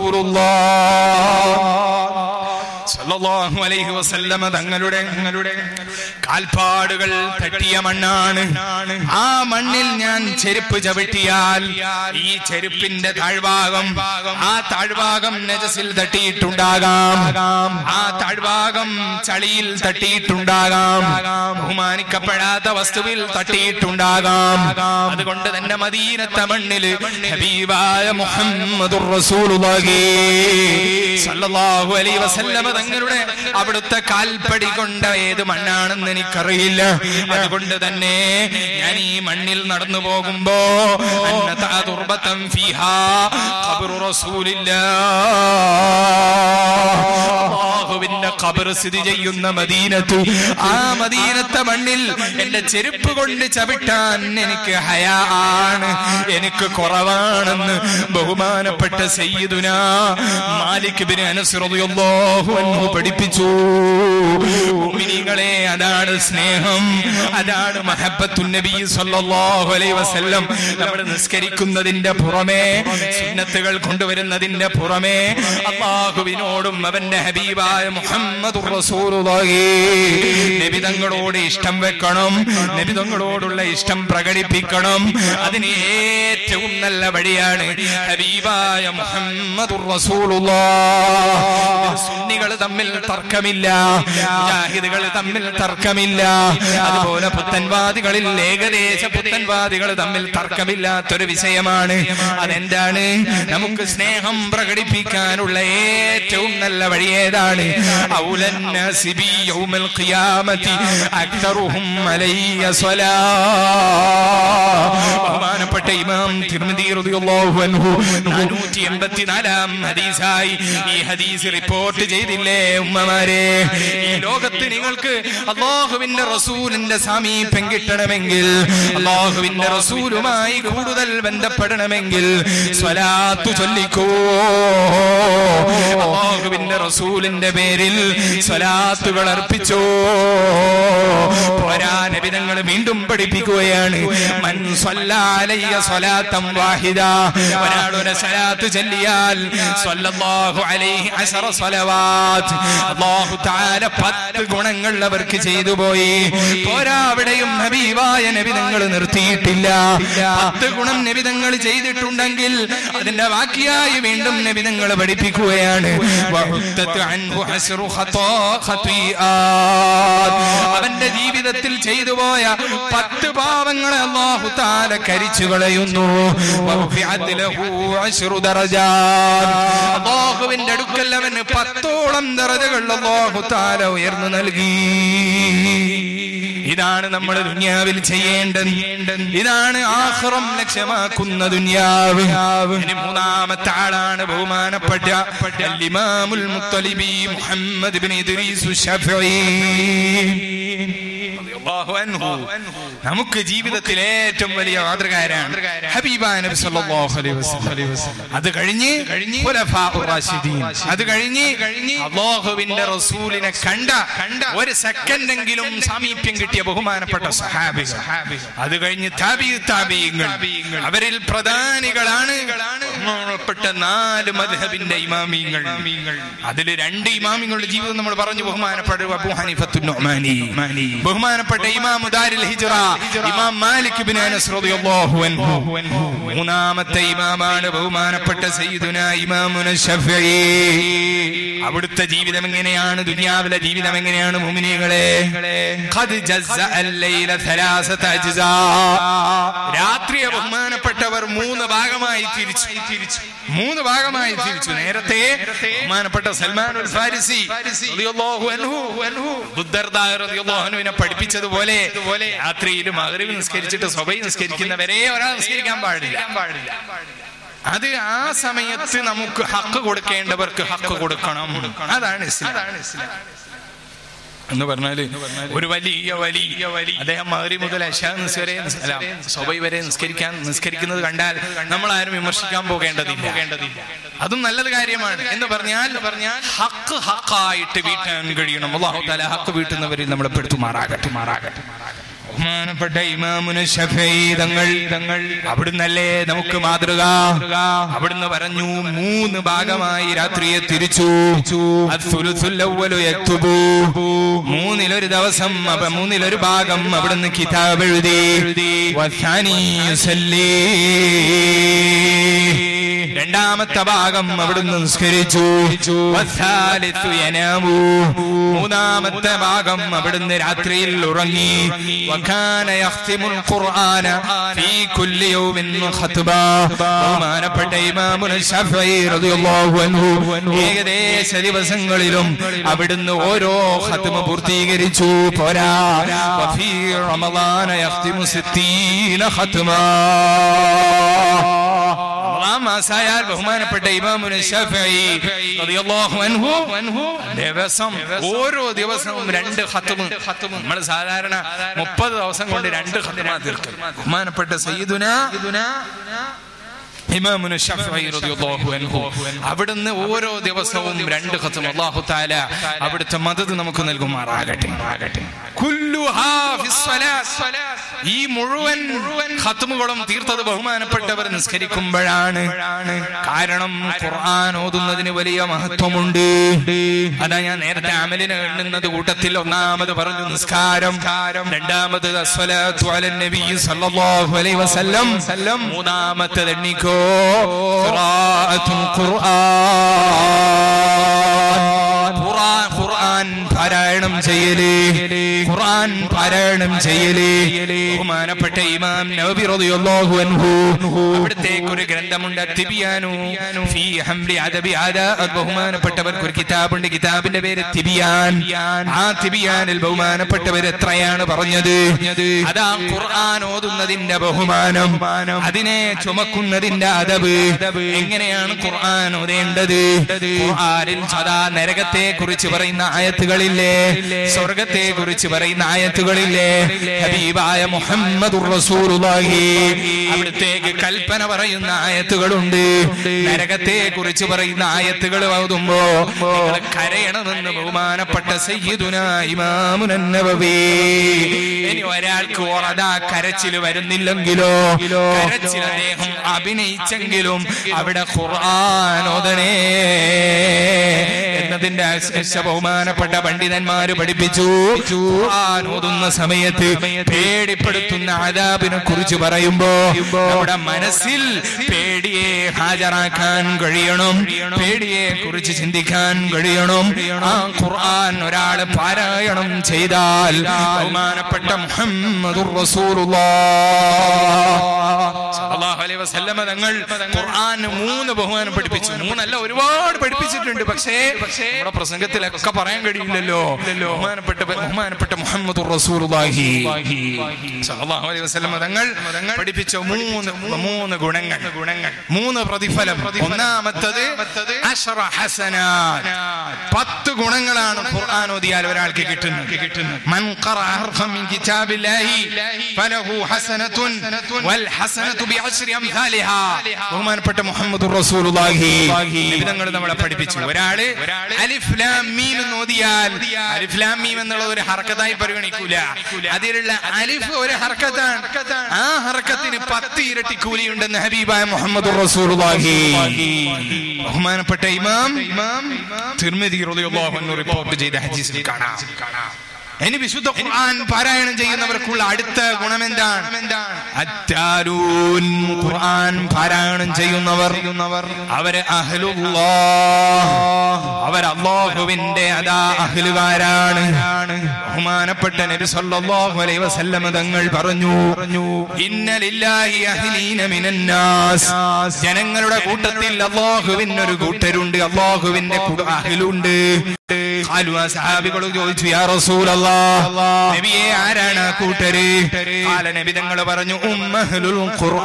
സല്ലല്ലാഹു അലൈഹി വസല്ലമ തങ്ങളുടെ തങ്ങളുടെ കാൽപ്പാടുകൾ തട്ടിയ മണ്ണാണ് ആ മണ്ണിൽ ഞാൻ ചെരുപ്പ് ചവിട്ടിയാൽ ഈ ചെരുപ്പിന്റെ താഴ്ഭാഗം ആ താഴ്ഭാഗം നജസിൽ തട്ടിയിട്ടുണ്ടാകാം ആ താഴ്ഭാഗം ചളിയിൽ തട്ടിയിട്ടുണ്ടാകാം ബഹുമാനിക്കപ്പെടാത്ത വസ്തുവിൽ തട്ടിയിട്ടുണ്ടാകാം അതുകൊണ്ട് തന്നെ മദീനത്തെ മണ്ണില് ഹബീബായ മുഹമ്മദുർ റസൂലുള്ളാഹി സല്ലല്ലാഹു അലൈഹി വസല്ലമ തങ്ങളുടെ അവിടുത്തെ കാൽപ്പടി കൊണ്ട ഏത് മണ്ണാണെന്ന് എനിക്കറിയില്ല അതുകൊണ്ട് തന്നെ ഞാൻ ഈ മണ്ണിൽ നടന്നു പോകുമ്പോ അന്നത ദുർബതം ഫീഹാ ഖബ്റു റസൂലില്ലാ അല്ലാഹുവിന്റെ ഖബർ സ്ഥിതി ചെയ്യുന്ന മദീനത്ത് ആ മദീനത്തെ മണ്ണിൽ എന്റെ ചെരുപ്പ് കൊണ്ട് ചവിട്ടാൻ എനിക്ക് ഹയാ ആണ് എനിക്ക് കുറവാണെന്ന് ബഹുമാനപ്പെട്ട സയ്യിദുന മാലിക് ബിൻ അനസ് റളിയല്ലാഹു അൻഹു പഠിപ്പിച്ചു മുഅ്മിനീങ്ങളെ അതാണ് സ്നേഹം അതാണ് മഹബ്ബത്തു നബി സല്ലല്ലാഹു അലൈഹി വസല്ലം നമ്മൾ നിസ്കരിക്കുന്നതിന്റെ പുറമെ സുന്നത്തുകൾ കൊണ്ടുവരുന്നതിന്റെ പുറമെ അള്ളാഹുവിനോടും അവന്റെ ഹബീബായ മുഹമ്മദ് നബിതങ്ങളോട് ഇഷ്ടം വെക്കണം നബിതങ്ങളോടുള്ള ഇഷ്ടം പ്രകടിപ്പിക്കണം അതിന് ഏറ്റവും നല്ല വഴിയാണ് ഹബീബായ മുഹമ്മദ് സുന്നികൾ തമ്മിൽ തർക്കമില്ല മുജാഹിദുകൾ തമ്മിൽ തർക്കമില്ല അതുപോലെ പുത്തൻവാദികളിൽ ഏകദേശ പുത്തൻവാദികൾ തമ്മിൽ തർക്കമില്ലാത്തൊരു വിഷയമാണ് അതെന്താണ് നമുക്ക് സ്നേഹം പ്രകടിപ്പിക്കാനുള്ള ഏറ്റവും നല്ല വഴി ഏതാണ് ഔലന്നാസി ബി യൗമൽ ഖിയാമത്തി അക്തറുഹും അലയ്യ സ്വലാ ബഹുമാനപ്പെട്ട ഇമാം തിർമിദി റളിയല്ലാഹു അൻഹു 484 ഹദീസായി ഈ ഹദീസ് റിപ്പോർട്ട് ചെയ്തില്ലേ ഉമ്മമാരെ ഈ ലോകത്ത് നിങ്ങൾക്ക് അള്ളാഹുവിന്റെ റസൂലിന്റെ സമീപം കിട്ടണമെങ്കിൽ അള്ളാഹുവിന്റെ റസൂലുമായി കൂടുതൽ ബന്ധപ്പെടണമെങ്കിൽ സ്വലാത്തു ചൊല്ലിക്കോ അള്ളാഹുവിന്റെ റസൂലിന്റെ പേരിൽ സ്വലാത്തുകൾ അർപ്പിച്ചോ പോരാ നബിതങ്ങൾ വീണ്ടും പഠിപ്പിക്കുകയാണ് മൻ സ്വല്ലാലയ്യ സ്വലാത്തം വാഹിദ ഒരാൾ ഒരു സ്വലാത്ത് ചൊല്ലിയാൽ സ്വല്ലല്ലാഹു അലൈഹി അശറ സ്വലവാത്ത് അല്ലാഹു തആല പത്ത് ഗുണങ്ങൾ അവർക്ക് ചെയ്തു പോയി പോരാ അവിടെയും ഹബീബായ നബിതങ്ങൾ നിർത്തിയിട്ടില്ല പത്ത് ഗുണം നബിതങ്ങൾ ചെയ്തിട്ടുണ്ടെങ്കിൽ അതിന്റെ ബാക്കിയായി വീണ്ടും നബിതങ്ങൾ പഠിപ്പിക്കുകയാണ് വഹുത്തത്ത് അൻഹു അശ്റു ഖത്താ ഖതീആത്ത്. അവന്റെ ജീവിതത്തിൽ ചെയ്തു പോയ പത്ത് പാവങ്ങളെ അള്ളാഹു താല കരിച്ചു കളയുന്നു വറുഫിഅത് ലഹു അശ്റു ദറജാത്ത്. അള്ളാഹുവിന്റെ അടുക്കൽ അവന് പത്തോളം ദറജകൾ അള്ളാഹു താല ഉയർന്നു നൽകി ഇതാണ് നമ്മൾ ദുനിയാവിൽ ചെയ്യേണ്ടത് ഇതാണ് ആഹ്റം ലക്ഷ്യമാക്കുന്ന ദുനിയാവ് ഇനി മൂന്നാമത്തെ ആളാണ് ബഹുമാനപ്പെട്ട അൽ ഇമാമുൽ മുത്തലിബി മുഹമ്മദ് ബിൻ ഇദ്രീസ് ശഫഈ റളിയല്ലാഹു അൻഹു. നമുക്ക് ജീവിതത്തിൽ ഏറ്റവും വലിയ മാതൃകാരാണ് ഹബീബാ നബി സല്ലല്ലാഹു അലൈഹി വസല്ലം അത് കഴിഞ്ഞ് ഖുലഫാഉർ റാഷിദീൻ അത് കഴിഞ്ഞ് അല്ലാഹുവിന്റെ റസൂലിനെ കണ്ട കണ്ട ഒരു സെക്കൻഡെങ്കിലും സാമീപ്യം കിട്ടിയ ബഹുമാനപ്പെട്ട സഹാബികൾ അത് കഴിഞ്ഞ് താബി താബിയങ്ങൾ അവരിൽ പ്രധാനികളാണ് ബഹുമാനപ്പെട്ട നാല് മദ്ഹബിന്റെ ഇമാമിങ്ങൾ അതിൽ രണ്ട് ഇമാമിങ്ങളുടെ ജീവിതം നമ്മൾ പറഞ്ഞു ബഹുമാനപ്പെട്ട അബൂ ഹനീഫത്തു നുഅ്മാനി ബഹുമാനപ്പെട്ട ഇമാം ദാരിൽ ഹിജ്റ ഇമാം മാലിക് ബിൻ അനസ് റളിയല്ലാഹു അൻഹു മൂന്നാമത്തെ ഇമാമാണ് ബഹുമാനപ്പെട്ട സയ്യിദുന ഇമാമുന ശഫഈ അവിടുത്തെ ജീവിതം എങ്ങനെയാണ് ദുനിയാവിലെ ജീവിതം എങ്ങനെയാണ് മുഅ്മിനീകളെ ഖദ് ജസ്സ അൽ-ലൈല ഥലാസത അജ്സാ രാത്രിയെ ബഹുമാനപ്പെട്ടവർ മൂന്ന് ഭാഗമായി തിരിച്ചു തിരിച്ചു മൂന്ന് ഭാഗമായി തിരിച്ചു നേരത്തെ ബഹുമാനപ്പെട്ട സൽമാൻ ഉൽ ഫാരിസി റളിയല്ലാഹു അൻഹു ബുദ്ധർദാ റളിയല്ലാഹു അൻഹുവിനെ പഠിപ്പിച്ചതുപോലെ രാത്രിയിൽ മഗ്രിബ് നിസ്കരിച്ചിട്ട് സ്വബൈ നിസ്കരിക്കുന്നവരെ ഒരാൾ നിസ്കരിക്കാൻ പാടില്ല പാടില്ല അത് ആ സമയത്ത് നമുക്ക് ഹക്ക് കൊടുക്കേണ്ടവർക്ക് ഹക്ക് കൊടുക്കണം അതാണ് ഇസ്ലാം എന്ന് പറഞ്ഞാല് ഒരു വലിയ വലിയ വലിയ അദ്ദേഹം മകരി മുതൽ അശാ വരെ സ്വബൈ വരെ നിസ്കരിക്കാൻ നിസ്കരിക്കുന്നത് കണ്ടാൽ നമ്മൾ ആരും വിമർശിക്കാൻ പോകേണ്ടതില്ല പോകേണ്ടതില്ല അതും നല്ലത് കാര്യമാണ് എന്ന് പറഞ്ഞാൽ പറഞ്ഞാൽ ഹക്ക് ഹക്കായിട്ട് വീട്ടാൻ കഴിയണം അള്ളാഹു താല ഹക്ക് വീട്ടുന്നവരിൽ നമ്മളെ പെടുത്തുമാറാകട്ടെ മാറാകട്ടെ ബഹുമാനപ്പെട്ട ഇമാമുന തങ്ങൾ തങ്ങൾ അവിടുന്നല്ലേ നമുക്ക് മാതൃക അവിടുന്ന് പറഞ്ഞു മൂന്ന് ഭാഗമായി രാത്രിയെ തിരിച്ചു അസ്സുലുസുല്ലവ്വലു യക്തുബു. മൂന്നിലൊരു ദിവസം അപ്പൊ മൂന്നിലൊരു ഭാഗം അവിടുന്ന് കിതാബ് എഴുതി വസാനി യുസല്ലി. രണ്ടാമത്തെ ഭാഗം അവിടുന്ന് നിസ്കരിച്ചു വസാലിസു യനാമു. മൂന്നാമത്തെ ഭാഗം അവിടുന്ന് രാത്രിയിൽ ഉറങ്ങി വകാന യഖ്തിമുൽ ഖുർആന ഫീ കുല്ലി യൗമിൻ ഖത്ബാ ബഹുമാനപ്പെട്ട ഇമാമുൽ ശഫഈ റളിയല്ലാഹു അൻഹു ഏകദേശ ദിവസങ്ങളിലും അവിടുന്ന് ഓരോ ഖത്മ പൂർത്തീകരിച്ചു പോരാ വഫീ റമളാന യഖ്തിമു 60 ഖത്മാ റമളാൻ മാസായാൽ ബഹുമാനപ്പെട്ട ഇമാമുൽ ശഫഈ റളിയല്ലാഹു അൻഹു ദിവസം ഓരോ ദിവസവും രണ്ട് ഖത്മ് നമ്മൾ സാധാരണ മുപ്പത് ദിവസം കൊണ്ട് രണ്ട് ഖത്മാ തീർക്കും ബഹുമാനപ്പെട്ട സയ്യിദുന ഇമാമുന ശഫഈ റളിയല്ലാഹു അൻഹു അവിടുന്ന് ഓരോ ദിവസവും രണ്ട് ഖത്മ അല്ലാഹു തആല അവിടുത്തെ മദത് നമുക്ക് നൽകുമാറാകട്ടെ കുല്ലുഹാ ഫിസ് സ്വലാത്ത് ഈ മുഴുവൻ ഖത്മുകളും തീർത്തത് ബഹുമാനപ്പെട്ടവർ നിസ്കരിക്കുമ്പോഴാണ് കാരണം ഖുർആൻ ഓതുന്നതിന് വലിയ മഹത്വമുണ്ട് അതാ ഞാൻ നേരത്തെ അമലിന് എണ്ണുന്നത് കൂട്ടത്തിൽ ഒന്നാമത് പറഞ്ഞു നിസ്കാരം രണ്ടാമത് അസ്വലാത്തു അലൻ നബി സല്ലല്ലാഹു അലൈഹി വസല്ലം മൂന്നാമത്തത് എണ്ണിക്കോ ഖിറാഅത്തുൽ ഖുർആൻ ഖുർആൻ ഖുർആൻ പാരായണം ചെയ്യല് ഖുർആൻ പാരായണം ചെയ്യല് ബഹുമാനപ്പെട്ട ഇമാം നവബി റളിയല്ലാഹു അൻഹു അവിടത്തേക്ക് ഒരു ഗ്രന്ഥമുണ്ട് തിബിയാനു ഫീ ഹംലി അദബി ആദാ ബഹുമാനപ്പെട്ടവർക്ക് ഒരു കിതാബുണ്ട് കിതാബിന്റെ പേര് തിബിയാൻ ആ തിബിയാനിൽ ബഹുമാനപ്പെട്ടവർ എത്രയാണ് പറഞ്ഞത് അതാ ഖുർആൻ ഓതുന്നതിന്റെ ബഹുമാനം അതിനെ ചുമക്കുന്നതിന്റെ അതബ് എങ്ങനെയാണ് ഖുർആൻ ഓതേണ്ടത് ഖുർആനിൽ സദാ നരകത്തെ കുറിച്ച് പറയുന്ന ആയത്തുകളില്ലേ സ്വർഗത്തെ കുറിച്ച് പറയുന്ന ആയത്തുകളില്ലേ ഹബീബായ മുഹമ്മദുർ റസൂലുള്ളാഹി അവിടത്തേക്ക് കൽപ്പന പറയുന്ന ആയത്തുകളുണ്ട് നരകത്തെ കുറിച്ച് പറയുന്ന ആയത്തുകൾ ഓതുമ്പോ നിങ്ങൾ കരയണമെന്ന് ബഹുമാനപ്പെട്ട സയ്യിദുന ഇമാമുൻ നബവി ഇനി ഒരാൾക്ക് ഓറതാ കരച്ചിൽ വരുന്നില്ലെങ്കിലോ കരച്ചിൽ അദ്ദേഹം അഭിനയിച്ചെങ്കിലും അവിടെ ഖുർആൻ ഓതണേ എന്നതിന്റെ അശേഷ ബഹുമാനപ്പെട്ട പണ്ഡിതന്മാര് പഠിപ്പിച്ചു ഖുർആൻ ഓതുന്ന സമയത്ത് പേടിപ്പെടുത്തുന്ന ആദാബിനെ കുറിച്ച് പറയുമ്പോ നമ്മുടെ മനസ്സിൽ പേടിയെ ഹാജരാക്കാൻ കഴിയണം പേടിയെ കുറിച്ച് ചിന്തിക്കാൻ കഴിയണം ആ ഖുർആൻ ഒരാള് പാരായണം ചെയ്താൽ ബഹുമാനപ്പെട്ട മുഹമ്മദുർ റസൂലുള്ളാഹ് അലൈഹി വസല്ലമ തങ്ങൾ ഖുർആൻ മൂന്ന് ബഹുമാനം പഠിപ്പിച്ചു മൂന്നല്ല ഒരുപാട് പഠിപ്പിച്ചിട്ടുണ്ട് പക്ഷേ നമ്മുടെ പ്രസംഗത്തിലൊക്കെ പറയാൻ കഴിയില്ലല്ലോ ബഹുമാനപ്പെട്ട ബഹുമാനപ്പെട്ട മുഹമ്മദ് റസൂലുള്ളാഹി സല്ലല്ലാഹു അലൈഹി വസല്ലമ തങ്ങൾ പഠിപ്പിച്ച മൂന്ന് മൂന്ന് ഗുണങ്ങൾ ഗുണങ്ങൾ മൂന്ന് പ്രതിഫലം ഒന്നാമത്തത് അശ്റ ഹസനാത്ത് പത്ത് ഗുണങ്ങളാണ് ഖുർആൻ ഓതിയാൽ ഒരാൾക്ക് കിട്ടുന്നത് കിട്ടുന്നത് മൻ ഖറഅ ഹർഫൻ മിൻ കിതാബില്ലാഹി ഫലഹു ഹസനത്തുൻ വൽ ഹസനത്തു ബിഅശ്രി അംസാലിഹാ ബഹുമാനപ്പെട്ട മുഹമ്മദുർ റസൂലുള്ളാഹി നബിതങ്ങൾ നമ്മളെ പഠിപ്പിച്ചു ഒരാള് അലിഫ് ലാം മീം എന്ന് ഓതിയാൽ അലിഫ് ലാം മീം എന്നുള്ള ഒരു ഹർക്കത്തായി പരിഗണിക്കൂല അതിലുള്ള അലിഫ് ഒരു ഹർക്കത്താണ് ആ ഹർക്കത്തിന് പത്ത് ഇരട്ടി കൂലിയുണ്ടെന്ന് ഹബീബായ മുഹമ്മദുർ റസൂലുള്ളാഹി ബഹുമാനപ്പെട്ട ഇമാം ഇമാം തിർമിദി റളിയല്ലാഹു അൻഹു റിപ്പോർട്ട് ചെയ്ത ഹദീസിൽ കാണാം ഇനി വിശുദ്ധ ഖുർആൻ പാരായണം ചെയ്യുന്നവർക്കുള്ള അടുത്ത ഗുണം എന്താണ് അറ്റാലൂൻ ഖുർആൻ പാരായണം ചെയ്യുന്നവർ അവര് അഹ്ലുല്ലാഹ് അവർ അള്ളാഹുവിന്റെ അതാ അഹ്ലുകാരാണ് ബഹുമാനപ്പെട്ട നബി സല്ലല്ലാഹു അലൈഹി വസല്ലം തങ്ങൾ പറഞ്ഞു ഇന്നലില്ലാഹി അഹ്ലീന മിനന്നാസ് ജനങ്ങളുടെ കൂട്ടത്തിൽ അള്ളാഹുവിന് ഒരു കൂട്ടരുണ്ട് അള്ളാഹുവിന്റെ കുട- അഹ്ലുണ്ട് ഖാലു ആ സഹാബികൾ ചോദിച്ചു യാ റസൂലല്ലാഹ് നബിയെ ആരാണ് ആ കൂട്ടര് കാല നബി തങ്ങൾ പറഞ്ഞു ഉമ്മഹ്ലുൽ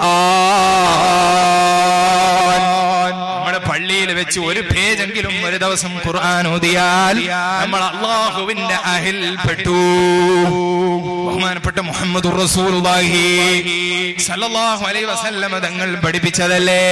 ഖുർആൻ നമ്മുടെ പള്ളിയിൽ വെച്ച് ഒരു പേജെങ്കിലും ഒരു ദിവസം ഖുർആൻ ഓതിയാൽ നമ്മൾ അള്ളാഹുവിന്റെ അഹിൽ പെട്ടു ബഹുമാനപ്പെട്ട മുഹമ്മദ് റസൂലുള്ളാഹി സല്ലല്ലാഹു അലൈഹി വസല്ലമ തങ്ങൾ പഠിപ്പിച്ചതല്ലേ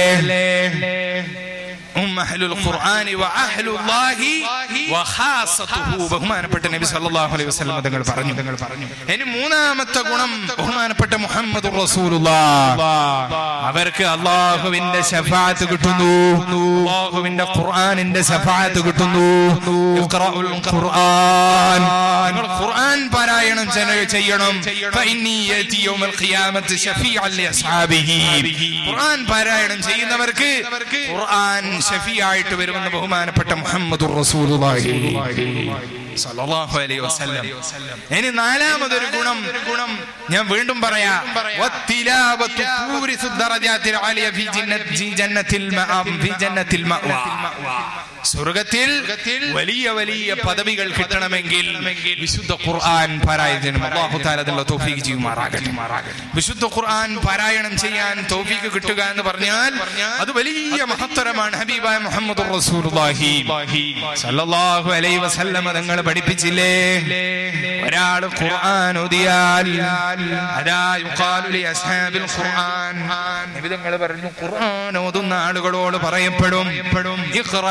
هم أهل القرآن وأهل الله وخاصته ബഹുമാനപ്പെട്ട നബി സല്ലല്ലാഹു അലൈഹി വസല്ലം തങ്ങൾ പറഞ്ഞു തങ്ങൾ പറഞ്ഞു ഇനി മൂന്നാമത്തെ ഗുണം ബഹുമാനപ്പെട്ട മുഹമ്മദ് റസൂലുള്ളാഹ് അവർക്ക് അള്ളാഹുവിന്റെ ശഫാഅത്ത് കിട്ടുന്നു അള്ളാഹുവിന്റെ ഖുർആനിന്റെ ശഫാഅത്ത് കിട്ടുന്നു ഇഖ്റഉൽ ഖുർആൻ നിങ്ങൾ ഖുർആൻ പാരായണം ചെയ്യ- ചെയ്യണം ഫഇന്നി യഅതി യൗമൽ ഖിയാമത്തി ശഫീഅൻ ലിഅസ്ഹാബിഹി ഖുർആൻ പാരായണം ചെയ്യുന്നവർക്ക് ഖുർആൻ ഷഫിയായിട്ട് വരുമെന്ന് ബഹുമാനപ്പെട്ട മുഹമ്മദുർ റസൂലുള്ളാഹി സല്ലല്ലാഹു അലൈഹി വസല്ലം ഇനി നാലാമതൊരു ഗുണം ഗുണം ഞാൻ വീണ്ടും പറയാം വത്തിലാവത്തു തൂരിസു ദറജാത്തിൽ ആലിയ ഫി ജന്നത്തി ഫി ജന്നത്തിൽ മഅം ഫി ജന്നത്തിൽ മഅവാ സ്വർഗത്തിൽ വലിയ വലിയ പദവികൾ കിട്ടണമെങ്കിൽ വിശുദ്ധ ഖുർആൻ പാരായണം അല്ലാഹു തആല അതിനുള്ള തൗഫീഖ് ചെയ്യുമാറാകട്ടെ വിശുദ്ധ ഖുർആൻ പാരായണം ചെയ്യാൻ തൗഫീഖ് കിട്ടുക എന്ന് പറഞ്ഞാൽ അത് വലിയ മഹത്തരമാണ് ഹബീബായ മുഹമ്മദ് റസൂലുള്ളാഹി സല്ലല്ലാഹു അലൈഹി വസല്ലമ തങ്ങൾ പഠിപ്പിച്ചില്ലേ ഒരാൾ ഖുർആൻ ഓതിയാൽ അതാ യുഖാലു ലി അസ്ഹാബിൽ ഖുർആൻ നബി തങ്ങൾ പറഞ്ഞു ഖുർആൻ ഓതുന്ന ആളുകളോട് പറയപ്പെടും ഇഖ്റ നിങ്ങൾ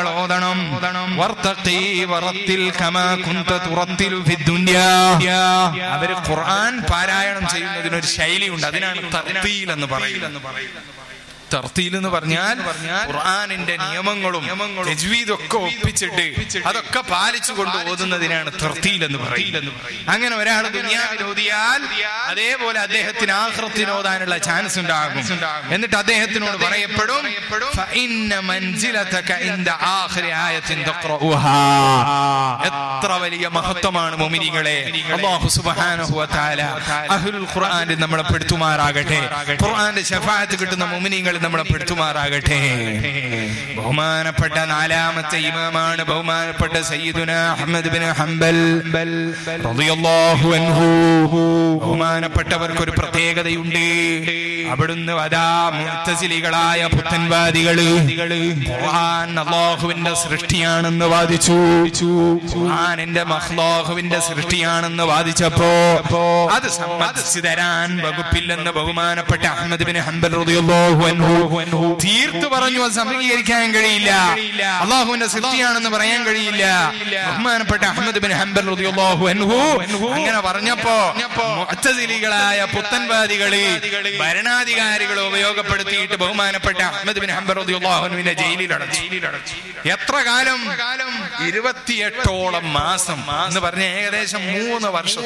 നിങ്ങൾ ഓതണം വർത്തഖി വറത്തിൽ കമാ കുന്ത തുറത്തിൽ ഫിദ്ദുന്യാ അവര് ഖുർആൻ പാരായണം ചെയ്യുന്നതിന് ഒരു ശൈലിയുണ്ട് അതിനാണ് തർത്തീൽ എന്ന് പറയുന്നത് തർത്തീൽ എന്ന് പറഞ്ഞാൽ ഖുർആനിന്റെ നിയമങ്ങളും തജ്വീദും ഒക്കെ ഒപ്പിച്ചിട്ട് അതൊക്കെ പാലിച്ചുകൊണ്ട് ഓതുന്നതിനാണ് തർത്തീൽ എന്ന് പറയുന്നത് അങ്ങനെ ഒരാൾ ദുനിയാവിൽ ഓതിയാൽ അതേപോലെ അദ്ദേഹത്തിന് ആഹ്റത്തിന് ഓതാനുള്ള ചാൻസ് ഉണ്ടാകും എന്നിട്ട് അദ്ദേഹത്തിനോട് പറയപ്പെടും "ഫഇന്ന മൻസിലതക ഇൻദ ആഖിരി ആയത്തിൻ തഖ്റഉഹാ." എത്ര വലിയ മഹത്വമാണ് മുഅ്മിനീങ്ങളെ അല്ലാഹു സുബ്ഹാനഹു വ തആല അഹ്ലുൽ ഖുർആനിൽ നമ്മളെ പെടുത്തുമാറാകട്ടെ ഖുർആന്റെ ശഫാഅത്ത് കിട്ടുന്ന മുഅ്മിനീങ്ങളിൽ നമ്മളെ പെടുത്തുമാറാകട്ടെ ബഹുമാനപ്പെട്ട നാലാമത്തെ ഇമാമാണ് ബഹുമാനപ്പെട്ട സയ്യിദുന അഹ്മദ് ബിൻ ഹംബൽ റളിയല്ലാഹു അൻഹു ബഹുമാനപ്പെട്ടവർക്ക് ഒരു പ്രത്യേകതയുണ്ട് അവിടുന്ന് അതാ മുത്തസിലികളായ പുത്തൻവാദികള് ഖുർആൻ അള്ളാഹുവിന്റെ സൃഷ്ടിയാണെന്ന് വാദിച്ചു ഖുർആൻ എന്റെ മഹ്ലാഹുവിന്റെ സൃഷ്ടിയാണെന്ന് വാദിച്ചപ്പോ അത് സമ്മതിച്ചു തരാൻ വകുപ്പില്ലെന്ന് ബഹുമാനപ്പെട്ട അഹമ്മദ് ബിൻ ഹംബൽ റളിയല്ലാഹു അൻഹു തീർത്തു പറഞ്ഞു അത് സമീകരിക്കാൻ കഴിയില്ല അള്ളാഹുവിന്റെ സൃഷ്ടിയാണെന്ന് പറയാൻ കഴിയില്ല ബഹുമാനപ്പെട്ട അഹമ്മദ് ബിൻ ഹംബൽ റളിയല്ലാഹു അൻഹു അങ്ങനെ പറഞ്ഞപ്പോ മുഅ്തസിലികളായ പുത്തൻവാദികള് ഭരണാധികാരികളെ ഉപയോഗപ്പെടുത്തിയിട്ട് ബഹുമാനപ്പെട്ട അഹമ്മദ് ബിൻ ഹംബൽ റളിയല്ലാഹു അൻഹുവിനെ ജയിലിലടച്ചു എത്ര കാലം ഇരുപത്തിയെട്ടോളം മാസം എന്ന് പറഞ്ഞ ഏകദേശം മൂന്ന് വർഷം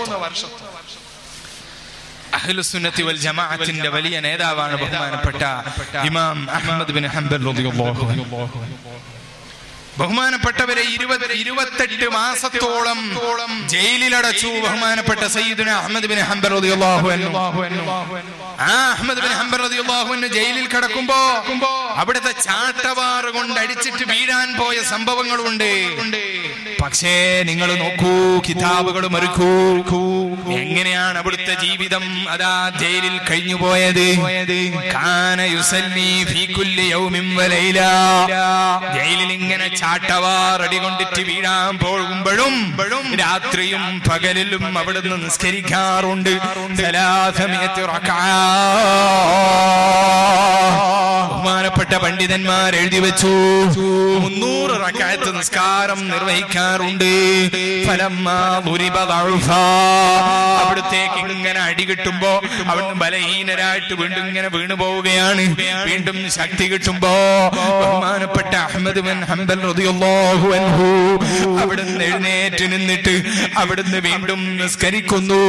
അഹ്ലുസുന്നത്തി വൽ ജമാഅത്തിന്റെ വലിയ നേതാവാണ് ബഹുമാനപ്പെട്ട ഇമാം അഹമ്മദ് ബിൻ ഹംബൽ റളിയല്ലാഹു അൻഹു ബഹുമാനപ്പെട്ടവരെ ഇരുപത് ഇരുപത്തെട്ട് മാസത്തോളം ജയിലിലടച്ചു ബഹുമാനപ്പെട്ട സയ്യിദുന അഹമ്മദ് ബിൻ ഹംബർ റളിയല്ലാഹു അൻഹു ആ അഹമ്മദ് ബിൻ ഹംബർ റളിയല്ലാഹു അൻഹു ജയിലിൽ കിടക്കുമ്പോ അവിടുത്തെ ചാട്ടവാറ് കൊണ്ട് അടിച്ചിട്ട് വീഴാൻ പോയ സംഭവങ്ങളുണ്ട് പക്ഷേ നിങ്ങൾ നോക്കൂ കിതാബുകൾ മറുക്കൂ എങ്ങനെയാണ് അവിടുത്തെ ജീവിതം അതാ ജയിലിൽ കഴിഞ്ഞു പോയത് കാന യുസല്ലി ഫീ കുല്ലി യൗമിൻ വലൈല ജയിലിൽ ഇങ്ങനെ ചാട്ടവാറടി കൊണ്ടിട്ട് വീഴാൻ പോകുമ്പോഴും രാത്രിയും പകലിലും അവിടുന്ന് നിസ്കരിക്കാറുണ്ട് സലാസമിയത്ത് ബഹുമാനപ്പെട്ട പണ്ഡിതന്മാർ എഴുതി വെച്ചു മുന്നൂറ് റക്കായത്ത് നിസ്കാരം നിർവഹിക്കാറുണ്ട് ഫലമ്മാ ദുരിബ ദഅഫാ. അവിടുത്തേക്ക് ഇങ്ങനെ അടി കിട്ടുമ്പോ അവിടുന്ന് ബലഹീനരായിട്ട് വീണ്ടും ഇങ്ങനെ വീണു പോവുകയാണ് വീണ്ടും ശക്തി കിട്ടുമ്പോ ബഹുമാനപ്പെട്ട അഹമ്മദ് ബിൻ ഹംബൽ റളിയല്ലാഹു അൻഹു അവിടുന്ന് എഴുന്നേറ്റ് നിന്നിട്ട് അവിടുന്ന് വീണ്ടും നിസ്കരിക്കുന്നു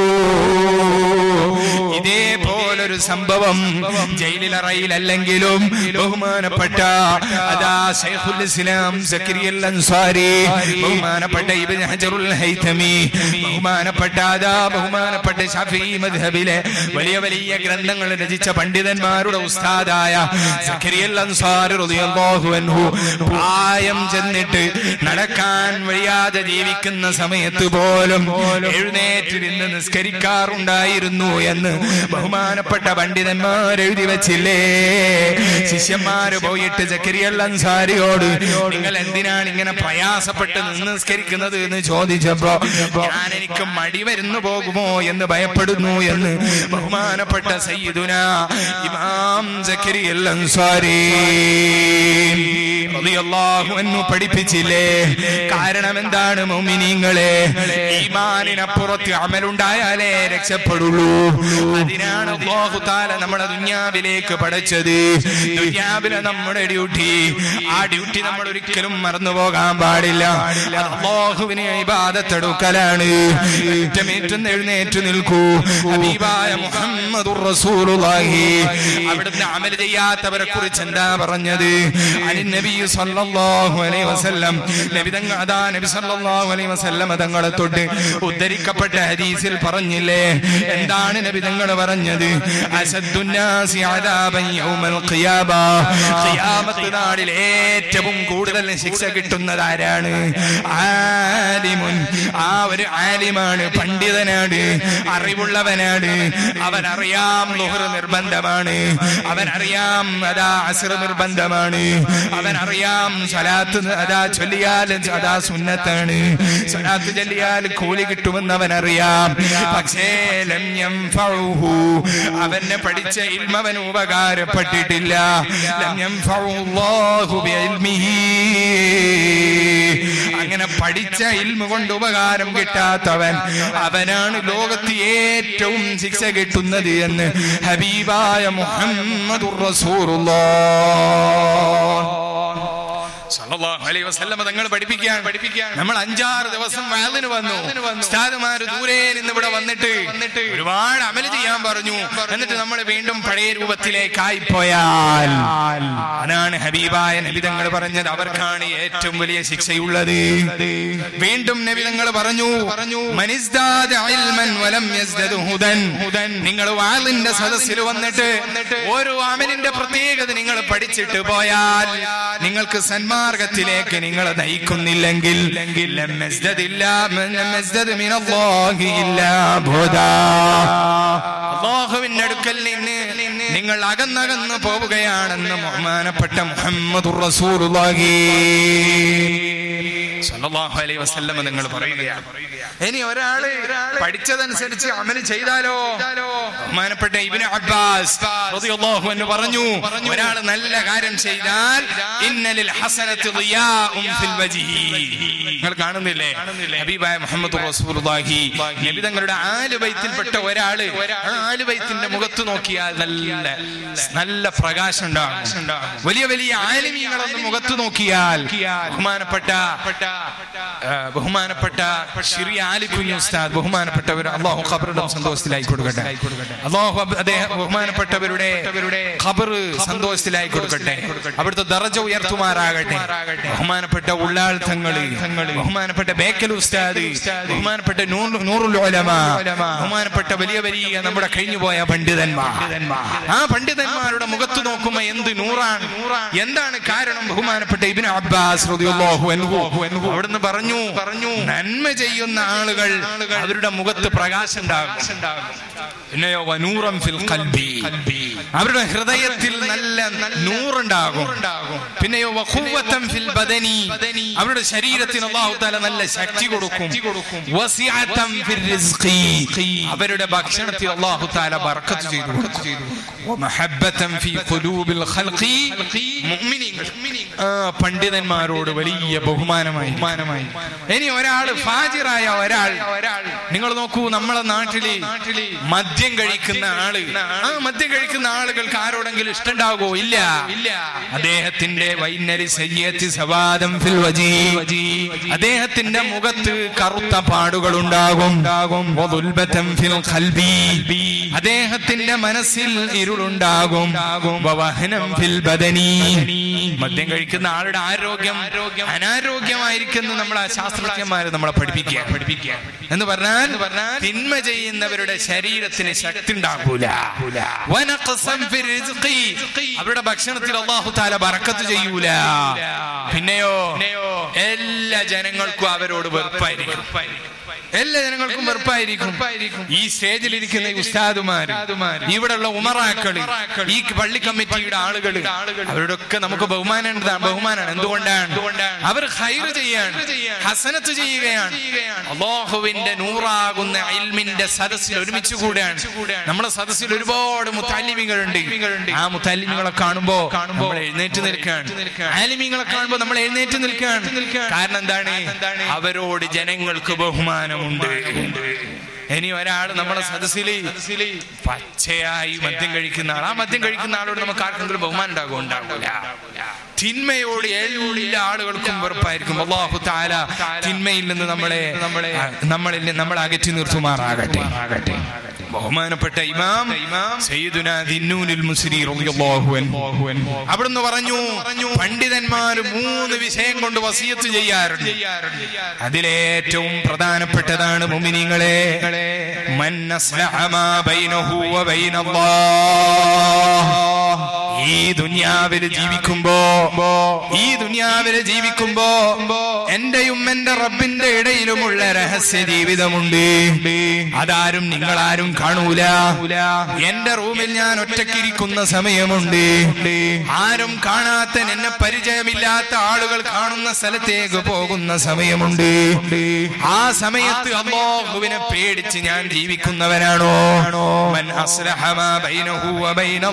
ഇതേപോലൊരു സംഭവം ജയിലിലറയിലല്ലെങ്കിലും ബഹുമാനപ്പെട്ട അതാ ശൈഖുൽ ഇസ്ലാം സക്കരിയൽ അൻസാരി ബഹുമാനപ്പെട്ട ഇബ്നു ഹജറുൽ ഹൈതമി ബഹുമാനപ്പെട്ട അതാ ബഹുമാനപ്പെട്ട ഷാഫിഈ മദ്ഹബിലെ വലിയ വലിയ ഗ്രന്ഥങ്ങൾ രചിച്ച പണ്ഡിതന്മാരുടെ ഉസ്താദായ സക്കരിയൽ അൻസാരി റളിയല്ലാഹു അൻഹു പ്രായം ചെന്നിട്ട് നടക്കാൻ വഴിയാതെ ജീവിക്കുന്ന സമയത്ത് പോലും എഴുന്നേറ്റിരുന്ന് നിസ്കരിക്കാറുണ്ടായിരുന്നു എന്ന് ബഹുമാനപ്പെട്ട പണ്ഡിതന്മാർ എഴുതി വെച്ചില്ലേ ശിഷ്യന്മാര് പോയിട്ട് ജക്കരിയൽ അൻസാരിയോട് നിങ്ങൾ എന്തിനാണ് ഇങ്ങനെ പ്രയാസപ്പെട്ട് നിന്ന് നിസ്കരിക്കുന്നത് എന്ന് ചോദിച്ചപ്പോ ഞാൻ എനിക്ക് മടി വരുന്നു പോകുമോ എന്ന് ഭയപ്പെടുന്നു എന്ന് ബഹുമാനപ്പെട്ട സയ്യിദുന ഇമാം ജക്കരിയൽ അൻസാരി റളിയല്ലാഹു അൻഹു പഠിപ്പിച്ചില്ലേ കാരണം എന്താണ് മുഅ്മിനീങ്ങളെ ഈമാനിനപ്പുറത്ത് അമലുണ്ടായാലേ രക്ഷപ്പെടുള്ളൂ അതിനാണ് അല്ലാഹു തആല നമ്മുടെ ദുനിയാവിലേക്ക് പഠിച്ചത് ദുനിയാവിലെ നമ്മുടെ ഡ്യൂട്ടി ആ ഡ്യൂട്ടി നമ്മൾ ഒരിക്കലും മറന്നു പോകാൻ പാടില്ല അത് അല്ലാഹുവിനെ ഇബാദത്തെടുക്കലാണ് ഏറ്റമേറ്റെന്ന് എഴുന്നേറ്റ് നിൽക്കൂ ഹബീബായ മുഹമ്മദുർ റസൂലുള്ളാഹി അവിടുന്ന് അമൽ ചെയ്യാത്തവരെ കുറിച്ച് എന്താ പറഞ്ഞത് അനി നബി സല്ലല്ലാഹു അലൈഹി വസല്ലം നബി തങ്ങൾ അതാ നബി സല്ലല്ലാഹു അലൈഹി വസല്ലം തങ്ങളെ തൊട്ട് ഉദ്ധരിക്കപ്പെട്ട ഹദീസിൽ പറഞ്ഞില്ലേ എന്താണ് നബി തങ്ങൾ പറഞ്ഞത് അസദ്ദുന്നാസി അദാബൻ യൗമൽ ഖിയാമ ഖിയാമത്ത് നാളിൽ ഏറ്റവും കൂടുതൽ ശിക്ഷ കിട്ടുന്നത് ആരാണ് ആലിമുൻ ആ ഒരു ആലിമാണ് പണ്ഡിതനാണ് അറിവുള്ളവനാണ് അവൻ അറിയാം ലുഹർ നിർബന്ധമാണ് അവൻ അറിയാം അതാ അസ്ർ നിർബന്ധമാണ് അവൻ അറിയാം സലാത്ത് അതാ ചൊല്ലിയാൽ അതാ സുന്നത്താണ് സലാത്ത് ചൊല്ലിയാൽ കൂലി കിട്ടുമെന്ന് അവൻ അറിയാം പക്ഷേ ലം യൻഫഉഹു. അവനെ പഠിച്ച ഇൽമ അവന് ഉപകാരപ്പെട്ടിട്ടില്ല ലം യൻഫഉല്ലാഹു ബിഇൽമിഹി. അങ്ങനെ പഠിച്ച ഇൽമ കൊണ്ട് ഉപകാരം കിട്ടാത്തവൻ അവനാണ് ലോകത്ത് ഏറ്റവും ശിക്ഷ കിട്ടുന്നത് എന്ന് ഹബീബായ മുഹമ്മദുർ റസൂലുള്ളാഹ് സല്ലല്ലാഹു അലൈഹി വസല്ലമ തങ്ങൾ പഠിപ്പിക്കാൻ പഠിപ്പിക്കാൻ നമ്മൾ അഞ്ചാറ് ദിവസം വാലിന് വന്നു ഉസ്താദുമാര് ദൂരെ നിന്ന് ഇവിടെ വന്നിട്ട് ഒരുപാട് അമൽ ചെയ്യാൻ പറഞ്ഞു എന്നിട്ട് നമ്മൾ വീണ്ടും പഴയ രൂപത്തിലേക്കായി പോയാൽ അതാണ് ഹബീബായ നബിതങ്ങൾ പറഞ്ഞത് അവർക്കാണ് ഏറ്റവും വലിയ ശിക്ഷയുള്ളത് വീണ്ടും നബിതങ്ങൾ പറഞ്ഞു പറഞ്ഞു മനിസ്ദാദ ഇൽമൻ വലം യസ്ദദ് ഹുദൻ ഹുദൻ നിങ്ങൾ വാലിന്റെ സദസ്സിൽ വന്നിട്ട് ഓരോ അമലിന്റെ പ്രത്യേകത നിങ്ങൾ പഠിച്ചിട്ട് പോയാൽ നിങ്ങൾക്ക് സന്മാർഗത്തിലേക്ക് നിങ്ങൾ നയിക്കുന്നില്ലെങ്കിൽ ലം യസ്ദദ് ഇല്ലാ ലം യസ്ദദ് മിനല്ലാഹി ഇല്ലാ ബുദാ. അള്ളാഹുവിന്റെ അടുക്കൽ നിന്ന് നിങ്ങൾ അകന്നകന്ന് പോവുകയാണെന്ന് ബഹുമാനപ്പെട്ട മുഹമ്മദ് റസൂലുള്ളാഹി സല്ലല്ലാഹു അലൈഹി വസല്ലം നിങ്ങൾ പറയുകയാണ് ഇനി ഒരാള് പഠിച്ചതനുസരിച്ച് അമല് ചെയ്താലോ ബഹുമാനപ്പെട്ട ഇബ്നു അബ്ബാസ് റളിയല്ലാഹു അൻഹു പറഞ്ഞു ഒരാൾ നല്ല കാര്യം ചെയ്താൽ ഇന്നലിൽ ഹസനത്തി ദിയാഉം ഫിൽ വജ്ഹി നിങ്ങൾ കാണുന്നില്ലേ ഹബീബായ മുഹമ്മദ് റസൂലുള്ളാഹി നബി തങ്ങളുടെ ആലുബൈത്തിൽപ്പെട്ട ഒരാള് ആ ആലുബൈത്തിന്റെ മുഖത്ത് നോക്കിയാൽ നല്ല നല്ല പ്രകാശം ഉണ്ടാകും വലിയ വലിയ ആലിമീങ്ങളൊന്ന് മുഖത്ത് നോക്കിയാൽ ബഹുമാനപ്പെട്ട ആ, ബഹുമാനപ്പെട്ട ഷിറി ആലിക്കുഞ്ഞു ഉസ്താദ് ബഹുമാനപ്പെട്ടവർ അള്ളാഹു ഖബറിന്റെ സന്തോഷത്തിലായി കൊടുക്കട്ടെ അള്ളാഹു അബ് അദ്ദേഹം ബഹുമാനപ്പെട്ടവരുടെ ഖബർ സന്തോഷത്തിലായി കൊടുക്കട്ടെ അവിടുത്തെ ദറജ ഉയർത്തുമാറാകട്ടെ ബഹുമാനപ്പെട്ട ഉള്ളാൾ തങ്ങള് ബഹുമാനപ്പെട്ട ബേക്കൽ ഉസ്താദ് ബഹുമാനപ്പെട്ട നൂർ- നൂറുൽ ഉലമ ബഹുമാനപ്പെട്ട വലിയ വലിയ നമ്മുടെ കഴിഞ്ഞുപോയ പണ്ഡിതന്മാർ ആ പണ്ഡിതന്മാരുടെ മുഖത്ത് നോക്കുമ്പോ എന്ത് നൂറാണ് എന്താണ് കാരണം ബഹുമാനപ്പെട്ട ഇബിന് അബ്ബാസ് റളിയല്ലാഹു അൻഹു അവിടുന്ന് പറഞ്ഞു പറഞ്ഞു നന്മ ചെയ്യുന്ന ആളുകൾ അവരുടെ മുഖത്ത് പ്രകാശം ഉണ്ടാകും പിന്നെയോ വനൂറം ഫിൽ ഖൽബി അവരുടെ ഹൃദയത്തിൽ നല്ല നൂറുണ്ടാകും പിന്നെയോ വഖുവ്വത്തൻ ഫിൽ ബദനി അവരുടെ ശരീരത്തിന് അല്ലാഹു തആല നല്ല ശക്തി കൊടുക്കും വസിഅത്തൻ ഫിൽ റിസ്ഖി അവരുടെ ഭക്ഷണത്തിൽ അല്ലാഹു തആല ബർക്കത്ത് ചെയ്തു കൊടുക്കും വമഹബ്ബത്തൻ ഫീ ഖുലൂബിൽ ഖൽഖി മുഅ്മിനീങ്ങൾ ആ, പണ്ഡിതന്മാരോട് വലിയ ബഹുമാനമായി ബഹുമാനമായി ഇനി ഒരാൾ ഫാജിറായ ഒരാൾ നിങ്ങൾ നോക്കൂ നമ്മളെ നാട്ടില് മദ്യം കഴിക്കുന്ന ആള് ആ മദ്യം കഴിക്കുന്ന ആളുകൾക്ക് ആരോടെങ്കിലും ഇഷ്ടണ്ടാകോ ഇല്ല ഇല്ല അദ്ദേഹത്തിന്റെ വൈന്നരി സയ്യത്തി സവാദം ഫിൽ വജീ അദ്ദേഹത്തിന്റെ മുഖത്ത് കറുത്ത പാടുകൾ ഉണ്ടാകും വദുൽബതൻ ഫിൽ ഖൽബി അദ്ദേഹത്തിന്റെ മനസ്സിൽ ഇരുളുണ്ടാകും വവഹനം ഫിൽ ബദനി മദ്യം കഴിക്കുന്ന ആളുടെ ആരോഗ്യം അനാരോഗ്യമായിരിക്കുന്നു നമ്മളെ ശാസ്ത്രജ്ഞന്മാര് നമ്മളെ പഠിപ്പിക്കുക പഠിപ്പിക്കുക എന്ന് പറഞ്ഞാൽ തിന്മ ചെയ്യുന്നവരുടെ ശരീരത്തിന് ശക്തി ഉണ്ടാകൂല വനഖസം ഫി റിസ്ഖി. അവരുടെ ഭക്ഷണത്തിൽ അള്ളാഹു താല ബറക്കത്ത് ചെയ്യൂല പിന്നെയോ എല്ലാ ജനങ്ങൾക്കും അവരോട് വെറുപ്പായിരിക്കും എല്ലാ ജനങ്ങൾക്കും വെറുപ്പായിരിക്കും ഈ സ്റ്റേജിൽ ഇരിക്കുന്ന ഈ ഉസ്താദുമാര് ഇവിടെയുള്ള ഉമറാക്കള് ഈ പള്ളി കമ്മിറ്റിയുടെ ആളുകൾ അവരോടൊക്കെ നമുക്ക് ബഹുമാനം ബഹുമാനാണ് എന്തുകൊണ്ടാണ് അവർ ഹൈറ് ചെയ്യാണ് ഹസനത്ത് ചെയ്യുകയാണ് അള്ളാഹുവിന്റെ നൂറാകുന്ന ഇൽമിന്റെ സദസ്സിൽ ഒരുമിച്ച് കൂടെയാണ് നമ്മുടെ സദസ്സിൽ ഒരുപാട് മുത്താലിമികളുണ്ട് ആ മുത്താലിമികളെ കാണുമ്പോ നമ്മൾ എഴുന്നേറ്റ് നിൽക്കുകയാണ് ആലിമിങ്ങളെ കാണുമ്പോ നമ്മൾ എഴുന്നേറ്റ് നിൽക്കുകയാണ് കാരണം എന്താണ് അവരോട് ജനങ്ങൾക്ക് ബഹുമാനമുണ്ട് ഇനി ഒരാൾ നമ്മുടെ സദസ്സിൽ പച്ചയായി മദ്യം കഴിക്കുന്ന ആൾ ആ മദ്യം കഴിക്കുന്ന ആളോട് നമുക്ക് ആർക്കെങ്കിലും ബഹുമാനം ഉണ്ടാകുമോ ഉണ്ടാകില്ല തിന്മയോട് എല്ലാ ആളുകൾക്കും വെറുപ്പായിരിക്കും അള്ളാഹു താല തിന്മയിൽ നിന്ന് നമ്മളെ നമ്മളെ നമ്മളിൽ നിന്ന് നമ്മളെ അകറ്റി നിർത്തുമാറാകട്ടെ ബഹുമാനപ്പെട്ട ഇമാം സയ്യിദുന ദിന്നൂനുൽ മുസ്രി റളിയല്ലാഹു അൻഹു അവിടുന്ന് പറഞ്ഞു പണ്ഡിതന്മാർ മൂന്ന് വിഷയം കൊണ്ട് വസിയത്ത് ചെയ്യാറുണ്ട് അതിലേറ്റവും പ്രധാനപ്പെട്ടതാണ് മുമിനിങ്ങളെ മൻ അസ്ലഹ മാ ബൈനഹു വ ബൈനല്ലാഹ് ഈ ഈ ദുനിയാവില് ജീവിക്കുമ്പോ ഈ ദുനിയാവില് ജീവിക്കുമ്പോ എന്റെയും എന്റെ റബ്ബിന്റെ ഇടയിലുമുള്ള രഹസ്യ ജീവിതമുണ്ട് അതാരും നിങ്ങളാരും കാണൂല എന്റെ റൂമിൽ ഞാൻ ഒറ്റക്കിരിക്കുന്ന സമയമുണ്ട് ആരും കാണാത്ത എന്നെ പരിചയമില്ലാത്ത ആളുകൾ കാണുന്ന സ്ഥലത്തേക്ക് പോകുന്ന സമയമുണ്ട് ആ സമയത്ത് അള്ളാഹുവിനെ പേടിച്ച് ഞാൻ ജീവിക്കുന്നവനാണോ മൻ അസ്ലഹ മാ ബൈനഹു വ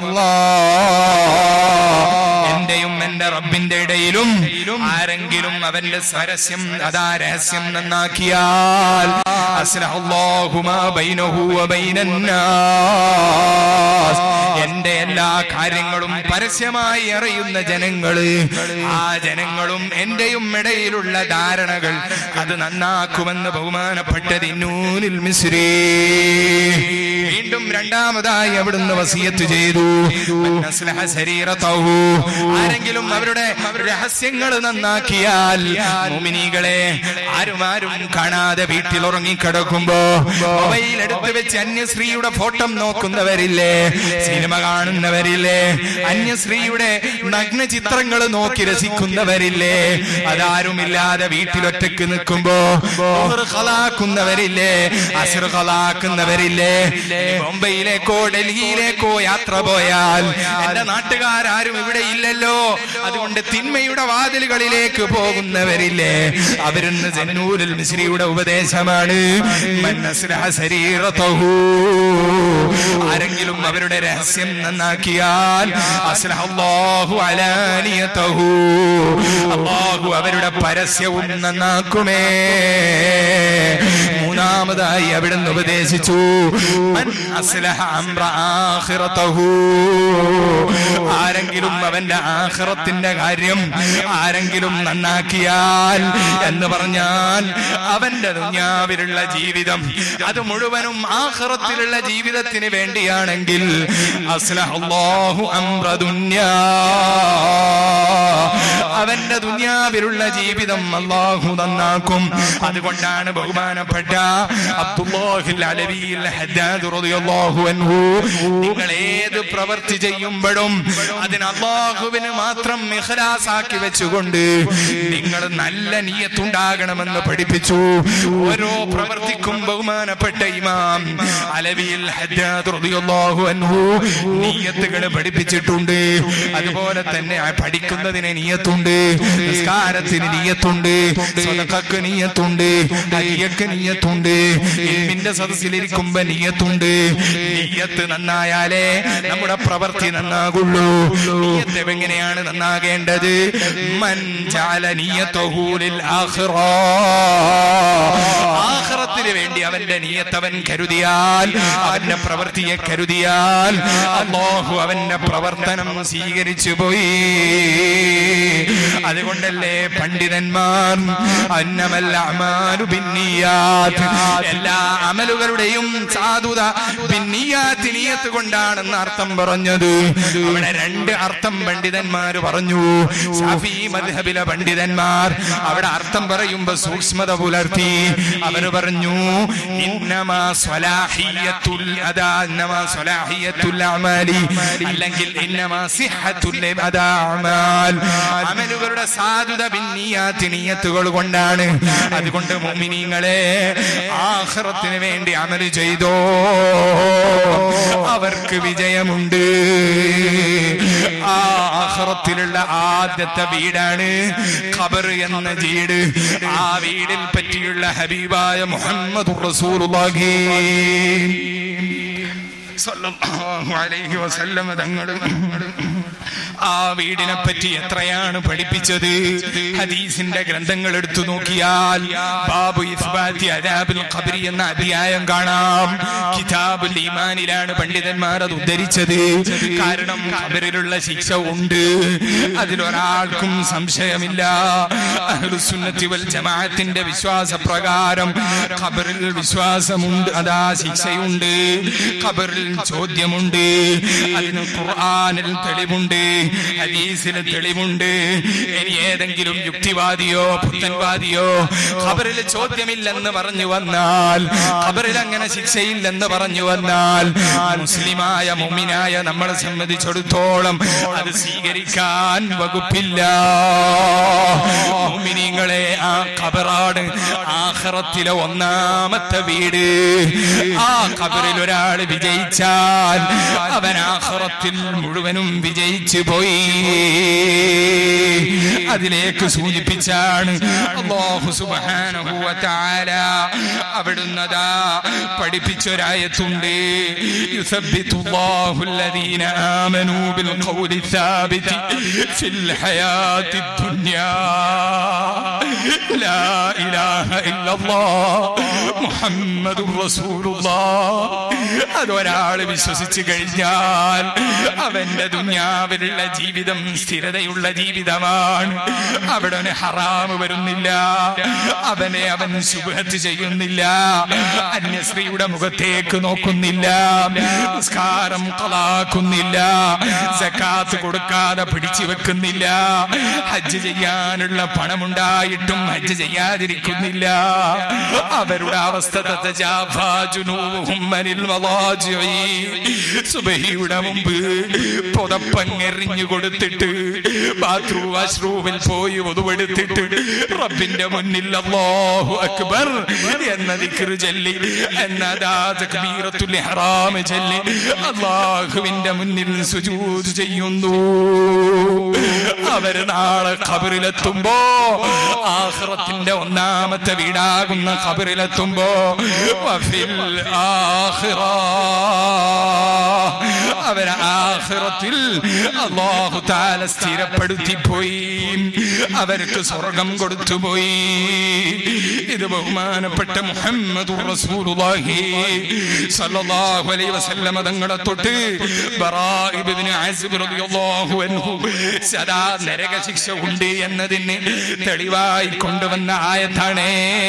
ബൈനല്ലാഹ്. എന്റെയും എന്റെ റബ്ബിന്റെ ഇടയിലും ആരെങ്കിലും അവന്റെ സരസ്യം അതാ രഹസ്യം നന്നാക്കിയാൽ അസ്ലഹല്ലാഹു മാ ബൈനഹു വ ബൈനന്നാസ്. എന്റെ എല്ലാ കാര്യങ്ങളും പരസ്യമായി അറിയുന്ന ജനങ്ങള് ആ ജനങ്ങളും എന്റെയും ഇടയിലുള്ള ധാരണകൾ അത് നന്നാക്കുമെന്ന് ബഹുമാനപ്പെട്ട ദിന്നൂനിൽ മിസ്രീ വീണ്ടും രണ്ടാമതായി അവിടുന്ന് വസിയത്ത് ചെയ്തു മൻ അസ്ലഹ ശരീറതഹു. ആരെങ്കിലും അവരുടെ രഹസ്യങ്ങൾ നന്നാക്കിയാൽ മുമിനികളെ ആരും ആരും കാണാതെ വീട്ടിൽ ഉറങ്ങിക്കിടക്കുമ്പോ മൊബൈൽ എടുത്ത് വെച്ച് അന്യസ്ത്രീയുടെ ഫോട്ടോ നോക്കുന്നവരില്ലേ സിനിമ കാണുന്നവരില്ലേ അന്യസ്ത്രീയുടെ നഗ്ന ചിത്രങ്ങൾ നോക്കി രസിക്കുന്നവരില്ലേ അതാരുമില്ലാതെ വീട്ടിലൊറ്റക്ക് നിൽക്കുമ്പോ ഖലാക്കുന്നവരില്ലേ അസുർ ഖലാക്കുന്നവരില്ലേ ബോംബെയിലേക്കോ ഡൽഹിയിലേക്കോ യാത്ര പോയാൽ എന്റെ നാട്ടുകാരും ഇവിടെ ഇല്ലല്ലോ അതുകൊണ്ട് തിന്മയുടെ വാതിലുകളിലേക്ക് പോകുന്നവരില്ലേ അവരിന്ന് ജന്നൂരിൽ മിശ്രിയുടെ ഉപദേശമാണ് മന്നസ്രഹ ശരീരതഹു. ആരെങ്കിലും അവരുടെ രഹസ്യം നന്നാക്കിയാൽ അസ്ലഹല്ലാഹു അലാനിയതഹു. അല്ലാഹു അവരുടെ പരസ്യവും നന്നാക്കുമേ മൂന്നാമതായി അവിടുന്ന് ഉപദേശിച്ചു മൻ അസ്ലഹ അംറ ആഖിറതഹു. ആരെങ്കിലും അവന്റെ ആഖിറത്തിന്റെ കാര്യം ആരെങ്കിലും നന്നാക്കിയാൽ എന്ന് പറഞ്ഞാൽ അവന്റെ ദുനിയാവിലുള്ള ജീവിതം അത് മുഴുവനും ആഖിറത്തിലുള്ള ജീവിതത്തിന് വേണ്ടിയാണെങ്കിൽ അസ്ലഹല്ലാഹു അംറ ദുന്യാ അവന്റെ ദുനിയാവിലുള്ള ജീവിതം അള്ളാഹു നന്നാക്കും അതുകൊണ്ടാണ് ബഹുമാനപ്പെട്ട അബ്ദുല്ലാഹിൽ അലവിയിൽ ഹദ്ദാദ് റളിയല്ലാഹു അൻഹു നിങ്ങൾ ഏത് പ്രവൃത്തി ചെയ്യുമ്പോഴും അതിന് അള്ളാഹുവിന് മാത്രം ഇഖ്ലാസാക്കി വെച്ചുകൊണ്ട് നിങ്ങൾ നല്ല നീയത്തുണ്ടാകണമെന്ന് പഠിപ്പിച്ചു ഓരോ പ്രവർത്തിക്കും ബഹുമാനപ്പെട്ട ഇമാം അലവിയിൽ ഹദ്ദാദ് റളിയല്ലാഹു അൻഹു നീയത്തുകൾ പഠിപ്പിച്ചിട്ടുണ്ട് അതുപോലെ തന്നെ ആ പഠിക്കുന്നതിന് നീയത്തുണ്ട് നിസ്കാരത്തിന് നീയത്തുണ്ട് സ്വതക്കക്ക് നീയത്തുണ്ട് ഹരിയക്ക് നീയത്തുണ്ട് ഇൽമിന്റെ സദസ്സിലിരിക്കുമ്പോ നീയത്തുണ്ട് നീയത്ത് നന്നായാലേ നമ്മുടെ പ്രവൃത്തി നന്നാകുള്ളൂ നീയത്ത് എങ്ങനെയാണ് നന്നാകേണ്ടത് മൻ ജഅല നീയത്തഹു ലിൽ ആഖിറ ആഖിറത്തിന് വേണ്ടി അവന്റെ നീയത്ത് അവൻ കരുതിയാൽ അവന്റെ പ്രവൃത്തിയെ കരുതിയാൽ അല്ലാഹു അവന്റെ പ്രവർത്തനം സ്വീകരിച്ചു പോയി അതുകൊണ്ടല്ലേ പണ്ഡിതന്മാർ അന്നമല്ല അമാലു ബിന്നിയാത്ത് എല്ലാ അമലുകളുടെയും സാധുത ബിന്നിയാത്ത് നീയത്ത് കൊണ്ടാണെന്ന് അർത്ഥം പറഞ്ഞത് അവിടെ രണ്ട് അർത്ഥം പണ്ഡിതന്മാർ പറഞ്ഞു ഷാഫി മദ്ഹബിലെ പണ്ഡിതന്മാർ അവിടെ അർത്ഥം പറയുമ്പോ സൂക്ഷ്മത പുലർത്തി അവര് പറഞ്ഞു ഇന്നമാ സ്വലാഹിയത്തുൽ അദാ ഇന്നമാ സ്വലാഹിയത്തുൽ അമാലി അല്ലെങ്കിൽ ഇന്നമാ സിഹത്തുൽ അദാ അമാൽ അമലുകളുടെ സാധുത ബിന്നിയാത്ത് നീയത്തുകൾ കൊണ്ടാണ് അതുകൊണ്ട് മുഅ്മിനീങ്ങളെ ആഖിറത്തിന് വേണ്ടി അമല് ചെയ്തോ അവർക്ക് വിജയമുണ്ട് ആ ആഖിറത്തിലുള്ള ആദ്യത്തെ വീടാണ് ഖബർ എന്ന വീട് ആ വീടിൽ പറ്റിയുള്ള ഹബീബായ മുഹമ്മദ് റസൂലുള്ളാഹി സല്ലല്ലാഹു അലൈഹി വസല്ലം തങ്ങളും ആ വീടിനെ പറ്റി എത്രയാണ് പഠിപ്പിച്ചത് ഹദീസിന്റെ ഗ്രന്ഥങ്ങൾ എടുത്തു നോക്കിയാൽ ബാബു ഇസ്ബാത്തി അദാബുൽ ഖബരി എന്ന അധ്യായം കാണാം കിതാബുൽ ഈമാനിലാണ് പണ്ഡിതന്മാർ അത് ഉദ്ധരിച്ചത് കാരണം ഖബറിലുള്ള ശിക്ഷ ഉണ്ട് അതിലൊരാൾക്കും സംശയമില്ല അഹ്ലുസുന്നത്തി വൽ ജമാഅത്തിന്റെ വിശ്വാസ പ്രകാരം ഖബറിൽ വിശ്വാസമുണ്ട് അതാ ശിക്ഷയുണ്ട് ഖബറിൽ ചോദ്യമുണ്ട് അതിന് ഖുർആനിൽ തെളിവുണ്ട് ഹദീസിൽ തെളിവുണ്ട് ഇനി ഏതെങ്കിലും യുക്തിവാദിയോ പുത്തൻവാദിയോ ഖബറിൽ ചോദ്യമില്ലെന്ന് പറഞ്ഞു വന്നാൽ ഖബറിൽ അങ്ങനെ ശിക്ഷയില്ലെന്ന് പറഞ്ഞു വന്നാൽ മുസ്ലിമായ മുമിനായ നമ്മളെ സംബന്ധിച്ചിടത്തോളം അത് സ്വീകരിക്കാൻ വകുപ്പില്ല മുമിനിങ്ങളെ ആ ഖബറാണ് ആഖിറത്തിലെ ഒന്നാമത്തെ വീട് ആ ഖബറിൽ ഒരാൾ വിജയിച്ചാൽ അവൻ ആഖിറത്തിൽ മുഴുവനും വിജയിച്ചു പോയി അതിലേക്ക് സൂചിപ്പിച്ചാണ് അല്ലാഹു സുബ്ഹാനഹു വ തആല അവിടുന്നതാ പഠിപ്പിച്ചൊരായത്തുണ്ട് യുസബ്ബിതുല്ലാഹു الذين آمنوا بالقول الثابت في الحياة الدنيا لا إله إلا الله محمد رسول الله അതൊരാൾ വിശ്വസിച്ചു കഴിഞ്ഞാൽ അവന്റെ ദുന്യാവിലുള്ള ജീവിതം സ്ഥിരതയുള്ള ജീവിതമാണ് അവിടെ അവന് ഹറാമ് വരുന്നില്ല അവനെ അവൻ സുബഹത്ത് ചെയ്യുന്നില്ല അന്യശ്രീയുടെ മുഖത്തേക്ക് നോക്കുന്നില്ല നിസ്കാരം കളാക്കുന്നില്ല സക്കാത്ത് കൊടുക്കാതെ പിടിച്ചു വെക്കുന്നില്ല ഹജ്ജ് ചെയ്യാനുള്ള പണമുണ്ടായിട്ടും ഹജ്ജ് ചെയ്യാതിരിക്കുന്നില്ല അവരുടെ അവസ്ഥ സുബഹിയുടെ മുമ്പ് പുതപ്പങ്ങെറിഞ്ഞു കൊടുത്തിട്ട് ബാത്റൂം വാഷ്റൂമിൽ പോയി ഒതുവെടുത്തിട്ട് റബ്ബിന്റെ മുന്നിൽ അല്ലാഹു അക്ബർ എന്ന ദിക്റ് ചൊല്ലി എന്നതാ തക്ബീറത്തുൽ ഇഹ്റാം ചൊല്ലി അല്ലാഹുവിന്റെ മുന്നിൽ സുജൂദ് ചെയ്യുന്നു അവര് നാളെ ഖബറിലെത്തുമ്പോ ആഖിറത്തിന്റെ ഒന്നാമത്തെ വീടാകുന്ന ഖബറിലെത്തുമ്പോ വഫിൽ ആഖിറ അവരെ ആഖിറത്തിൽ അല്ലാഹു തആല സ്ഥിരപ്പെടുത്തി പോയി അവർക്ക് സ്വർഗം കൊടുത്തുപോയി ഇത് ബഹുമാനപ്പെട്ട മുഹമ്മദ് റസൂലുള്ളാഹി സല്ലല്ലാഹു അലൈഹി വസല്ലമ തങ്ങളെ തൊട്ട് ബറാഇ ഇബ്നു ആസിബ് റളിയല്ലാഹു അൻഹു സദാ നരക ശിക്ഷ ഉണ്ട് എന്നതിന് തെളിവായി കൊണ്ടുവന്ന ആയത്താണ്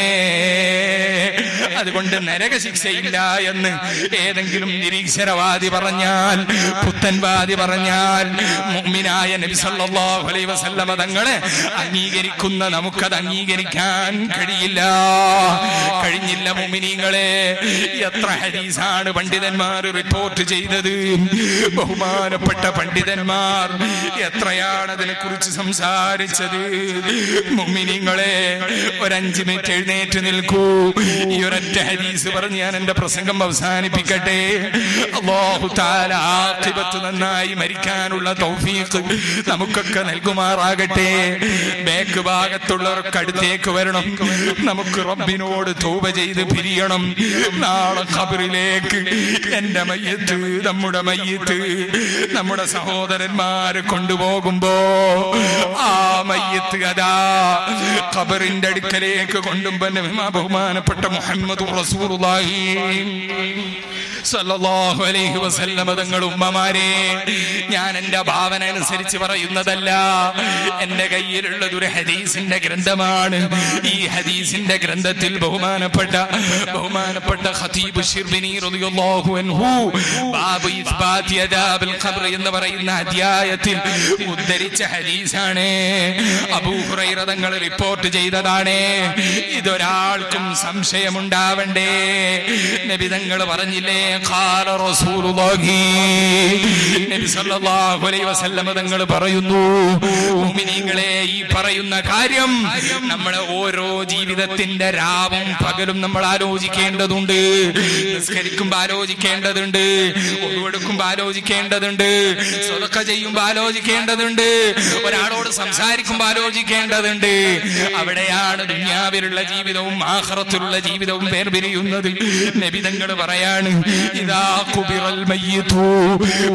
അതുകൊണ്ട് നരക ശിക്ഷയില്ല എന്ന് ഏതെങ്കിലും നിരീശ്വരവാദി പറഞ്ഞാൽ പുത്തൻവാദി പറഞ്ഞാൽ മുഅ്മിനായ നബി സല്ലല്ലാഹു അലൈഹി വസല്ലമ തങ്ങളെ അംഗീകരിക്കുന്ന നമുക്കത് അംഗീകരിക്കാൻ കഴിയില്ല കഴിഞ്ഞില്ല മുഅ്മിനീങ്ങളെ എത്ര ഹദീസാണ് പണ്ഡിതന്മാർ റിപ്പോർട്ട് ചെയ്തത് ബഹുമാനപ്പെട്ട പണ്ഡിതന്മാർ എത്രയാണ് അതിനെ കുറിച്ച് സംസാരിച്ചത് മുഅ്മിനീങ്ങളെ ഒരഞ്ച് മിനിറ്റ് എഴുന്നേറ്റ് നിൽക്കൂ ഈ ഒരൊറ്റ ഹദീസ് പറഞ്ഞ് ഞാൻ എന്റെ പ്രസംഗം അവസാനിപ്പിക്കട്ടെ അല്ലാഹു തആല ആഖിബത്ത് നന്നായി മരിക്കാനുള്ള തൗഫീഖ് നമുക്കൊക്കെ നൽകുമാറാകട്ടെ ബാക്ക് ഭാഗത്തുള്ളവർക്ക് അടുത്തേക്ക് വരണം നമുക്ക് റബ്ബിനോട് തൗബ ചെയ്ത് പിരിയണം നാളെ ഖബറിലേക്ക് എന്റെ മയ്യത്ത് നമ്മുടെ മയ്യത്ത് നമ്മുടെ സഹോദരന്മാരെ കൊണ്ടുപോകുമ്പോ ആ മയ്യത്ത് അതാ ഖബറിന്റെ അടുക്കലേക്ക് കൊണ്ടുമ്പോ ബഹുമാനപ്പെട്ട മുഹമ്മദ് റസൂലുള്ളാഹി സല്ലല്ലാഹു അലൈഹി വസല്ലമ തങ്ങൾ ഉമ്മമാരെ ഞാൻ എന്റെ ഭാവന അനുസരിച്ച് പറയുന്നതല്ല എന്റെ കയ്യിലുള്ളത് ഒരു ഹദീസിന്റെ ഗ്രന്ഥമാണ് ഈ ഹദീസിന്റെ ഗ്രന്ഥത്തിൽ ബഹുമാനപ്പെട്ട ബഹുമാനപ്പെട്ട ഖതീബ് ഷിർബിനി റളിയല്ലാഹു അൻഹു ബാബു ഇസ്ബാത്തി അദാബിൽ ഖബ്ർ എന്ന് പറയുന്ന അധ്യായത്തിൽ ഉദ്ധരിച്ച ഹദീസാണ് അബൂ ഹുറൈറ തങ്ങൾ റിപ്പോർട്ട് ചെയ്തതാണ് ഇതൊരാൾക്കും സംശയമുണ്ടാവണ്ടേ നബി തങ്ങൾ പറഞ്ഞില്ലേ ഖാല റസൂലുള്ളാഹി നബി സല്ലല്ലാഹു അലൈഹി വസല്ലം തങ്ങൾ പറയുന്നു മുഅ്മിനീങ്ങളെ ഈ പറയുന്ന കാര്യം നമ്മുടെ ഓരോ ജീവിതത്തിന്റെ രാവും പകലും നമ്മൾ ആലോചിക്കേണ്ടതുണ്ട് നിസ്കരിക്കുമ്പോൾ ആലോചിക്കേണ്ടതുണ്ട് ഒന്നുകൊടുക്കുമ്പോൾ ആലോചിക്കേണ്ടതുണ്ട് സ്വതക്ക ചെയ്യുമ്പോൾ ആലോചിക്കേണ്ടതുണ്ട് ഒരാളോട് സംസാരിക്കുമ്പോൾ ആലോചിക്കേണ്ടതുണ്ട് അവിടെയാണ് ദുന്യാവിലുള്ള ജീവിതവും ആഹ്റത്തിലുള്ള ജീവിതവും വേർപിരിയുന്നത് നബിതങ്ങൾ പറയാണ് ഇതാ കുബിറൽ മയ്യിത്തു മയ്യത്ത്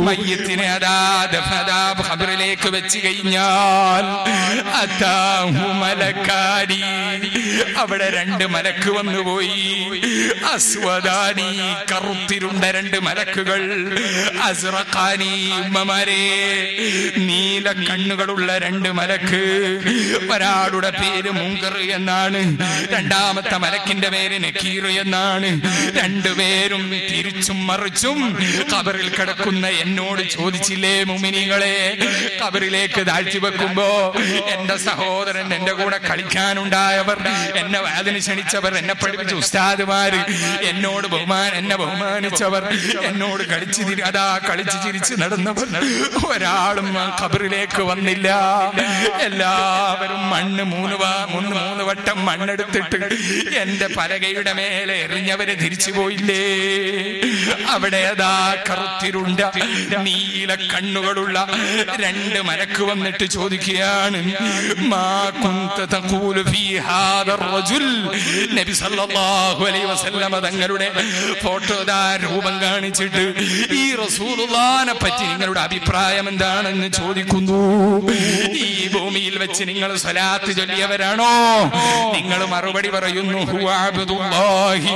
മയ്യത്തിനെ അതാ ദഫനദാ ഖബറിലേക്ക് വെച്ച് കഴിഞ്ഞാൽ അതാഹു മലക്കാരി അവിടെ രണ്ട് മലക്ക് വന്നുപോയി അസ്വദാനി കറുത്തിരുണ്ട രണ്ട് മലക്കുകൾ അസ്റഖാനി ഉമ്മമാരെ നീല കണ്ണുകളുള്ള രണ്ട് മലക്ക് ഒരാളുടെ പേര് മുങ്കർ എന്നാണ് രണ്ടാമത്തെ മലക്കിന്റെ പേര് നക്കീർ എന്നാണ് രണ്ടുപേരും തിരിച്ചും മറിച്ചും കബറിൽ കിടക്കുന്ന എന്നോട് ചോദിച്ചില്ലേ മുമിനികളെ കബറിലേക്ക് താഴ്ത്തി വെക്കുമ്പോ എന്റെ സഹോദരൻ എന്റെ കൂടെ കളിക്കാനുണ്ടായവർ എന്നെ വാതിന് ക്ഷണിച്ചവർ എന്നെ പഠിപ്പിച്ച ഉസ്താദുമാര് എന്നോട് ബഹുമാൻ എന്നെ ബഹുമാനിച്ചവർ എന്നോട് കളിച്ചു തിരി അതാ കളിച്ചു ചിരിച്ച് നടന്നവർ ഒരാളും ആ ഖബറിലേക്ക് വന്നില്ല എല്ലാവരും മണ്ണ് മൂന്ന് വാ- മൂന്ന് മൂന്ന് വട്ടം മണ്ണെടുത്തിട്ട് എന്റെ പലകയുടെ മേലെ എറിഞ്ഞവര് തിരിച്ചു പോയില്ലേ അവിടെ അതാ കറുത്തിരുണ്ട നീല കണ്ണുകളുള്ള രണ്ട് മരക്ക് വന്നിട്ട് ചോദിക്കുകയാണ് മാ കുന്ത തഖൂലു ഫീ ഹാദർ റജുൽ നബി സല്ലല്ലാഹു അലൈഹി വസല്ലമ തങ്ങളുടെ ഫോട്ടോ ദാ രൂപം കാണിച്ചിട്ട് ഈ റസൂലുള്ളാനെ പറ്റി നിങ്ങളുടെ അഭിപ്രായം എന്താണെന്ന് ചോദിക്കുന്നു ഈ ഭൂമിയിൽ വെച്ച് നിങ്ങൾ സ്വലാത്ത് ചൊല്ലിയവരാണോ നിങ്ങൾ മറുപടി പറയുന്നു ഹുവ അബ്ദുല്ലാഹി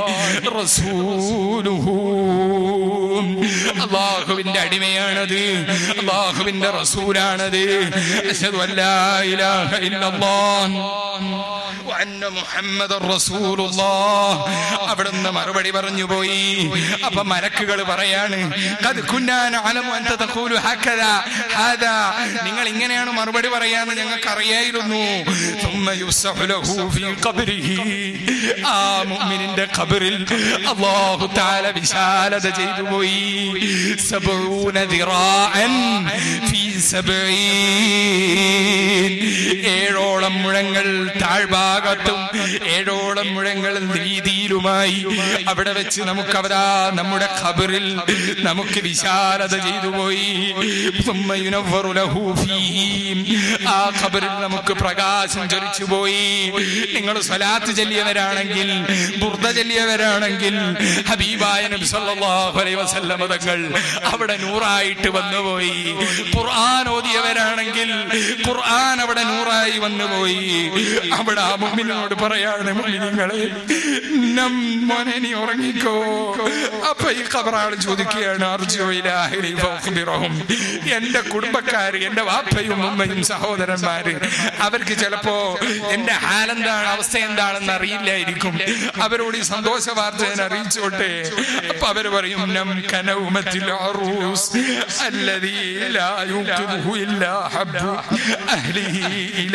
റസൂലുഹു അള്ളാഹുവിന്റെ അടിമയാണത് അള്ളാഹുവിന്റെ റസൂലാണത് അശ്ഹദു അല്ലാ ഇലാഹ ഇല്ലല്ലാഹ് വഅന്ന മുഹമ്മദർ റസൂലുള്ളാഹ് അവിടുന്ന് മറുപടി പറഞ്ഞു പോയി അപ്പൊ മലക്കുകൾ പറയാണ് ഖദ് കുന്നാ നഅലമു അൻത തഖൂലു ഹക്കദാ ഹാദാ നിങ്ങൾ ഇങ്ങനെയാണ് മറുപടി പറയാന്ന് ഞങ്ങൾക്ക് അറിയായിരുന്നു ثم يفسح له في قبره ആ മുഅ്മിനിന്റെ ഖബറിൽ അല്ലാഹു തആല വിശാലത ചെയ്തു പോയി സബഊന ദിറാഅൻ ഫീ സബഈൻ ഏഴോളം മുഴങ്ങൾ താഴ്ഭാഗത്തും ഏഴോളം മുഴങ്ങൾ വീതിയിലുമായി അവിടെ വെച്ച് നമുക്ക് അവതാ നമ്മുടെ ഖബറിൽ നമുക്ക് വിശാലത ചെയ്തു പോയി ثم ينور له فيه. ആ ഖബറിൽ നമുക്ക് പ്രകാശം ജ്വലിച്ചു പോയി നിങ്ങൾ സ്വലാത്ത് ചൊല്ലിയവരാണെങ്കിൽ ബുർദ ചൊല്ലിയവരാണെങ്കിൽ ഹബീബായ നബി സല്ലല്ലാഹു അലൈഹി വസല്ലം തങ്ങൾ അവിടെ നൂറായിട്ട് വന്നുപോയി ഖുർആൻ ഓതിയവരാണെങ്കിൽ ഖുർആൻ അവിടെ നൂറായി വന്നുപോയി അവിടെ ആ മുഅ്മിനോട് പറയാണ് മുഅ്മിനീങ്ങളെ നം മോനെ നീ ഉറങ്ങിക്കോ അപ്പൊ ഈ ഖബറാൾ ചോദിക്കുകയാണ് അർജു ഇലാഹി ഫൗഖ്ബിറഹും എന്റെ കുടുംബക്കാര് എന്റെ വാപ്പയും ഉമ്മയും സഹോദരന്മാര് അവർക്ക് ചിലപ്പോ എന്റെ ഹാലെന്താണ് അവസ്ഥ എന്താണെന്ന് അറിയില്ലായിരിക്കും അവരോട് ഈ സന്തോഷ വാർത്ത ഞാൻ അറിയിച്ചോട്ടെ അപ്പൊ അവര് പറയും നം കനൗമത്തിൽ അറൂസ് അല്ലദീ ലാ യുഖിദുഹു ഇല്ലാ ഹബ്ബു അഹ്ലിഹി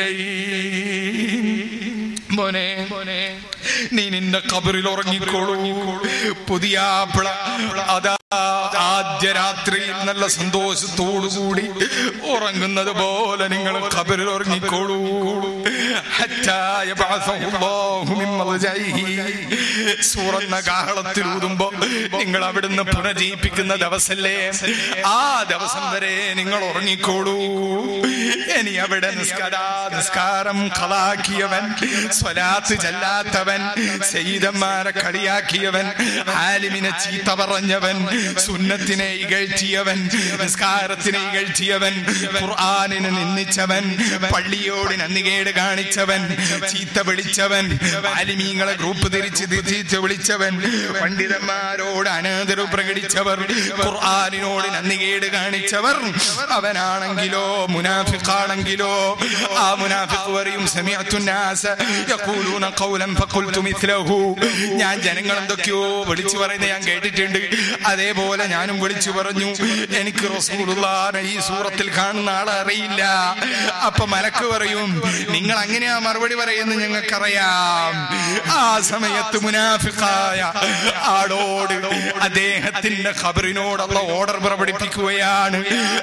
ഇലൈഹി മോനെ മോനെ നീ നിന്റെ കബറിൽ ഉറങ്ങിക്കോളൂ പുതിയ അതാ ആദ്യ രാത്രിയിൽ നല്ല സന്തോഷത്തോടുകൂടി ഉറങ്ങുന്നത് പോലെ നിങ്ങൾ കബറിൽ ഉറങ്ങിക്കോളൂ ഹത്താ യബ്അസഹു അല്ലാഹു മിൻ മർജഇഹി. സൂറന്ന കാഹളത്തിൽ ഊതുമ്പോ നിങ്ങൾ അവിടുന്ന് പുനർജീവിപ്പിക്കുന്ന ദിവസല്ലേ ആ ദിവസം വരെ നിങ്ങൾ ഉറങ്ങിക്കോളൂ ഇനി അവിടെ നിസ്കാരാ നിസ്കാരം കളാക്കിയവൻ സ്വലാത്ത് ചെല്ലാത്തവൻ സെയ്തന്മാരെ കളിയാക്കിയവൻ ആലിമിനെ ചീത്ത പറഞ്ഞവൻ സുന്നത്തിനെ ഇകഴ്ത്തിയവൻ നിസ്കാരത്തിനെ ഇകഴ്ത്തിയവൻ ഖുർആാനിനെ നിന്ദിച്ചവൻ പള്ളിയോട് നന്ദികേട് കാണിച്ചവൻ ചീത്ത വിളിച്ചവൻ ആലിമീങ്ങളെ ഗ്രൂപ്പ് തിരിച്ച് തിരിച്ച് വിളിച്ചവൻ പണ്ഡിതന്മാരോട് അനാദരവ് പ്രകടിച്ചവർ ഖുർആാനിനോട് നന്ദികേട് കാണിച്ചവർ അവനാണെങ്കിലോ മുനാഫിഖാണെങ്കിലോ ആ മുനാഫിഖ് പറയും സമിഅത്തുന്നാസ യഖൂലൂന ഖൗലൻ ഫഖുൽതു മിത്ലഹു ഞാൻ ജനങ്ങൾ എന്തൊക്കെയോ വിളിച്ചു പറയുന്നത് ഞാൻ കേട്ടിട്ടുണ്ട് അതേപോലെ ഞാനും വിളിച്ചു പറഞ്ഞു എനിക്ക് റസൂലുള്ളാഹിനെ ഈ സൂറത്തിൽ കാണുന്ന ആളെ അറിയില്ല അപ്പൊ മലക്ക് പറയും നിങ്ങൾ അങ്ങനെയാ മറുപടി പറയുന്നത് ഞങ്ങൾക്കറിയാം ആ സമയത്ത് മുനാഫിഖായ ആളോട് അദ്ദേഹത്തിന്റെ ഖബറിനോടുള്ള ഓർഡർ പ്രകടിപ്പിക്കുകയാണ്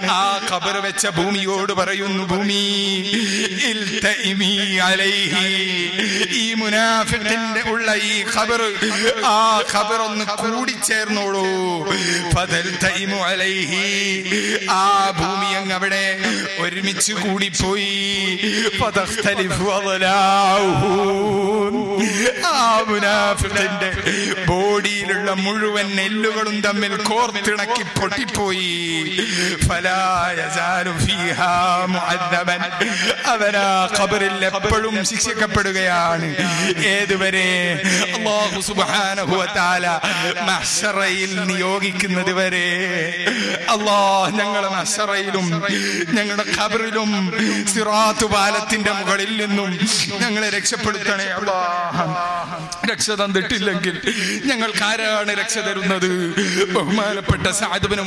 ആ ഖബർ വെച്ച ഭൂമിയോട് പറയുന്നു ഭൂമി ഇൽതഇമി അലൈഹി ഈ മുനാഫിഖിന്റെ ഉള്ള ഈ ഖബർ ആ ഖബർ ഒന്ന് കൂടിച്ചേർന്നോളൂ ഫതൽതഇമു അലൈഹി ആ ഭൂമി അങ്ങ് അവിടെ ഒരുമിച്ച് കൂടിപ്പോയി ഫതഖ്തലിഫു അദ്ലാഉഹു. ആ മുനാഫിഖിന്റെ ബോഡിയിലുള്ള മുഴുവൻ നെല്ലുകളും തമ്മിൽ കോർത്തിണക്കി പൊട്ടിപ്പോയി ഫലാ യസാലു ഫീഹാ മുഅദ്ദബൻ. അവൻ ആ ഖബറിൽ എപ്പോഴും ശിക്ഷിക്കപ്പെടുകയാണ് ഏതുവരെ അല്ലാഹു സുബ്ഹാനഹു വ തആല മഹ്ശറയിൽ നിയോഗിക്കുന്നത് വരെ അല്ലാഹ് ഞങ്ങളെ മഹ്ശറയിലും ഞങ്ങളുടെ ഖബറിലും സിറാത്ത് പാലത്തിന്റെ മുകളിൽ നിന്നും ഞങ്ങളെ രക്ഷപ്പെടുത്തണേ അല്ലാഹ് രക്ഷ തന്നിട്ടില്ലെങ്കിൽ ഞങ്ങൾക്ക് ആരാണ് രക്ഷ തരുന്നത് ബഹുമാനപ്പെട്ട സാദുബിന്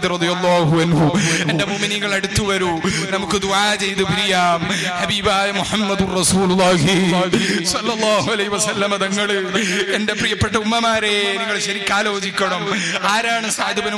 എന്റെ മുമിനികൾ അടുത്തു വരൂ നമുക്ക് ദുആ ചെയ്ത് പിരിയാം ഹബീബായ മുഹമ്മദ് തങ്ങള് എന്റെ പ്രിയപ്പെട്ട ഉമ്മമാരെ നിങ്ങൾ ശരിക്കും ആലോചിക്കണം ആരാണ് സാദുബിന്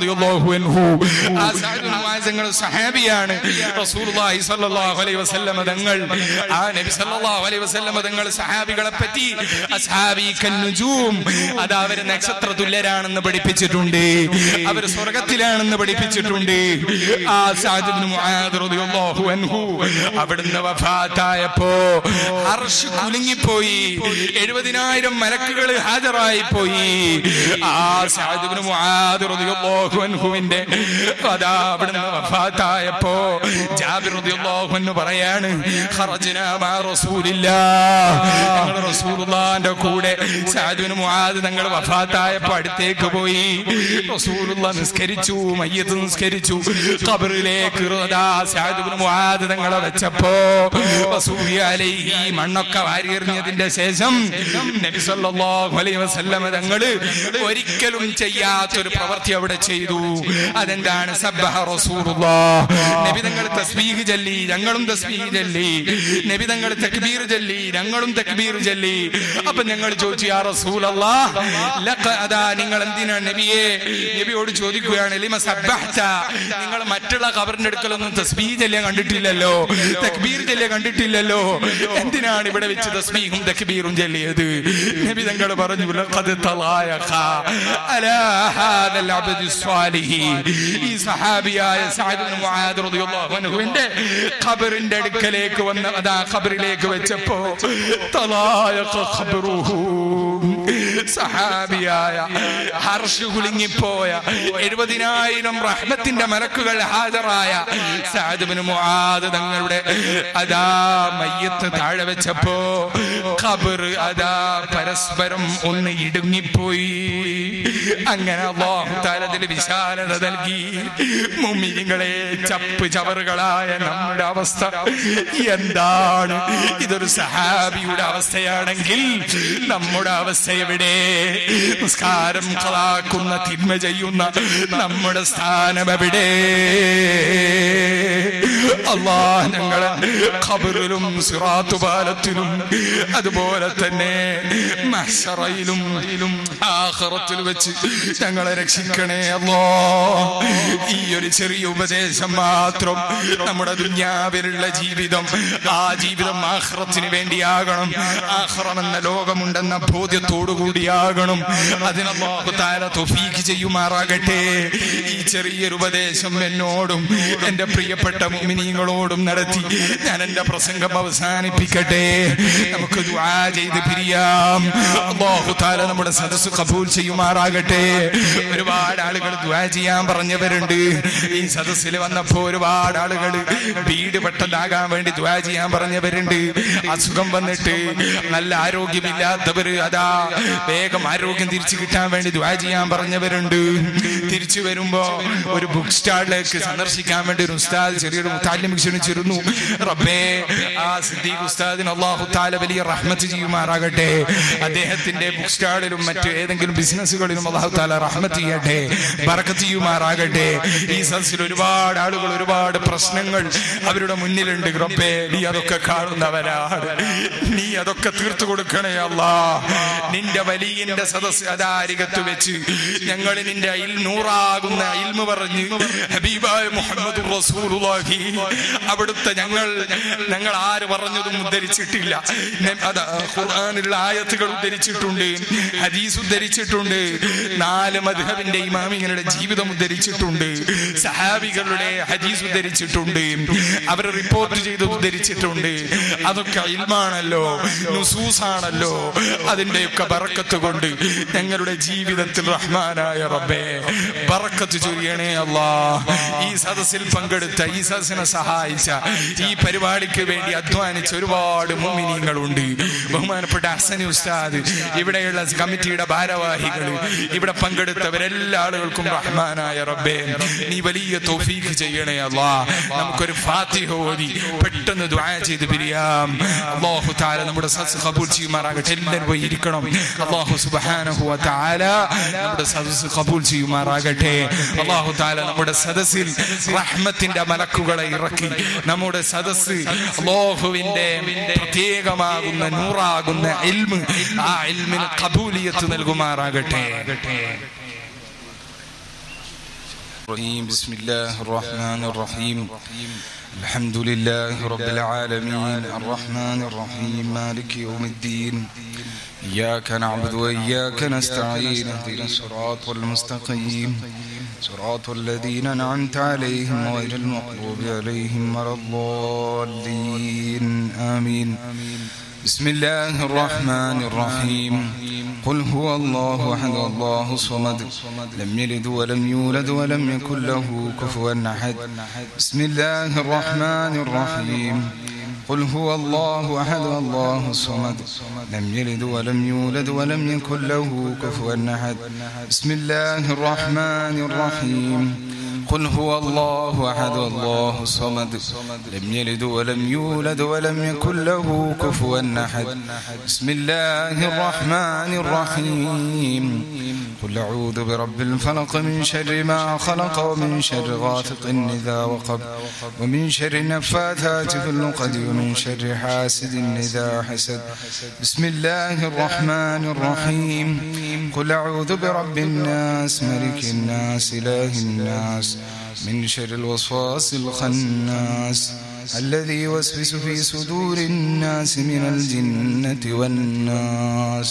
ആ സാദുബിന് തങ്ങൾ സഹാബിയാണ് റസൂലുള്ളാഹി സ്വല്ലല്ലാഹു അലൈഹി വസല്ലമ തങ്ങൾ ആ നബി സല്ലല്ലാഹു അലൈഹി വസല്ലമ തങ്ങൾ സഹാബികളെ പറ്റി അസ്ഹാബി കന്നുജൂം അത് അവര് നക്ഷത്ര തുല്യരാണെന്ന് പഠിപ്പിച്ചിട്ടുണ്ട് അവർ സ്വർഗത്തിലാണെന്ന് പഠിപ്പിച്ചിട്ടുണ്ട് ആ സാദ് ഇബ്നു മുആദ് റളിയല്ലാഹു അൻഹു അവിടുന്ന് വഫാത്തായപ്പോ അർശ് കുലുങ്ങിപ്പോയി എഴുപതിനായിരം മലക്കുകൾ ഹാജരായി പോയി ആ സാദ് ഇബ്നു മുആദ് റളിയല്ലാഹു അൻഹുവിന്റെ അതാ അവിടുന്ന് വഫാത്തായപ്പോ ജാബിർ റളിയല്ലാഹു അൻഹു പറയാണ് ഖറജ്നാ മാ റസൂലില്ലാഹ് ഞങ്ങൾ റസൂലുള്ളാഹിന്റെ കൂടെ സാദുവിന് മുആദ് ഞങ്ങൾ വഫാത്തായപ്പോ അടുത്തേക്ക് പോയി റസൂലുള്ള നിസ്കരിച്ചു മയ്യത്ത് നിസ്കരിച്ചു ഖബറിലേക്ക് അതാ സാദുവിന് മുആദ് ഞങ്ങളെ വെച്ചപ്പോ റസൂലി അലൈഹി മണ്ണൊക്കെ വാരിയെറിഞ്ഞതിന്റെ ശേഷം നബി സല്ലല്ലാഹു അലൈഹി വസല്ലമ തങ്ങള് ഒരിക്കലും ചെയ്യാത്തൊരു പ്രവൃത്തി അവിടെ ചെയ്തു അതെന്താണ് സബ്ബഹ റസൂലുള്ളാഹ് നബി തങ്ങൾ തസ്ബീഹ് ചൊല്ലി ഞങ്ങളും തസ്ബീഹ് ചൊല്ലി നബി തങ്ങൾ തക്ബീർ ചൊല്ലി ഞങ്ങളും തക്ബീർ ചൊല്ലി അപ്പൊ ഞങ്ങൾ ചോദിച്ചു യാ റസൂലല്ലാ ലഖ അതാ നിങ്ങൾ എന്തിനാണ് നബിയെ നബിയോട് ചോദിക്കുകയാണ് ലിമ സബ്ബഹ്ത നിങ്ങൾ മറ്റുള്ള ഖബറിന്റെ അടുക്കലൊന്നും തസ്ബീഹ് ചൊല്ലിയ കണ്ടിട്ടില്ലല്ലോ തക്ബീർ ചൊല്ലിയ കണ്ടിട്ടില്ലല്ലോ എന്തിനാണ് ഇവിടെ വെച്ച് തസ്ബീഹും തക്ബീറും ചൊല്ലിയത് നബി തങ്ങൾ പറഞ്ഞു ലഖദ് തലായഖ അലാ ഹാദൽ അബ്ദു സ്വാലിഹി ഈ സഹാബിയായ സഅദ് ഇബ്നു മുആദ് റളിയല്ലാഹു അൻഹുവിന്റെ ഖബറിന്റെ അടുക്കലേക്ക് വന്ന് അതാ ഖബറിലേക്ക് വെച്ചപ്പോ തലായഖ ഖബറുഹു സഹാബിയായ ഹർഷ് കുലുങ്ങിപ്പോയ എഴുപതിനായിരം റഹ്മത്തിന്റെ മലക്കുകൾ ഹാജരായ സാദുബിന് മുആദ് തങ്ങളുടെ അതാ മയ്യത്ത് താഴെ വെച്ചപ്പോ ഖബർ അതാ പരസ്പരം ഒന്ന് ഇടുങ്ങിപ്പോയി അങ്ങനെ അള്ളാഹു താലത്തിൽ വിശാലത നൽകി മുമ്മിനിങ്ങളെ ചപ്പ് ചവറുകളായ നമ്മുടെ അവസ്ഥ എന്താണ് ഇതൊരു സഹാബിയുടെ അവസ്ഥയാണെങ്കിൽ നമ്മുടെ അവസ്ഥ എവിടെ നിസ്കാരം കളാക്കുന്ന തിന്മ ചെയ്യുന്ന നമ്മുടെ സ്ഥാനം എവിടെ അള്ളാ ഞങ്ങളെ ഖബറിലും സിറാത്തു പാലത്തിലും അതുപോലെ തന്നെ മഹ്ശറയിലും ആഖിറത്തിൽ വെച്ച് ഞങ്ങളെ രക്ഷിക്കണേ അല്ലോ ഈ ഒരു ചെറിയ ഉപദേശം മാത്രം നമ്മുടെ ദുന്യാവിലുള്ള ജീവിതം ആ ജീവിതം ആഹ്റത്തിന് വേണ്ടിയാകണം ആഹ്റം എന്ന ലോകമുണ്ടെന്ന ബോധ്യത്തോടു കൂടിയാകണം അതിനല്ലാഹു താര തൊഫീക്ക് ചെയ്യുമാറാകട്ടെ ഈ ചെറിയൊരു ഉപദേശം എന്നോടും എന്റെ പ്രിയപ്പെട്ട മുമിനീങ്ങളോടും നടത്തി ഞാൻ എന്റെ പ്രസംഗം അവസാനിപ്പിക്കട്ടെ നമുക്ക് ദുആ ചെയ്ത് പിരിയാം അല്ലാഹു താല നമ്മുടെ സദസ്സ് കബൂൽ ചെയ്യുമാറാകട്ടെ ഒരുപാട് ആളുകൾ ദുആ ചെയ്യാൻ പറഞ്ഞവരുണ്ട് ഈ സദസ്സിൽ വന്നപ്പോ ഒരുപാട് ആളുകൾ വീട് പെട്ടെന്നാകാൻ വേണ്ടി ദുആ ചെയ്യാൻ പറഞ്ഞവരുണ്ട് അസുഖം വന്നിട്ട് നല്ല ആരോഗ്യമില്ലാത്തവര് അതാ വേഗം ആരോഗ്യം തിരിച്ചു കിട്ടാൻ വേണ്ടി ദുആ ചെയ്യാൻ പറഞ്ഞവരുണ്ട് തിരിച്ചു വരുമ്പോ ഒരു ബുക്ക് സ്റ്റാളിലേക്ക് സന്ദർശിക്കാൻ വേണ്ടി ഒരു ഉസ്താദ് ചെറിയൊരു മുത്താലിം താലിം ക്ഷണിച്ചിരുന്നു റബ്ബേ ആ സിദ്ദീഖ് ഉസ്താദിന് അള്ളാഹു താല വലിയ റഹ്മത്ത് ചെയ്യുമാറാകട്ടെ അദ്ദേഹത്തിന്റെ ബുക്ക് സ്റ്റാളിലും മറ്റു ഏതെങ്കിലും ബിസിനസ്സുകളിലും അള്ളാഹു താല റഹ്മത്ത് ചെയ്യട്ടെ ബറക്കത്ത് ചെയ്യുമാറാകട്ടെ ഈ സദസ്സിൽ ഒരുപാട് ആളുകൾ ഒരുപാട് പ്രശ്നങ്ങൾ അവരുടെ മുന്നിലുണ്ട് റബ്ബേ നീ അതൊക്കെ കാണുന്നവരാണ് നീ അതൊക്കെ തീർത്തു കൊടുക്കണേ അല്ലാ നിന്റെ വലിയന്റെ സദസ് അതാരികത്ത് വെച്ച് ഞങ്ങൾ നിന്റെ അയിൽ നൂറാകുന്ന ഇൽമ പറഞ്ഞ് ഹബീബായ മുഹമ്മദ് റസൂലുള്ളാഹി അവിടുത്തെ ഞങ്ങൾ ഞങ്ങൾ ആര് പറഞ്ഞതും ഉദ്ധരിച്ചിട്ടില്ല നെ- അത് ഖുർആനിലുള്ള ആയത്തുകൾ ഉദ്ധരിച്ചിട്ടുണ്ട് ഹദീസ് ഉദ്ധരിച്ചിട്ടുണ്ട് നാല് മദ്ഹബിന്റെ ഇമാമിങ്ങളുടെ ജീവിതം ഉദ്ധരിച്ചിട്ടുണ്ട് സഹാബികളുടെ ഹദീസ് ഉദ്ധരിച്ചിട്ടുണ്ട് അവർ റിപ്പോർട്ട് ചെയ്ത് ഉദ്ധരിച്ചിട്ടുണ്ട് അതൊക്കെ ഇൽമാണല്ലോ നുസൂസാണല്ലോ അതിന്റെയൊക്കെ ബറക്കത്ത് കൊണ്ട് ഞങ്ങളുടെ ജീവിതത്തിൽ റഹ്മാനായ റബ്ബേ ബറക്കത്ത് ചൊരിയണേ അല്ലാ ഈ സദസ്സിൽ പങ്കെടുത്ത ഈ സദസ്സിനെ സഹായിച്ച ഈ പരിപാടിക്ക് വേണ്ടി അധ്വാനിച്ച ഒരുപാട് മുമിനിങ്ങളുണ്ട് ബഹുമാനപ്പെട്ട ഹസനി ഉസ്താദ് ഇവിടെയുള്ള കമ്മിറ്റിയുടെ ഭാരവാഹികൾ ഇവിടെ പങ്കെടുത്തവരെല്ലാ ആളുകൾക്കും റഹ്മാനായ റബ്ബേ നീ വലിയ തൗഫീഖ് ചെയ്യണേ അല്ലാ നമുക്കൊരു ഫാത്തിഹ ഓതി പെട്ടെന്ന് ദുആ ചെയ്ത് പിരിയാം അല്ലാഹു തആല നമ്മുടെ സദസ് കബൂൽ ചെയ്യുമാറാകട്ടെ എല്ലാവരും പോയി ഇരിക്കണം അല്ലാഹു സുബ്ഹാനഹു വ തആല നമ്മുടെ സദസ് കബൂൽ ചെയ്യുമാറാകട്ടെ അല്ലാഹു തആല നമ്മുടെ സദസ്സിൽ റഹ്മത്തിന്റെ മലക്കുകളെ ഇറക്കി നമ്മുടെ സദസ്സ് അല്ലാഹുവിന്റെ പ്രത്യേകമാകുന്ന നൂറാകുന്ന ഇൽമ് ആ ഇൽമിന് കബൂലിയത്ത് നൽകുമാറാകട്ടെ الرحيم بسم الله الرحمن الرحيم الحمد لله رب العالمين الرحمن الرحيم مالك يوم الدين إياك نعبد وإياك نستعين اهدنا الصراط المستقيم صراط الذين أنعمت عليهم غير المغضوب عليهم ولا الضالين آمين بسم الله الرحمن الرحيم قل هو الله احد الله الصمد لم يلد ولم يولد ولم يكن له كفوا احد بسم الله الرحمن الرحيم قل هو الله احد الله الصمد لم يلد ولم يولد ولم يكن له كفوا احد بسم الله الرحمن الرحيم قل هو الله احد الله الصمد لم يلد ولم يولد ولم يكن له كفوا احد بسم الله الرحمن الرحيم قل اعوذ برب الفلق من شر ما خلق ومن شر غاسق اذا وقب ومن شر النفاثات في العقد ومن شر حاسد اذا حسد بسم الله الرحمن الرحيم قل اعوذ برب الناس ملك الناس اله الناس من شر الوسواس الخناس الذي يوسوس في صدور الناس من الجنة والناس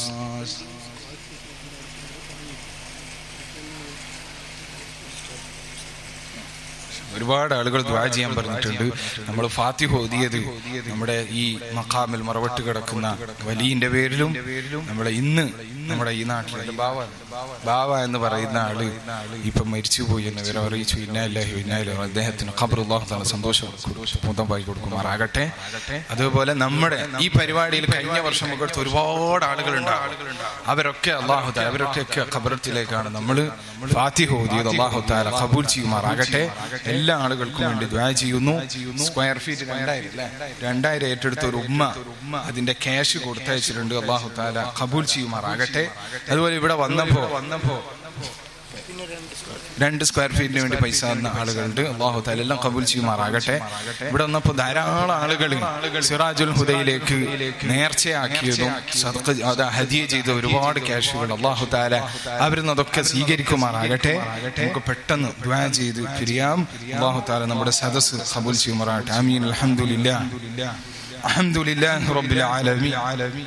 ഒരുപാട് ആളുകൾ ദ്വാ ചെയ്യാൻ പറഞ്ഞിട്ടുണ്ട് നമ്മൾ ഫാത്തിഹ ഓതിയത് നമ്മുടെ ഈ മക്കാമിൽ മറവട്ട് കിടക്കുന്ന വലിയന്റെ പേരിലും നമ്മുടെ ഇന്ന് നമ്മുടെ ഈ നാട്ടിലെ ബാവ ബാവ എന്ന് പറയുന്ന ആള് ഇപ്പൊ മരിച്ചുപോയി എന്ന് വിവരം അറിയിച്ചു ഇന്നാലാഹി ഇന്നാലോ അദ്ദേഹത്തിന് ഖബറുല്ലാഹു തആല സന്തോഷം പൂന്തമായി കൊടുക്കുമാറാകട്ടെ അതുപോലെ നമ്മുടെ ഈ പരിപാടിയിൽ കഴിഞ്ഞ വർഷം പങ്കെടുത്ത ഒരുപാട് ആളുകളുണ്ടാകും അവരൊക്കെ അള്ളാഹു താല അവരൊക്കെ ഖബറത്തിലേക്കാണ് നമ്മൾ ഫാത്തിഹ ഓതിയത് അള്ളാഹു താല ഖബൂൽ ചെയ്യുമാറാകട്ടെ എല്ലാ ആളുകൾക്കും വേണ്ടി ദ്വാ ചെയ്യുന്നു സ്ക്വയർ ഫീറ്റ് രണ്ടായിരം അല്ലേ രണ്ടായിരം ഏറ്റെടുത്ത ഒരു ഉമ്മ അതിന്റെ ക്യാഷ് കൊടുത്തയച്ചിട്ടുണ്ട് അള്ളാഹു താല ഖബൂൽ ചെയ്യുമാറാകട്ടെ അതുപോലെ ഇവിടെ വന്നപ്പോ വന്നപ്പോ രണ്ട് സ്ക്വയർ ഫീറ്റിന് വേണ്ടി പൈസ തന്ന ആളുകളുണ്ട് അള്ളാഹു താല എല്ലാം കബൂൽ ചെയ്യുമാറാകട്ടെ ഇവിടെ വന്നപ്പോ ധാരാളം ആളുകൾ സിറാജുൽ ഹുദയിലേക്ക് നേർച്ചയാക്കിയതും സദഖ അത് ഹദിയ ചെയ്ത ഒരുപാട് ക്യാഷുകൾ അള്ളാഹു താല അവരിന്ന് അതൊക്കെ സ്വീകരിക്കുമാറാകട്ടെ നമുക്ക് പെട്ടെന്ന് ദ്വാ ചെയ്ത് പിരിയാം അള്ളാഹു താല നമ്മുടെ സദസ് കബൂൽ ചെയ്യുമാറാകട്ടെ ആമീൻ അൽഹംദുലില്ലാ അൽഹംദുലില്ലാഹി റബ്ബിൽ ആലമീൻ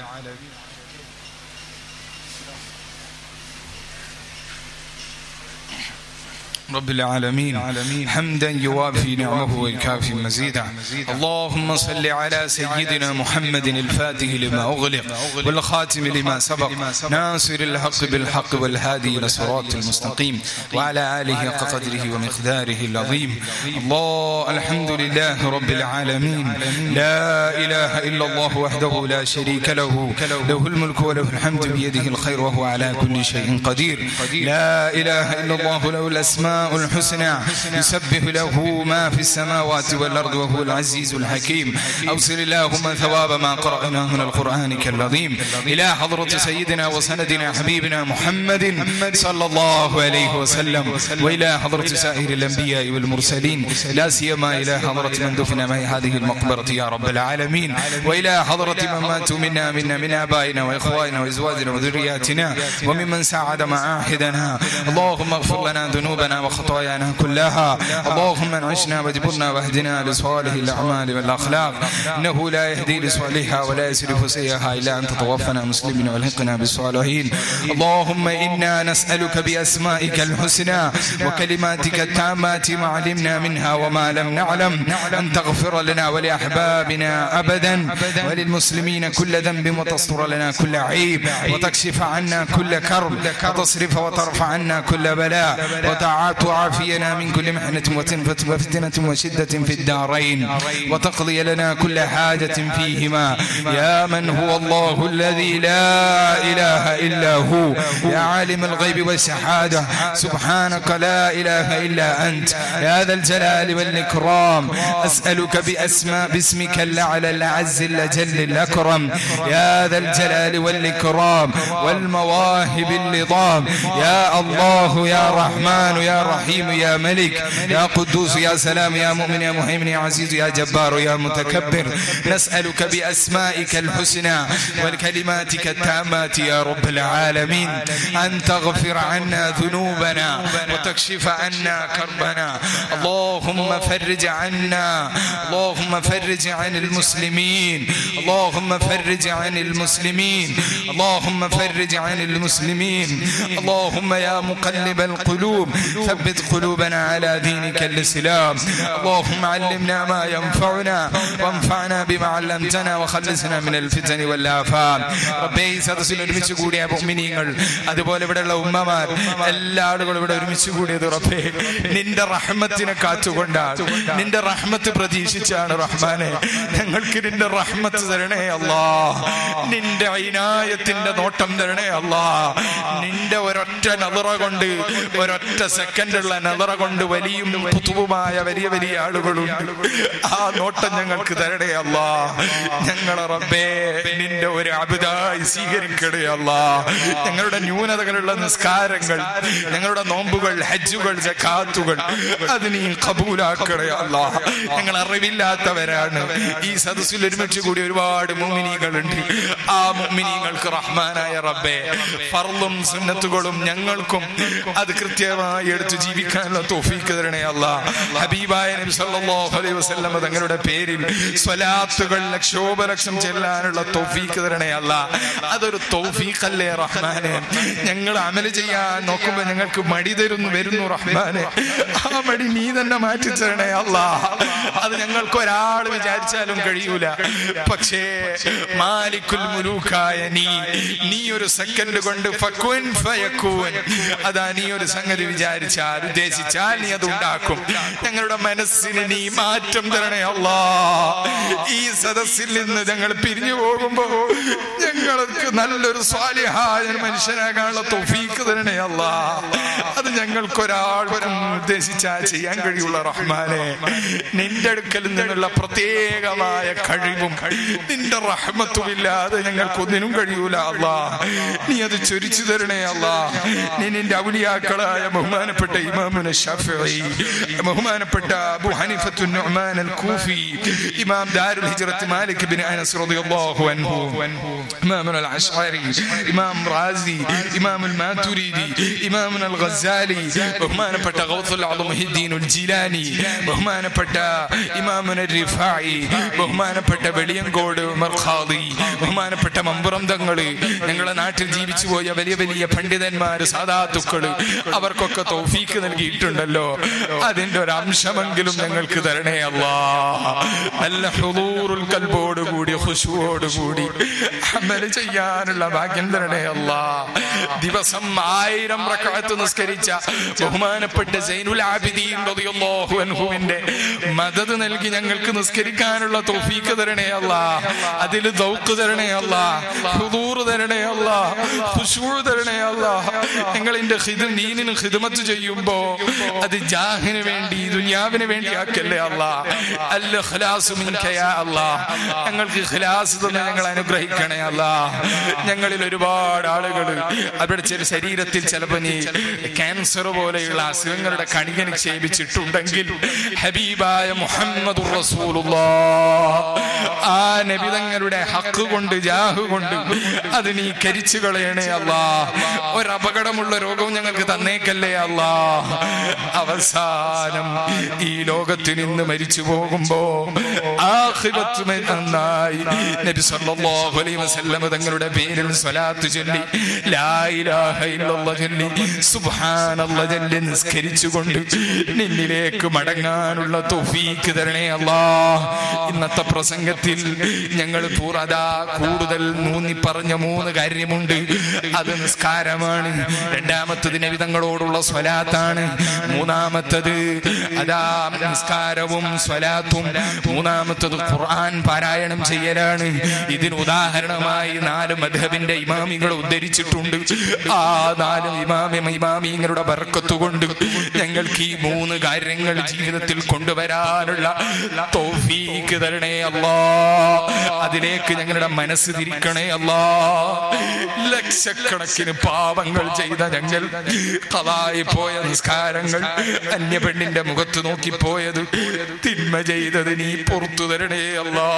رب العالمين حمدا يوافي نعمه ويكافي مزيدا اللهم صل على سيدنا محمد الفاتح لما أغلق والخاتم لما سبق ناصر الحق بالحق والهادي إلى صراط المستقيم وعلى آله حق قدره ومقداره العظيم الله الحمد لله رب العالمين لا إله إلا الله وحده لا شريك له له الملك وله الحمد بيده الخير وهو على كل شيء قدير لا إله إلا الله له الأسماء الأسماء الحسنى يسبح له ما في السماوات والأرض وهو العزيز الحكيم أوصل اللهم ثواب ما قرأناه من القرآن كالعظيم إلى حضرة سيدنا وسندنا حبيبنا محمد صلى الله عليه وسلم وإلى حضرة سائر الأنبياء والمرسلين لا سيما إلى حضرة من دفن معي هذه المقبرة يا رب العالمين وإلى حضرة من ماتوا منا منا من آبائنا وإخواننا وإزواجنا وذرياتنا وممن ساعد معاهدنا اللهم اغفر لنا ذنوبنا وخطايانا كلها اللهم انعشنا واجبرنا واهدنا لصالح الأعمال والأخلاق إنه لا يهدي لصالحها ولا يسرف سيئها إلا أن تتوفنا مسلمين والحقنا بالصالحين اللهم إنا نسألك بأسمائك الحسنى وكلماتك التامات ما علمنا منها وما لم نعلم أن تغفر لنا ولأحبابنا أبدا وللمسلمين كل ذنب وتستر لنا كل عيب وتكشف عنا كل كرب وتصرف وترفع عنا كل بلاء وتعافينا من كل محنة وتنفة وفتنة وشدة في الدارين وتقضي لنا كل حاجة فيهما يا من هو الله الذي لا إله إلا هو يا عالم الغيب والشهادة سبحانك لا إله إلا أنت يا ذا الجلال والإكرام أسألك بأسماء باسمك الأعلى الأعز الأجل الأكرم يا ذا الجلال والإكرام والمواهب اللطام يا الله يا رحمن يا رحيم يا ملك يا قدوس يا سلام يا مؤمن يا مهيمن يا عزيز يا جبار يا متكبر نسألك بأسمائك الحسنى وكلماتك التامات يا رب العالمين أن تغفر عنا ذنوبنا وتكشف عنا كربنا اللهم فرج عنا اللهم فرج عن المسلمين اللهم فرج عن المسلمين اللهم فرج عن المسلمين اللهم يا مقلب القلوب ثبت قلوبنا على دينك الإسلام اللهم علمنا ما ينفعنا وانفعنا بما علمتنا وخلصنا من الفتن والآفات റബ്ബേ ഈ സദസ്സിൽ ഒരുമിച്ച് കൂടിയ മുഅ്മിനീങ്ങൾ അതുപോലെ ഇവിടെയുള്ള ഉമ്മമാർ എല്ലാ ആളുകളും ഇവിടെ ഒരുമിച്ച് കൂടിയത് റബ്ബേ നിന്റെ റഹ്മത്തിനെ കാത്തുകൊണ്ടാണ് നിന്റെ റഹ്മത്ത് പ്രതീക്ഷിച്ചാണ് റഹ്മാനെ ഞങ്ങൾക്ക് നിന്റെ റഹ്മത്ത് തരണേ അല്ലാ നിന്റെ ഐനായത്തിന്റെ നോട്ടം തരണേ അല്ലാ നിന്റെ ഒരൊറ്റ നദറ കൊണ്ട് ഒരൊറ്റ സെക്കൻഡുള്ള നദറ കൊണ്ട് വലിയും പുതുവുമായ വലിയ വലിയ ആളുകളുണ്ട് ആ നോട്ടം ഞങ്ങൾക്ക് തരണേ അല്ലാ ഞങ്ങളെ റബ്ബേ നിന്റെ ഒരു അബിതായി സ്വീകരിക്കണേ അല്ലാ ഞങ്ങളുടെ ന്യൂനതകളുള്ള നിസ്കാരങ്ങൾ ഞങ്ങളുടെ നോമ്പുകൾ ഹജ്ജുകൾ ജക്കാത്തുകൾ അത് നീ കബൂലാക്കണേ അല്ലാ ഞങ്ങൾ അറിവില്ലാത്തവരാണ് ഈ സദസ്സിൽ ഒരുമിച്ച് കൂടി ഒരുപാട് മുമിനികളുണ്ട് ആ മുമിനിങ്ങൾക്ക് റഹ്മാനായ റബ്ബേ ഫർളും സുന്നത്തുകളും ഞങ്ങൾക്കും അത് കൃത്യമായി എടുത്ത് ജീവിക്കാനുള്ള തോഫീക്ക് തരണേ അല്ല ഹബീബായ നബി സല്ലല്ലാഹു അലൈഹി വസല്ലം തങ്ങളുടെ പേരിൽ സ്വലാത്തുകൾ ലക്ഷോപലക്ഷം ചെല്ലാനുള്ള തോഫീക്ക് തരണേ അല്ല അതൊരു തോഫീഖല്ലേ റഹ്മാനെ ഞങ്ങൾ അമല് ചെയ്യാൻ നോക്കുമ്പോ ഞങ്ങൾക്ക് മടി തരുന്നു വരുന്നു റഹ്മാനെ ആ മടി നീ തന്നെ മാറ്റി തരണേ അല്ല അത് ഞങ്ങൾക്ക് ഒരാൾ വിചാരിച്ചാലും കഴിയൂല പക്ഷേ മാലിക്കുൽ മുലൂക്കായ നീ നീ ഒരു സെക്കൻഡ് കൊണ്ട് ഫക്കുൻ ഫയക്കൂൻ അതാ നീ ഒരു സംഗതി വിചാരിച്ചാൽ ഉദ്ദേശിച്ചാൽ നീ അത് ഉണ്ടാക്കും ഞങ്ങളുടെ മനസ്സിന് നീ മാറ്റം തരണേ അല്ലാ ഈ സദസ്സിൽ നിന്ന് ഞങ്ങൾ പിരിഞ്ഞു പോകുമ്പോ ഞങ്ങൾക്ക് നല്ലൊരു സ്വാലിഹായ ഒരു മനുഷ്യനാകാനുള്ള തൊഫീക്ക് തരണേ അല്ലാ അത് ഞങ്ങൾക്ക് ഒരാൾക്കും ഉദ്ദേശിച്ചാൽ ചെയ്യാൻ കഴിയുള്ള റഹ്മാനെ നിന്റെ അടുക്കൽ നിന്നുള്ള പ്രത്യേകമായ കഴിവും നിന്റെ റഹ്മത്തുമില്ലാതെ ഞങ്ങൾക്ക് ഒന്നിനും കഴിയൂല അല്ലാ നീ അത് ചൊരിച്ചു തരണേ അല്ലാ നീ നിന്റെ ഔലിയാക്കളായ ബഹുമാനപ്പെട്ട ഇമാമുന ഷഫീഇ ബഹുമാനപ്പെട്ട അബു ഹനീഫത്തു നുഅ്മാൻ അൽ കൂഫി ഇമാം ദാരുൽ ഹിജ്റത്ത് മാലിക് ബിൻ അനസ് റളിയല്ലാഹു അൻഹു ഇമാമുന അൽ അശ്അരി ഇമാം റാസി ഇമാം അൽ മാതുരിദി ഇമാമുന അൽ ഗസാലി ബഹുമാനപ്പെട്ട ഗൗസുൽ അദം മുഹിദ്ദീൻ അൽ ജിലാനി ബഹുമാനപ്പെട്ട ഇമാമുന റിഫായി ബഹുമാനപ്പെട്ട വെളിയങ്കോട് ഉമർ ഖാദി ബഹുമാനപ്പെട്ട മമ്പുറം തങ്ങള് ഞങ്ങളുടെ നാട്ടിൽ ജീവിച്ചു പോയ വലിയ വലിയ പണ്ഡിതന്മാര് സാധാത്തുക്കള് അവർക്കൊക്കെ തൗഫീക്ക് നൽകിയിട്ടുണ്ടല്ലോ അതിന്റെ ഒരു അംശമെങ്കിലും ഞങ്ങൾക്ക് തരണേ അല്ലാ നല്ല ഹുദൂറുൽ കൽബോട് കൂടി ഖുശുവോട് കൂടി അമല് ചെയ്യാനുള്ള ഭാഗ്യം തരണേ അല്ലാ ദിവസം ആയിരം റക്അത്ത് നിസ്കരിക്കാൻ നിസ്കരിച്ച ബഹുമാനപ്പെട്ട സൈനുൽ ആബിദീൻ റളിയല്ലാഹു അൻഹുവിന്റെ മദത് നൽകി ഞങ്ങൾക്ക് നിസ്കരിക്കാനുള്ള തൗഫീക്ക് തരണേ അല്ല അതിൽ ദൗക്ക് തരണേ അല്ല ഹുദൂർ തരണേ അല്ല ഖുശൂ തരണേ അല്ല ഞങ്ങളിന്റെ ഹിദ് നീനിന് ഹിദ്മത്ത് ചെയ്യുമ്പോ അത് ജാഹിന് വേണ്ടി ദുനിയാവിന് വേണ്ടി ആക്കല്ലേ അല്ല അല്ല ഖലാസ് മിൻക യാ അല്ലാ ഞങ്ങൾക്ക് ഖലാസ് തന്നെ ഞങ്ങൾ അനുഗ്രഹിക്കണേ അല്ല ഞങ്ങളിൽ ഒരുപാട് ആളുകൾ അവരുടെ ചില ശരീരത്തിൽ ചിലപ്പോൾ നീ ക്യാൻസർ പോലെയുള്ള അസുഖങ്ങളുടെ കണിക നിക്ഷേപിച്ചിട്ടുണ്ടെങ്കിൽ ഹബീബായ മുഹമ്മദ് ആ നബിതങ്ങളുടെ ഹക്ക് കൊണ്ട് ജാഹ് കൊണ്ട് അത് നീ കരിച്ചു കളയണേ അല്ല ഒരപകടമുള്ള രോഗവും ഞങ്ങൾക്ക് തന്നേക്കല്ലേ അല്ല അവസാനം ഈ ലോകത്തിൽ നിന്ന് മരിച്ചു പോകുമ്പോ ആഖിറത്ത് നന്നായി നബി സല്ലല്ലാഹു അലൈഹി വസല്ലം തങ്ങളുടെ പേരിൽ സ്വലാത്ത് ചൊല്ലി ലാ ഇലാഹ ഇല്ലല്ലാഹ് ചൊല്ലി സുബ്ഹാനല്ലാഹ് ചൊല്ലി നിസ്കരിച്ചുകൊണ്ട് നിന്നിലേക്ക് മടങ്ങാനുള്ള തൗഫീക്ക് തരണേ അല്ലാ ഇന്നത്തെ പ്രസംഗത്തിൽ ഞങ്ങൾ പൂർണ്ണതാ കൂടുതൽ നൂന്നി പറഞ്ഞ മൂന്ന് കാര്യമുണ്ട് അത് നിസ്കാരമാണ് രണ്ടാമത്തത് നബിതങ്ങളോടുള്ള സ്വലാത്താണ് മൂന്നാമത്തത് അതാ നിസ്കാരവും സ്വലാത്തും മൂന്നാമത്തത് ഖുർആൻ പാരായണം ചെയ്യലാണ് ഇതിന് ഉദാഹരണമായി നാല് മധബിന്റെ ഇമാമികൾ ഉദ്ധരിച്ചിട്ടുണ്ട് ആ നാല് ഇമാമി ഇമാമിങ്ങളുടെ ബർക്കത്ത് കൊണ്ട് ഞങ്ങൾക്ക് ഈ മൂന്ന് കാര്യങ്ങൾ ജീവിതത്തിൽ കൊണ്ടുവരാനുള്ള തൗഫീക്ക് തരണേ അല്ലാ അതിലേക്ക് ഞങ്ങളുടെ മനസ്സ് തിരിക്കണേ അല്ലാ ലക്ഷക്കണക്കിന് പാപങ്ങൾ ചെയ്ത ഞങ്ങൾ കളായി പോയ നിസ്കാരങ്ങൾ അന്യ പെണ്ണിന്റെ മുഖത്ത് നോക്കി പോയത് തിന്മ ചെയ്തത് നീ പുറത്തു തരണേ അല്ലാ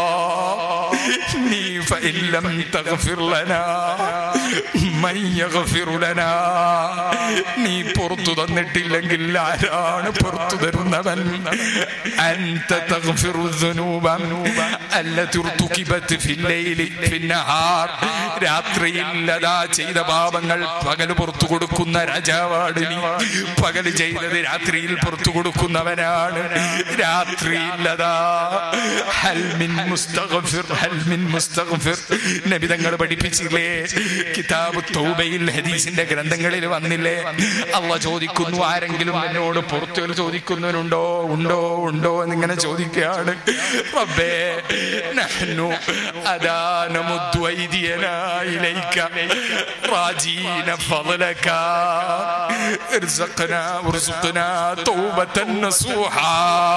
നീ ഫഇല്ലം തഗ്ഫിർ ലനാ മൻ യഗ്ഫിറു ലനാ നീ പുറത്തു തന്നിട്ടില്ലെങ്കിൽ ആരാണ് പുറത്തു തരുന്നവൻ അൻത തഗ്ഫിറു الذنوب التي ارتكبت في الليل في النهار രാത്രിയിൽ അതാ ചെയ്ത പാപങ്ങൾ പകല് പുറത്തു കൊടുക്കുന്ന രാജാവാണ് നീ പകല് ചെയ്തത് രാത്രിയിൽ പുറത്തു കൊടുക്കുന്നവനാണ് രാത്രിയിൽ അതാ ഹൽമിൻ മുസ്തഗ്ഫിർ ഹൽമിൻ മുസ്തഗ്ഫിർ നബി തങ്ങൾ പഠിപ്പിച്ചില്ലേ കിതാബ് തൗബയിൽ ഹദീസിന്റെ ഗ്രന്ഥങ്ങളിൽ വന്നില്ലേ അള്ള ചോദിക്കുന്നു ആരെങ്കിലും എന്നോട് പുറത്തു ചോദിക്കുന്നവനുണ്ടോ ഉണ്ടോ ഉണ്ടോ എന്നിങ്ങനെ ചോദിക്കുകയാണ് റബ്ബേ നഹ്നു അതാ നമുദ്ദു ഐദിയനാ ഇലൈക റാജീന ഫളലക ഇർസഖനാ ഉർസുഖനാ തൗബതൻ നസൂഹാ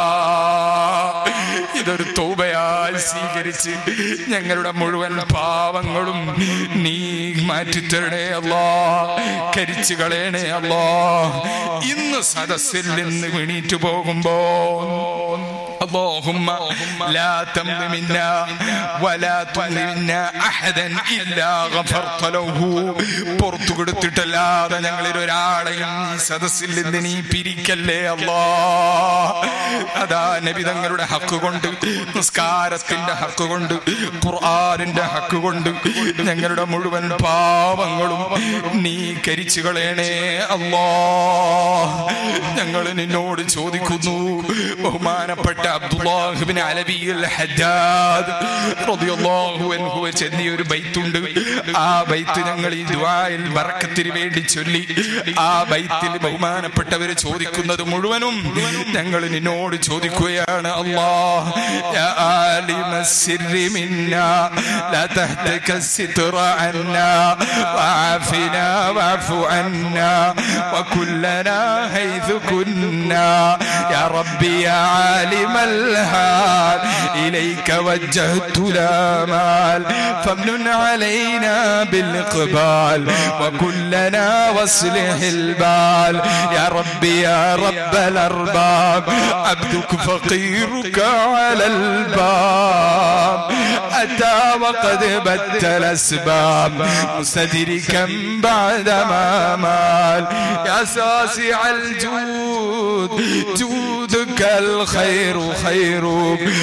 ഇതൊരു തൗബയായി സ്വീകരിച്ച് ഞങ്ങളുടെ മുഴുവൻ പാവങ്ങളും നീ മാറ്റിത്തരണേ അല്ലാ കരിച്ചു കളയണേ അല്ലാ ഇന്ന് സദസ്സിൽ നിന്ന് എണീറ്റ് പോകുമ്പോ اللهم لا تمض منا ولا تمض منا احدا الا غفرت له പുറത്തു കൊടുത്തിട്ടല്ലാതെ ഞങ്ങളിൽ ഒരാളെയും ഈ സദസ്സിൽ നിന്ന് നീ പിരിക്കല്ലേ അല്ലാ അതാ നബി തങ്ങളുടെ ഹക്ക് കൊണ്ട് നിസ്കാരത്തിന്റെ ഹക്ക് കൊണ്ട് ഖുർആനിന്റെ ഹക്ക് കൊണ്ട് ഞങ്ങളുടെ മുഴുവൻ പാവങ്ങളും നീ കരിച്ചു കളയണേ അല്ലാ ഞങ്ങൾ നിന്നോട് ചോദിക്കുന്നു ബഹുമാനപ്പെട്ട അബ്ദുല്ലാഹിബിൻ അലബിയിൽ ഹജ്ജാദ് റളിയല്ലാഹു അൻഹു ചെന്നിയ ഒരു ബൈത്തുണ്ട് ആ ബൈത്ത് ഞങ്ങൾ ഈ ദുആയിൽ ബറക്കത്തിന് വേണ്ടി ചൊല്ലി ആ ബൈത്തിൽ ബഹുമാനപ്പെട്ടവര് ചോദിക്കുന്നത് മുഴുവനും ഞങ്ങൾ നിന്നോട് ചോദിക്കുകയാണ് അല്ലാഹ് യാ ആലിമ സിർരി മിന്നാ ലാ തഹ്തക الستر عنا وعافنا واعف عنا وكلنا حيث كنا يا ربي يا عالم الحال إليك وجهت لا مال فامنن علينا بالإقبال وكلنا واصلح البال يا ربي يا رب الأرباب عبدك فقيرك على الباب أتى وقد بت الأسباب مستدركا بعد ما مال يا ساسع الجود جودك الخير خيرك وعند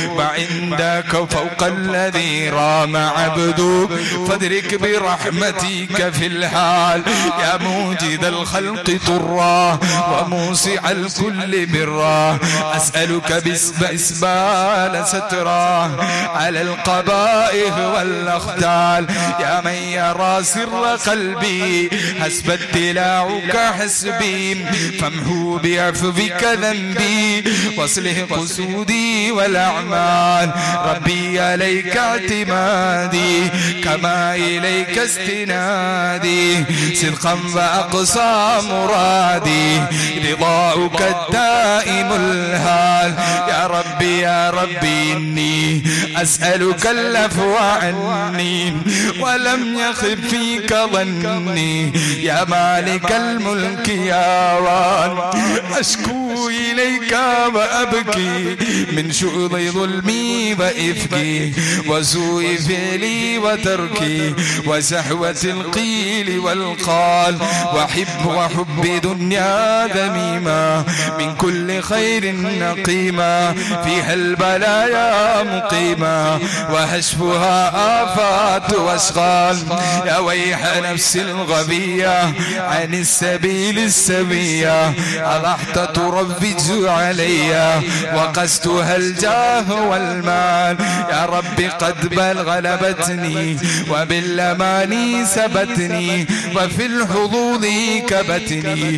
عندك فوق الذي رام عبدك فادرك برحمتك في الحال يا موجد الخلق طرا وموسع الكل برا أسألك باسم إسبال سترا على القبائح والأخدال يا من يرى سر قلبي حسب اتلاعك حسبي فامحو بعفوك ذنبي واصلح قصودي والأعمال ربي عليك اعتمادي كما إليك استنادي صدقا وأقصى مرادي رضاؤك الدائم الهال يا ربي يا ربي إني أسألك العفو عني ولم يخب فيك ظني يا مالك الملك يا وان أشكو إليك وأبكي من شؤم ظلمي وإفكي وسوء فعلي وتركي وسحوة القيل والقال وحب وحب دنيا ذميمة من كل خير نقيمة فيها البلايا مقيمة وهشفها آفات واشغال يا ويح نفس الغبية عن السبيل السبية أضحت تروج علي وقستها الجاه والمال يا رب قد بل غلبتني وبالأماني سبتني وفي الحظوظ كبتني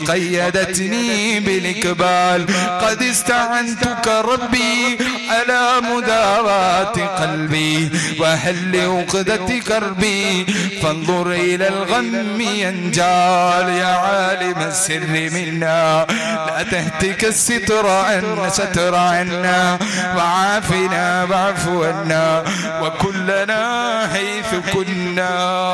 وقيدتني بالإقبال قد استعنتك ربي على مداواة قلبي وحل عقدة كربي فانظر إلى الغم ينجال يا عالم السر منا لا تهتك الستر عنا ستر عنا وعافنا واعف عنا وكلنا حيث كنا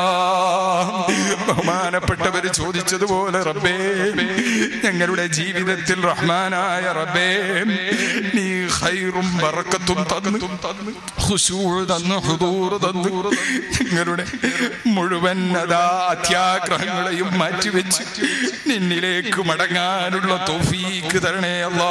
ബഹുമാനപ്പെട്ടവർ ചോദിച്ചതുപോലെ റബ്ബേ ഞങ്ങളുടെ ജീവിതത്തിൽ റഹ്മാനായ റബ്ബേ നീ ഖൈറും ബറക്കത്തും തന്നു ഖുശൂ തന്നു ഹുദൂർ തന്നു ഞങ്ങളുടെ മുഴുവൻ അതാ അത്യാഗ്രഹങ്ങളെയും മാറ്റിവെച്ച് നിന്നിലേക്ക് മടങ്ങാനുള്ള തോഫീക്ക് തരണേ അല്ലാ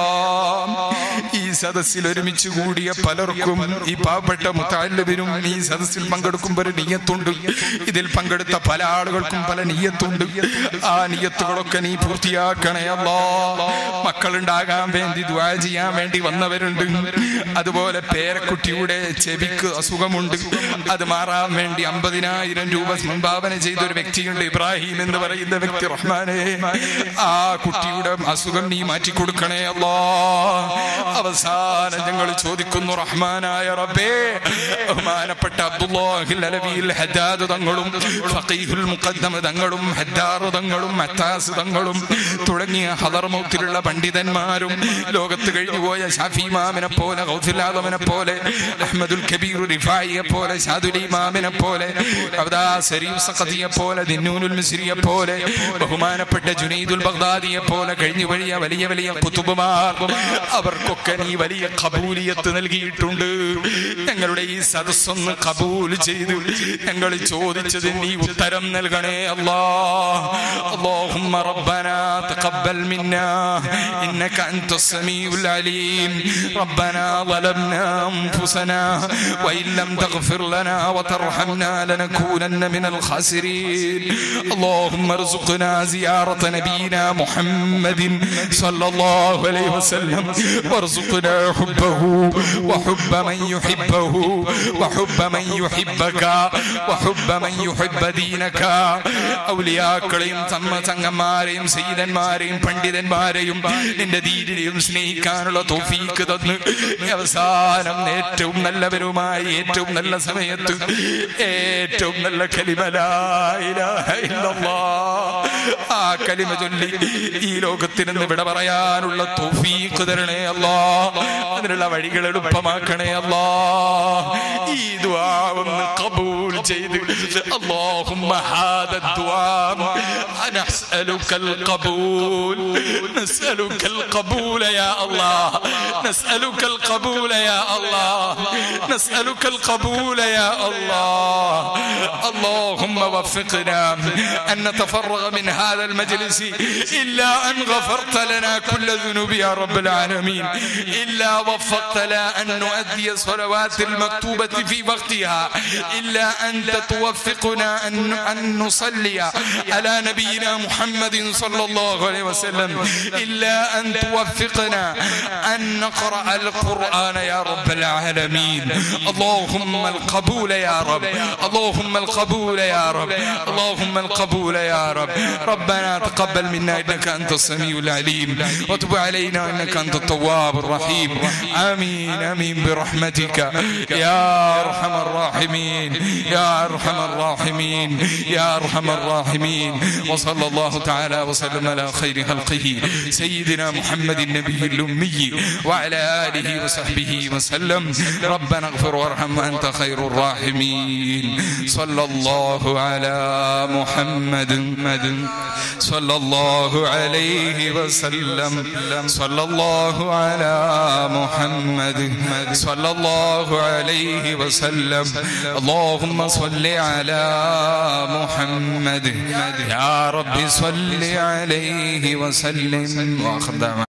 ഈ സദസ്സിൽ ഒരുമിച്ച് കൂടിയ പലർക്കും ഈ പാവപ്പെട്ട മുത്താലിബിനും ഈ സദസ്സിൽ പങ്കെടുക്കുമ്പോൾ ഒരു നീയത്തുണ്ട് ഇതിൽ പങ്കെടുത്ത പല ആളുകൾക്കും പല നീയത്തുണ്ട് ആ നീയത്തുകളൊക്കെ നീ പൂർത്തിയാക്കണേ അല്ലാ മക്കളുണ്ടാകാൻ വേണ്ടി ദ്വാ ചെയ്യാൻ വേണ്ടി വന്നവരുണ്ട് അതുപോലെ പേരക്കുട്ടിയുടെ ചെവിക്ക് അസുഖമുണ്ട് അത് മാറാൻ വേണ്ടി അമ്പതിനായിരം രൂപ സംഭാവന ചെയ്ത ഒരു വ്യക്തിയുണ്ട് ഇബ്രാഹിം എന്ന് പറയുന്ന വ്യക്തി റഹ്മാനെ ആ കുട്ടിയുടെ അസുഖം നീ മാറ്റിക്കൊടുക്കണേ അല്ലാ അവസാനം ഞങ്ങൾ ചോദിക്കുന്നു റഹ്മാനായ റബ്ബേ ബഹുമാനപ്പെട്ട അബ്ദുല്ലാഹിൽ അലവിയിൽ ഹദ്ദാദ് തങ്ങളും ഫഖീഹുൽ മുഖദ്ദമ തങ്ങളും ഹദ്ദാർ തങ്ങളും അത്താസ് തങ്ങളും തുടങ്ങിയ ഹദർമൗത്തിലുള്ള പണ്ഡിതന്മാരും ലോകത്ത് കഴിഞ്ഞുപോയ ഷാഫി ഇമാമിനെ പോലെ ഗൗസുലാദമിനെ പോലെ അഹ്മദുൽ കബീർ റിഫായിയെ പോലെ ഷാദുൽ ഇമാമിനെ പോലെ അബ്ദാ സരീം സഖതിയെ പോലെ ദിന്നൂനുൽ മിസ്രിയെ പോലെ ബഹുമാനപ്പെട്ട ജുനൈദുൽ ബഗ്ദാദിയെ പോലെ കഴിഞ്ഞു വഴിയ വലിയ വലിയ കുത്തുബുമാർ അവർക്കൊക്കെ നീ വലിയ കബൂലിയത്ത് നൽകിയിട്ടുണ്ട് ഞങ്ങളുടെ ഈ സദസ്സൊന്ന് കബൂൽ ചെയ്തു ഞങ്ങൾ ചോദിച്ചത് നീ ഉത്തരം നൽകണേ അല്ലാ اللهم ربنا تقبل منا انك انت السميع العليم ربنا ظلمنا انفسنا وان لم تغفر لنا وترحمنا لنكونن من الخاسرين اللهم ارزقنا زيارة نبينا محمد صلى الله عليه وسلم وارزقنا حبه وحب من يحبه وحب من يحبك وحب من يحب دينك ഔലിയാക്കളെയും തമ്മ ചങ്ങന്മാരെയും സീതന്മാരെയും പണ്ഡിതന്മാരെയും നിന്റെ ദീനിനെയും സ്നേഹിക്കാനുള്ള തോഫീക്ക് തന്ന് അവസാനം ഏറ്റവും നല്ലവരുമായി ഏറ്റവും നല്ല സമയത്ത് ഏറ്റവും നല്ല കലിമലായില്ല ആ കലിമ ചൊല്ലി ഈ ലോകത്തിൽ നിന്ന് വിട പറയാനുള്ള തോഫീക്ക് തരണേ അല്ലാ അതിനുള്ള വഴികൾ എളുപ്പമാക്കണേ അല്ലാ ഈ ദുആ ഒന്ന് കബൂൽ ചെയ്ത് اللهم هذا الدعاء نسألك القبول نسألك القبول يا الله نسألك القبول يا الله نسألك القبول يا الله اللهم وفقنا أن نتفرغ من هذا المجلس إلا أن غفرت لنا كل ذنوب يا رب العالمين إلا وفقتنا أن نؤدي الصلوات المكتوبة في وقتها إلا أنت توفقنا أن أن نصلي على نبينا محمد صلى الله عليه وسلم إلا أن توفقنا أن نقرأ القرآن يا رب العالمين اللهم القبول يا رب اللهم القبول يا رب اللهم القبول يا رب ربنا تقبل منا إنك أنت السميع العليم وتب علينا إنك أنت التواب الرحيم آمين آمين برحمتك يا أرحم الراحمين يا أرحم الراحمين يا أرحم الراحمين وصلى الله تعالى وسلم على خير خلقه سيدنا محمد النبي الأمي وعلى آله وصحبه وسلم ربنا اغفر وارحم وأنت خير الراحمين صلى الله على محمد صلى الله عليه وسلم صلى الله على محمد صلى الله عليه وسلم اللهم صل على محمد يا رب صل عليه وسلم واخر دعوانا